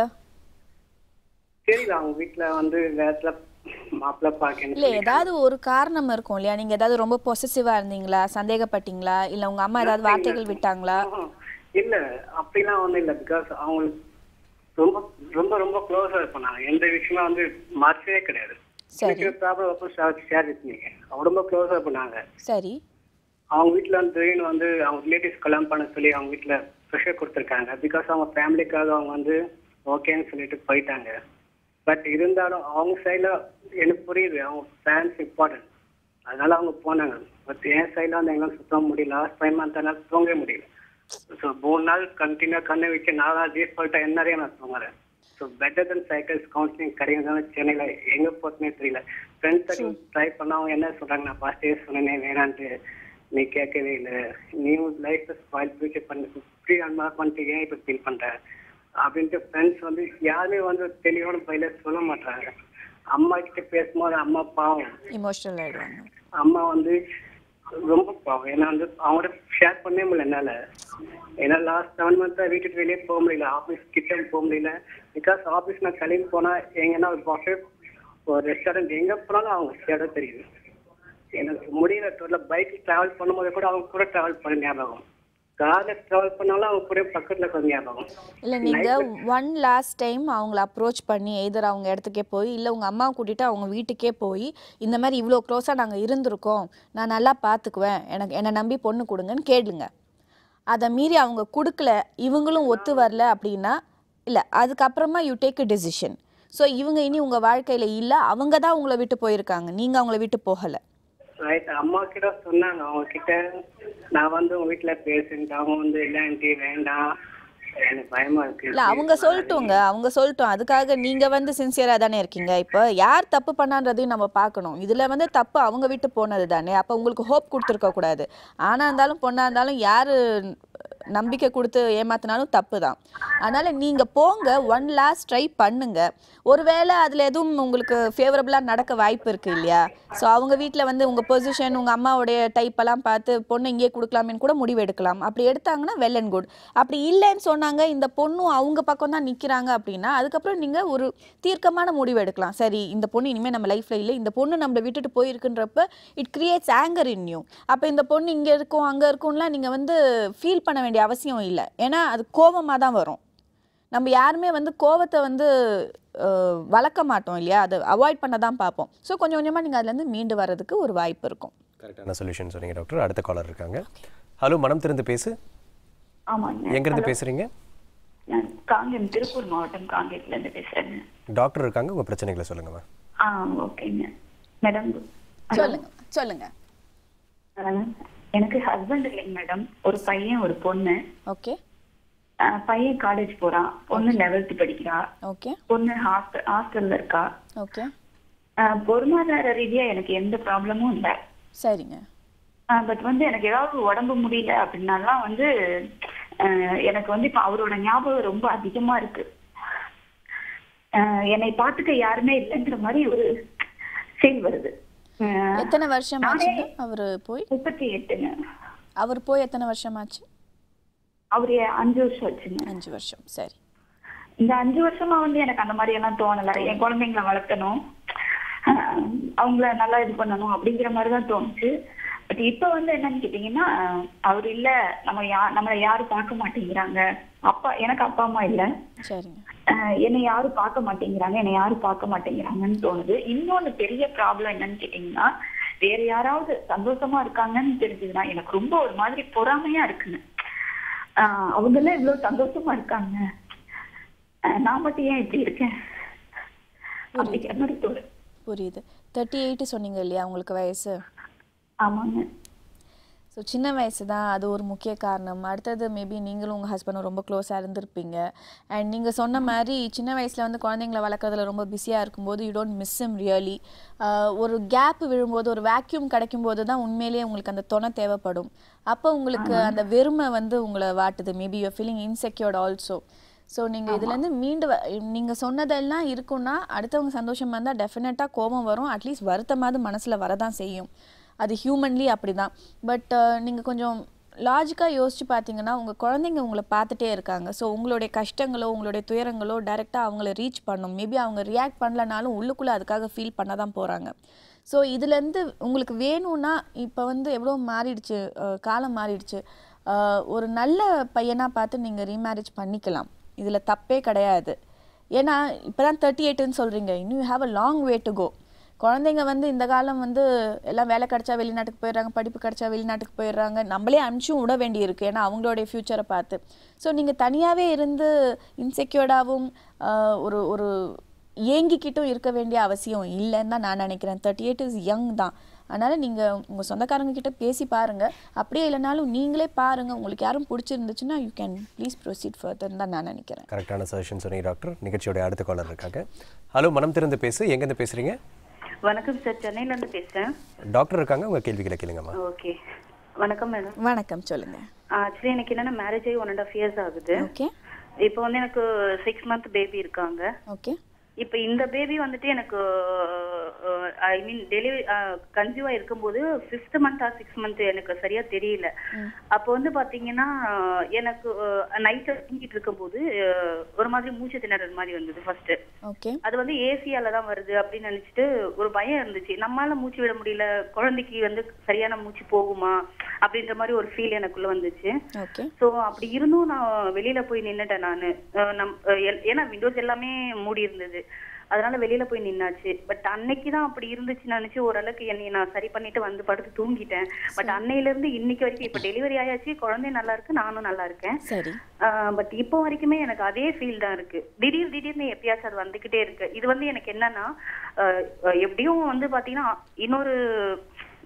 I: தெரியல அவங்க வீட்ல வந்து வேறத்துல மாப்பிள்ள பாக்கணும்
B: இல்ல ஏதாவது ஒரு காரணம் இருக்கும் இல்லையா நீங்க ஏதாவது ரொம்ப பொசசிவா இருந்தீங்களா சந்தேகப்பட்டீங்களா இல்ல உங்க அம்மா ஏதாவது வார்த்தைகள் விட்டாங்களா
I: இல்ல அப்படிலாம் ஒண்ணும் இல்ல பிகாஸ் அவங்களுக்கு ரொம்ப ரொம்ப ரொம்ப க்ளோஸா இருப்பாங்க எந்த விஷயமும் வந்து மறைச்சவே கிடையாது
B: சரி
I: ப்ராப்ளம் அப்போ ஷேர் வித்னீங்க அவங்க ரொம்ப க்ளோஸா பண்ணாங்க
B: சரி
I: அவங்க வீட்ல வந்து திடீர்னு வந்து அவங்க ரிலேட்டிவ்ஸ் கல்யாணம் பண்ண சொல்லி அவங்க வீட்ல ப்ரெஷர் கொடுத்துருக்காங்க பிகாஸ் அவங்க ஃபேமிலிக்காக அவங்க வந்து ஓகேன்னு சொல்லிட்டு போயிட்டாங்க பட் இருந்தாலும் அவங்க சைடில் எனக்கு புரியுது அவங்க ஃபேன்ஸ் இம்பார்ட்டன்ட் அதனால அவங்க போனாங்க பட் என் சைடில் வந்து எங்களால் சுத்த முடியல லாஸ்ட் ஃபைவ் மந்த் என்னால் தூங்கவே முடியல ஸோ மூணு நாள் கண்டினியூ கண்ணை வச்சு நாலு நாள் டீஃபால்ட்டாக என்ன நிறைய நான் தூங்குறேன் ஸோ பெட்டர் தென் சைக்கிள்ஸ் கவுன்சிலிங் கிடையாது சென்னையில் எங்கே போட்டுனே தெரியல ஃப்ரெண்ட்ஸ் ட்ரை பண்ண அவங்க என்ன சொல்கிறாங்க நான் ஃபர்ஸ்ட் டே சொன்னேனே வேணான்ட்டு நீ கேட்கவே இல்லை நீ லைஃப் ஸ்பாயில் ஃபியூச்சர் பண்ணி ஃப்ரீ அன்மார்க் பண்ணிட்டு ஏன் இப்போ ஃபீல் பண்ற அப்படின்ட்டு ஃப்ரெண்ட்ஸ் வந்து யாருமே வந்து தெளிவான பயில சொல்ல மாட்டாங்க அம்மா கிட்ட பேசும்போது அம்மா பாவம்
B: இமோஷனல் ஆயிடுவாங்க
I: அம்மா வந்து ரொம்ப பாவம் ஏன்னா வந்து அவங்களோட ஷேர் பண்ணவே முடியல என்னால ஏன்னா லாஸ்ட் செவன் மந்த்தா வீட்டுக்கு வெளியே போக முடியல ஆஃபீஸ் கிட்ட போக முடியல பிகாஸ் ஆஃபீஸ் நான் கிளம்பி போனா எங்கன்னா ஒரு பஃபே ஒரு ரெஸ்டாரண்ட் எங்க போனாலும் அவங்க இடம் தெரியுது எனக்கு முடியல டோட்டல பைக் டிராவல் பண்ணும்போது கூட அவங்க கூட டிராவல் பண்ண ஞாபகம் கார்ல டிராவல் பண்ணாலும் அவங்க கூட பக்கத்துல கொஞ்சம் ஞாபகம்
B: இல்ல நீங்க ஒன் லாஸ்ட் டைம் அவங்கள அப்ரோச் பண்ணி எதிர் அவங்க இடத்துக்கே போய் இல்ல உங்க அம்மாவை கூட்டிட்டு அவங்க வீட்டுக்கே போய் இந்த மாதிரி இவ்வளோ க்ளோஸா நாங்க இருந்திருக்கோம் நான் நல்லா பாத்துக்குவேன் எனக்கு என்னை நம்பி பொண்ணு கொடுங்கன்னு கேளுங்க அதை மீறி அவங்க கொடுக்கல இவங்களும் ஒத்து வரல அப்படின்னா இல்ல அதுக்கப்புறமா you take a decision so இவங்க இனி உங்க வாழ்க்கையில இல்ல அவங்க தான் உங்களை விட்டு போயிருக்காங்க நீங்க அவங்கள விட்டு போகல
I: ரைட் அம்மா கிட்ட சொன்னாங்க அவங்க கிட்ட நான் வந்து உங்க வீட்டுல பேசுன்ட்டு அவங்க வந்து இல்ல ஆண்டி வேண்டாம் எனக்கு பயமா இருக்கு
B: இல்ல அவங்க சொல்லட்டுங்க அவங்க சொல்லட்டும் அதுக்காக நீங்க வந்து சின்சியரா தானே இருக்கீங்க இப்போ யார் தப்பு பண்ணான்றதையும் நம்ம பார்க்கணும் இதுல வந்து தப்பு அவங்க விட்டு போனது தானே அப்ப உங்களுக்கு ஹோப் கொடுத்துருக்க கூடாது ஆனா இருந்தாலும் பொண்ணா இருந்தாலும் யாரு நம்பிக்கை கொடுத்து ஏமாத்தினாலும் தப்பு தான் அதனால நீங்க போங்க ஒன் லாஸ்ட் ட்ரை பண்ணுங்க ஒருவேளை அதுல எதுவும் உங்களுக்கு ஃபேவரபிளா நடக்க வாய்ப்பு இருக்கு இல்லையா ஸோ அவங்க வீட்ல வந்து உங்க பொசிஷன் உங்க அம்மாவுடைய டைப் எல்லாம் பார்த்து பொண்ணு இங்கேயே கொடுக்கலாமேன்னு கூட முடிவு எடுக்கலாம் அப்படி எடுத்தாங்கன்னா வெல் அண்ட் குட் அப்படி இல்லைன்னு சொன்னாங்க இந்த பொண்ணும் அவங்க பக்கம் தான் நிக்கிறாங்க அப்படின்னா அதுக்கப்புறம் நீங்க ஒரு தீர்க்கமான முடிவு எடுக்கலாம் சரி இந்த பொண்ணு இனிமே நம்ம லைஃப்ல இல்லை இந்த பொண்ணு நம்மளை விட்டுட்டு போயிருக்குன்றப்ப it creates anger in you அப்போ இந்த பொண்ணு இங்க இருக்கும் அங்க இருக்கும்லாம் நீங்க வந்து ஃபீல் பண்ண வேண்டிய அவசியம் இல்லை ஏன்னா அது கோபமாக தான் வரும் நம்ம யாருமே வந்து கோவத்தை வந்து அஹ், வளர்க்க மாட்டோம் இல்லையா அதை அவாய்ட் பண்ண தான் பார்ப்போம் ஸோ கொஞ்சம் கொஞ்சமாக நீங்கள் அதுலேருந்து மீண்டு வர்றதுக்கு ஒரு வாய்ப்பு இருக்கும்
A: கரெக்டான சொல்யூஷன் சொன்னீங்க டாக்டர் அடுத்த காலர் இருக்காங்க ஹலோ மனம் திறந்து பேசு
J: ஆமாங்க
A: எங்கேருந்து பேசுறீங்க
J: நான் காங்கேயம் திருப்பூர் மாவட்டம் காங்கேயத்துல இருந்து பேசுறேங்க
A: டாக்டர் இருக்காங்க உங்க பிரச்சனைகளை சொல்லுங்கம்மா
J: ஆ ஓகேங்க மேடம்
B: சொல்லுங்க சொல்லுங்க
J: எனக்கு ஹஸ்பண்ட் இல்லைங்க மேடம் ஒரு பையன் ஒரு பொண்ணு
B: ஓகே
J: ஆ, பையன் காலேஜ் போறான் பொண்ணு லெவல்த் படிக்கிறா
B: ஓகே
J: பொண்ணு ஹாஸ்டல் ஹாஸ்டல்ல இருக்கா
B: ஓகே
J: ஆ, பொருளாதார ரீதியா எனக்கு எந்த ப்ராப்ளமும் இல்லை
B: சரிங்க
J: பட் வந்து எனக்கு ஏதாவது உடம்பு முடியல அப்படின்னாலாம் வந்து அஹ், எனக்கு வந்து இப்ப அவரோட ஞாபகம் ரொம்ப அதிகமா இருக்கு அஹ், என்னை பார்த்துக்க யாருமே இல்லைங்கிற மாதிரி ஒரு ஃபீல் வருது அஹ்,
B: எத்தனை வருஷம் ஆச்சுங்க அவர் போய்
J: முப்பத்தி எட்டுங்க
B: அவர் போய் எத்தனை வருஷம் ஆச்சு
J: அவரு அஞ்சு வருஷம் ஆச்சுங்க
B: அஞ்சு வருஷம் சரி
J: இந்த அஞ்சு வருஷமா வந்து எனக்கு அந்த மாதிரி எல்லாம் தோணல என் குழந்தைங்களை வளர்க்கணும் அஹ், அவங்கள நல்லா இது பண்ணணும் அப்படிங்கிற மாதிரி தான் தோணுச்சு பட் இப்ப வந்து என்னன்னு கேட்டீங்கன்னா அவர் இல்ல நம்ம யா நம்மளை யாரும் பார்க்க மாட்டேங்கிறாங்க அப்பா எனக்கு அப்பா அம்மா இல்ல
B: சரிங்க
J: அஹ், என்னை யாரும் பார்க்க மாட்டேங்கிறாங்க என்னை யாரும் பார்க்க மாட்டேங்கிறாங்கன்னு தோணுது இன்னொன்னு பெரிய ப்ராப்ளம் என்னன்னு கேட்டீங்கன்னா வேற யாராவது சந்தோஷமா இருக்காங்கன்னு தெரிஞ்சதுன்னா எனக்கு ரொம்ப ஒரு மாதிரி பொறாமையா இருக்குங்க ஆஹ் அவங்க எல்லாம் இவ்வளவு சந்தோஷமா இருக்காங்க ஆஹ் நான் மட்டும் ஏன் இப்படி இருக்கேன் அப்படிங்கிற மாதிரி தோணுது
B: புரியுது தேர்ட்டி எயிட்டு சொன்னீங்க இல்லையா உங்களுக்கு வயசு
J: ஆமாங்க
B: ஸோ சின்ன வயசு தான் அது ஒரு முக்கிய காரணம் அடுத்தது மேபி நீங்களும் உங்கள் ஹஸ்பண்டும் ரொம்ப க்ளோஸாக இருந்திருப்பீங்க அண்ட் நீங்கள் சொன்ன மாதிரி சின்ன வயசில் வந்து குழந்தைங்கள வளர்க்குறதுல ரொம்ப பிஸியாக இருக்கும்போது you don't miss him really ஒரு கேப் விழும்போது ஒரு வேக்யூம் கிடைக்கும்போது தான் உண்மையிலேயே உங்களுக்கு அந்த துணை தேவைப்படும் அப்போ உங்களுக்கு அந்த வெறுமை வந்து உங்களை வாட்டுது maybe you feeling insecured also so நீங்கள் இதுலேருந்து மீண்டு வ நீங்கள் சொன்னதெல்லாம் இருக்குன்னா அடுத்தவங்க சந்தோஷமாக இருந்தால் டெஃபினட்டாக கோபம் வரும் அட்லீஸ்ட் வருத்தமாவது மனசில் வரதான் செய்யும் அது ஹியூமன்லி அப்படி தான் பட் நீங்கள் கொஞ்சம் லாஜிக்காக யோசிச்சு பார்த்தீங்கன்னா உங்கள் குழந்தைங்க உங்களை பார்த்துட்டே இருக்காங்க ஸோ உங்களுடைய கஷ்டங்களோ உங்களுடைய துயரங்களோ டைரெக்டாக அவங்கள ரீச் பண்ணும் மேபி அவங்க ரியாக்ட் பண்ணலனாலும் உள்ளுக்குள்ளே அதுக்காக ஃபீல் பண்ண தான் போகிறாங்க ஸோ இதுலேருந்து உங்களுக்கு வேணும்னா இப்போ வந்து எவ்வளோ மாறிடுச்சு அஹ், காலம் மாறிடுச்சு அஹ், ஒரு நல்ல பையனாக பார்த்து நீங்கள் ரீமேரேஜ் பண்ணிக்கலாம் இதில் தப்பே கிடையாது ஏன்னா இப்போ தான் தேர்ட்டி எயிட்டுன்னு சொல்கிறீங்க இன்னும் you have a long way to go குழந்தைங்க வந்து இந்த காலம் வந்து எல்லாம் வேலை கிடைச்சா வெளிநாட்டுக்கு போயிடுறாங்க படிப்பு கிடைச்சா வெளிநாட்டுக்கு போயிடுறாங்க நம்மளே அனுப்பிச்சும் விட வேண்டியிருக்கு ஏன்னா அவங்களுடைய ஃப்யூச்சரை பார்த்து ஸோ நீங்கள் தனியாகவே இருந்து இன்செக்யூர்டாகவும் ஒரு ஒரு ஏங்கிக்கிட்டும் இருக்க வேண்டிய அவசியம் இல்லைன்னு தான் நான் நினைக்கிறேன் தேர்ட்டி எயிட் இஸ் யங் தான் அதனால் நீங்கள் உங்கள் சொந்தக்காரங்க கிட்ட பேசி பாருங்கள் அப்படியே இல்லைனாலும் நீங்களே பாருங்கள் உங்களுக்கு யாரும் பிடிச்சிருந்துச்சுன்னா யூ கேன் ப்ளீஸ் ப்ரொசீட் ஃபர்தர்னு தான் நான் நினைக்கிறேன்
A: கரெக்டான சஜஷன் சொன்னீங்க டாக்டர் நிகழ்ச்சியோட அடுத்த காலர் இருக்காங்க ஹலோ மனம் திறந்து பேசு எங்கேருந்து பேசுறீங்க
K: வணக்கம் சார் சென்னையில இருந்து பேசுறேன்
A: டாக்டர் இருக்காங்க உங்க கேள்விகளை கேளுங்கம்மா
K: ஓகே வணக்கம் மேடம்
B: வணக்கம் சொல்லுங்கள்
K: ஆக்சுவலி எனக்கு என்னன்னா மேரேஜ் ஆகி ஒன் அண்ட் ஆஃப் இயர்ஸ் ஆகுது
B: ஓகே
K: இப்போ வந்து எனக்கு சிக்ஸ் மந்த் பேபி இருக்காங்க
B: ஓகே
K: இப்போ இந்த பேபி வந்துட்டு எனக்கு ஐ மீன் டெலிவரி கன்சீவா இருக்கும்போது fifth month or six month எனக்கு சரியா தெரியல அப்போ வந்து பாத்தீங்கன்னா எனக்கு நைட்ல தூங்கிட்டு இருக்கும்போது அஹ், ஒரு மாதிரி மூச்சு திணறல் மாதிரி வந்தது ஃபர்ஸ்ட்
B: ஓகே
K: அது வந்து ஏசியால தான் வருது அப்படின்னு நினைச்சிட்டு ஒரு பயம் இருந்துச்சு நம்மளால மூச்சு விட முடியல குழந்தைக்கு வந்து சரியான மூச்சு போகுமா அப்படின்ற மாதிரி ஒரு ஃபீல் எனக்குள்ள வந்துச்சு
B: ஓகே
K: சோ அப்படி இருந்தும் நான் வெளியில போய் நின்னுட்டேன் நானு அஹ் நம் அஹ் எல்- ஏன்னா விண்டோஸ் எல்லாமே மூடி இருந்தது அதனால வெளியில போய் நின்னாச்சு பட் அன்னைக்கு தான் அப்படி இருந்துச்சு நினைச்சு ஓரளவுக்கு என்னை நான் சரி பண்ணிட்டு வந்து படுத்து தூங்கிட்டேன் பட் அன்னையில இருந்து இன்னைக்கு வரைக்கும் இப்ப டெலிவரி ஆயாச்சு குழந்தை நல்லா இருக்கு நானும் நல்லா இருக்கேன்
B: சரி
K: பட் இப்போ வரைக்குமே எனக்கு அதே ஃபீல் தான் இருக்கு திடீர் திடீர்னு எப்பயாச்சும் அது வந்துகிட்டே இருக்கு இது வந்து எனக்கு என்னன்னா அஹ், அஹ், எப்படியும் வந்து பாத்தீங்கன்னா இன்னொரு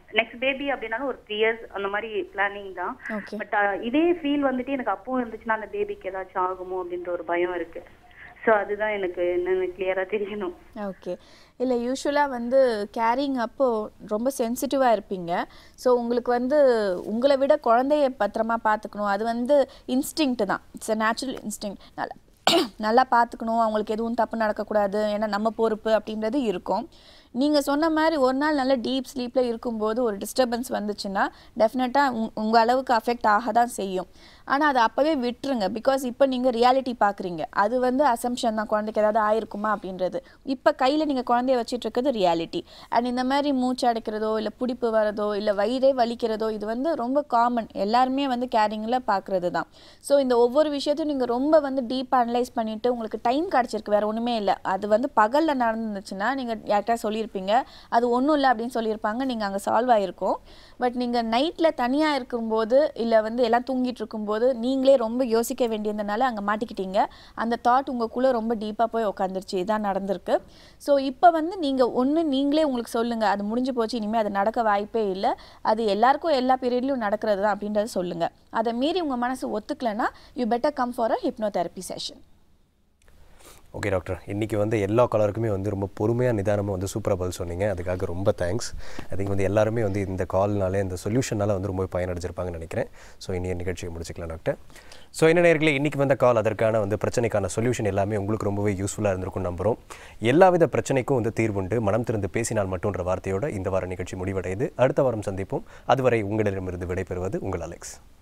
K: நெக்ஸ்ட் பேபி அப்படின்னாலும் ஒரு த்ரீ இயர்ஸ் அந்த மாதிரி பிளானிங் தான்
B: ஓகே
K: பட் இதே ஃபீல் வந்துட்டு எனக்கு அப்பவும் இருந்துச்சுன்னா அந்த பேபிக்கு ஏதாச்சும் ஆகுமோ அப்படின்ற ஒரு பயம் இருக்கு ஸோ அதுதான் எனக்கு என்னன்னு கிளியரா தெரியணும்
B: ஓகே இல்லை யூஸ்வலாக வந்து கேரிங் அப்போ ரொம்ப சென்சிட்டிவாக இருப்பீங்க ஸோ உங்களுக்கு வந்து உங்களை விட குழந்தைய பத்திரமா பார்த்துக்கணும் அது வந்து இன்ஸ்டிங்க்ட் தான் இட்ஸ் அ நேச்சுரல் இன்ஸ்டிங் நல்லா நல்லா பார்த்துக்கணும் அவங்களுக்கு எதுவும் தப்பு நடக்கக்கூடாது ஏன்னா நம்ம பொறுப்பு அப்படின்றது இருக்கும் நீங்கள் சொன்ன மாதிரி ஒரு நாள் நல்ல டீப் ஸ்லீப்பில் இருக்கும்போது ஒரு டிஸ்டர்பன்ஸ் வந்துச்சுன்னா டெஃபினட்டாக உங் உங்கள் அளவுக்கு அஃபெக்ட் ஆக தான் செய்யும் ஆனால் அதை அப்போவே விட்டுருங்க பிகாஸ் இப்போ நீங்கள் ரியாலிட்டி பார்க்குறீங்க அது வந்து அசம்ஷன் தான் குழந்தைக்கு ஏதாவது ஆயிருக்குமா அப்படின்றது இப்போ கையில் நீங்கள் குழந்தைய வச்சிட்டு இருக்கிறது ரியாலிட்டி அண்ட் இந்த மாதிரி மூச்சு அடைக்கிறதோ இல்லை பிடிப்பு வரதோ இல்லை வயிறே வலிக்கிறதோ இது வந்து ரொம்ப காமன் எல்லாருமே வந்து கேரிங்கில் பார்க்குறது தான் ஸோ இந்த ஒவ்வொரு விஷயத்தையும் நீங்கள் ரொம்ப வந்து டீப் அனலைஸ் பண்ணிவிட்டு உங்களுக்கு டைம் கிடச்சிருக்கு வேறு ஒன்றுமே இல்லை அது வந்து பகலில் நடந்துச்சுன்னா நீங்கள் யார்கிட்ட சொல்லியிருப்பீங்க அது ஒன்றும் இல்லை அப்படின்னு சொல்லியிருப்பாங்க நீங்கள் அங்கே சால்வ் ஆகிருக்கும் பட் நீங்கள் நைட்டில் தனியாக இருக்கும்போது இல்லை வந்து எல்லாம் தூங்கிட்டு இருக்கும்போது நீங்களே ரொம்ப யோசிக்க வேண்டியதுனால அங்கே மாட்டிக்கிட்டீங்க அந்த தாட் உங்களுக்குள்ளே ரொம்ப டீப்பாக போய் உட்காந்துருச்சு இதான் நடந்திருக்கு ஸோ இப்போ வந்து நீங்கள் ஒன்று நீங்களே உங்களுக்கு சொல்லுங்கள் அது முடிஞ்சு போச்சு இனிமேல் அது நடக்க வாய்ப்பே இல்லை அது எல்லாருக்கும் எல்லா பீரியட்லையும் நடக்கிறது தான் அப்படின்றத சொல்லுங்கள் அதை மீறி உங்கள் மனசு ஒத்துக்கலைன்னா you better come for a hypnotherapy session
A: okay doctor இன்றைக்கி வந்து எல்லா கலருக்குமே வந்து ரொம்ப பொறுமையாக நிதானமாக வந்து சூப்பராக பதில் சொன்னீங்க அதுக்காக ரொம்ப தேங்க்ஸ் ஐ திங்க் வந்து எல்லாருமே வந்து இந்த கால்னாலே இந்த சொல்யூஷனால வந்து ரொம்ப பயனடைஞ்சிருப்பாங்கன்னு நினைக்கிறேன் ஸோ இனி நிகழ்ச்சியை முடிச்சுக்கலாம் டாக்டர் ஸோ என்ன நேர்களே இன்றைக்கி வந்த கால் அதற்கான வந்து பிரச்சனைக்கான சொல்யூஷன் எல்லாமே உங்களுக்கு ரொம்பவே யூஸ்ஃபுல்லாக இருந்திருக்கும் நம்புகிறோம் எல்லாவித பிரச்சனைக்கும் வந்து தீர்வுண்டு மனம் திறந்து பேசினால் மட்டும்ன்ற வார்த்தையோட இந்த வார நிகழ்ச்சி முடிவடையுது அடுத்த வாரம் சந்திப்போம் அதுவரை உங்களிடமிருந்து விடைபெறுவது உங்கள் அலெக்ஸ்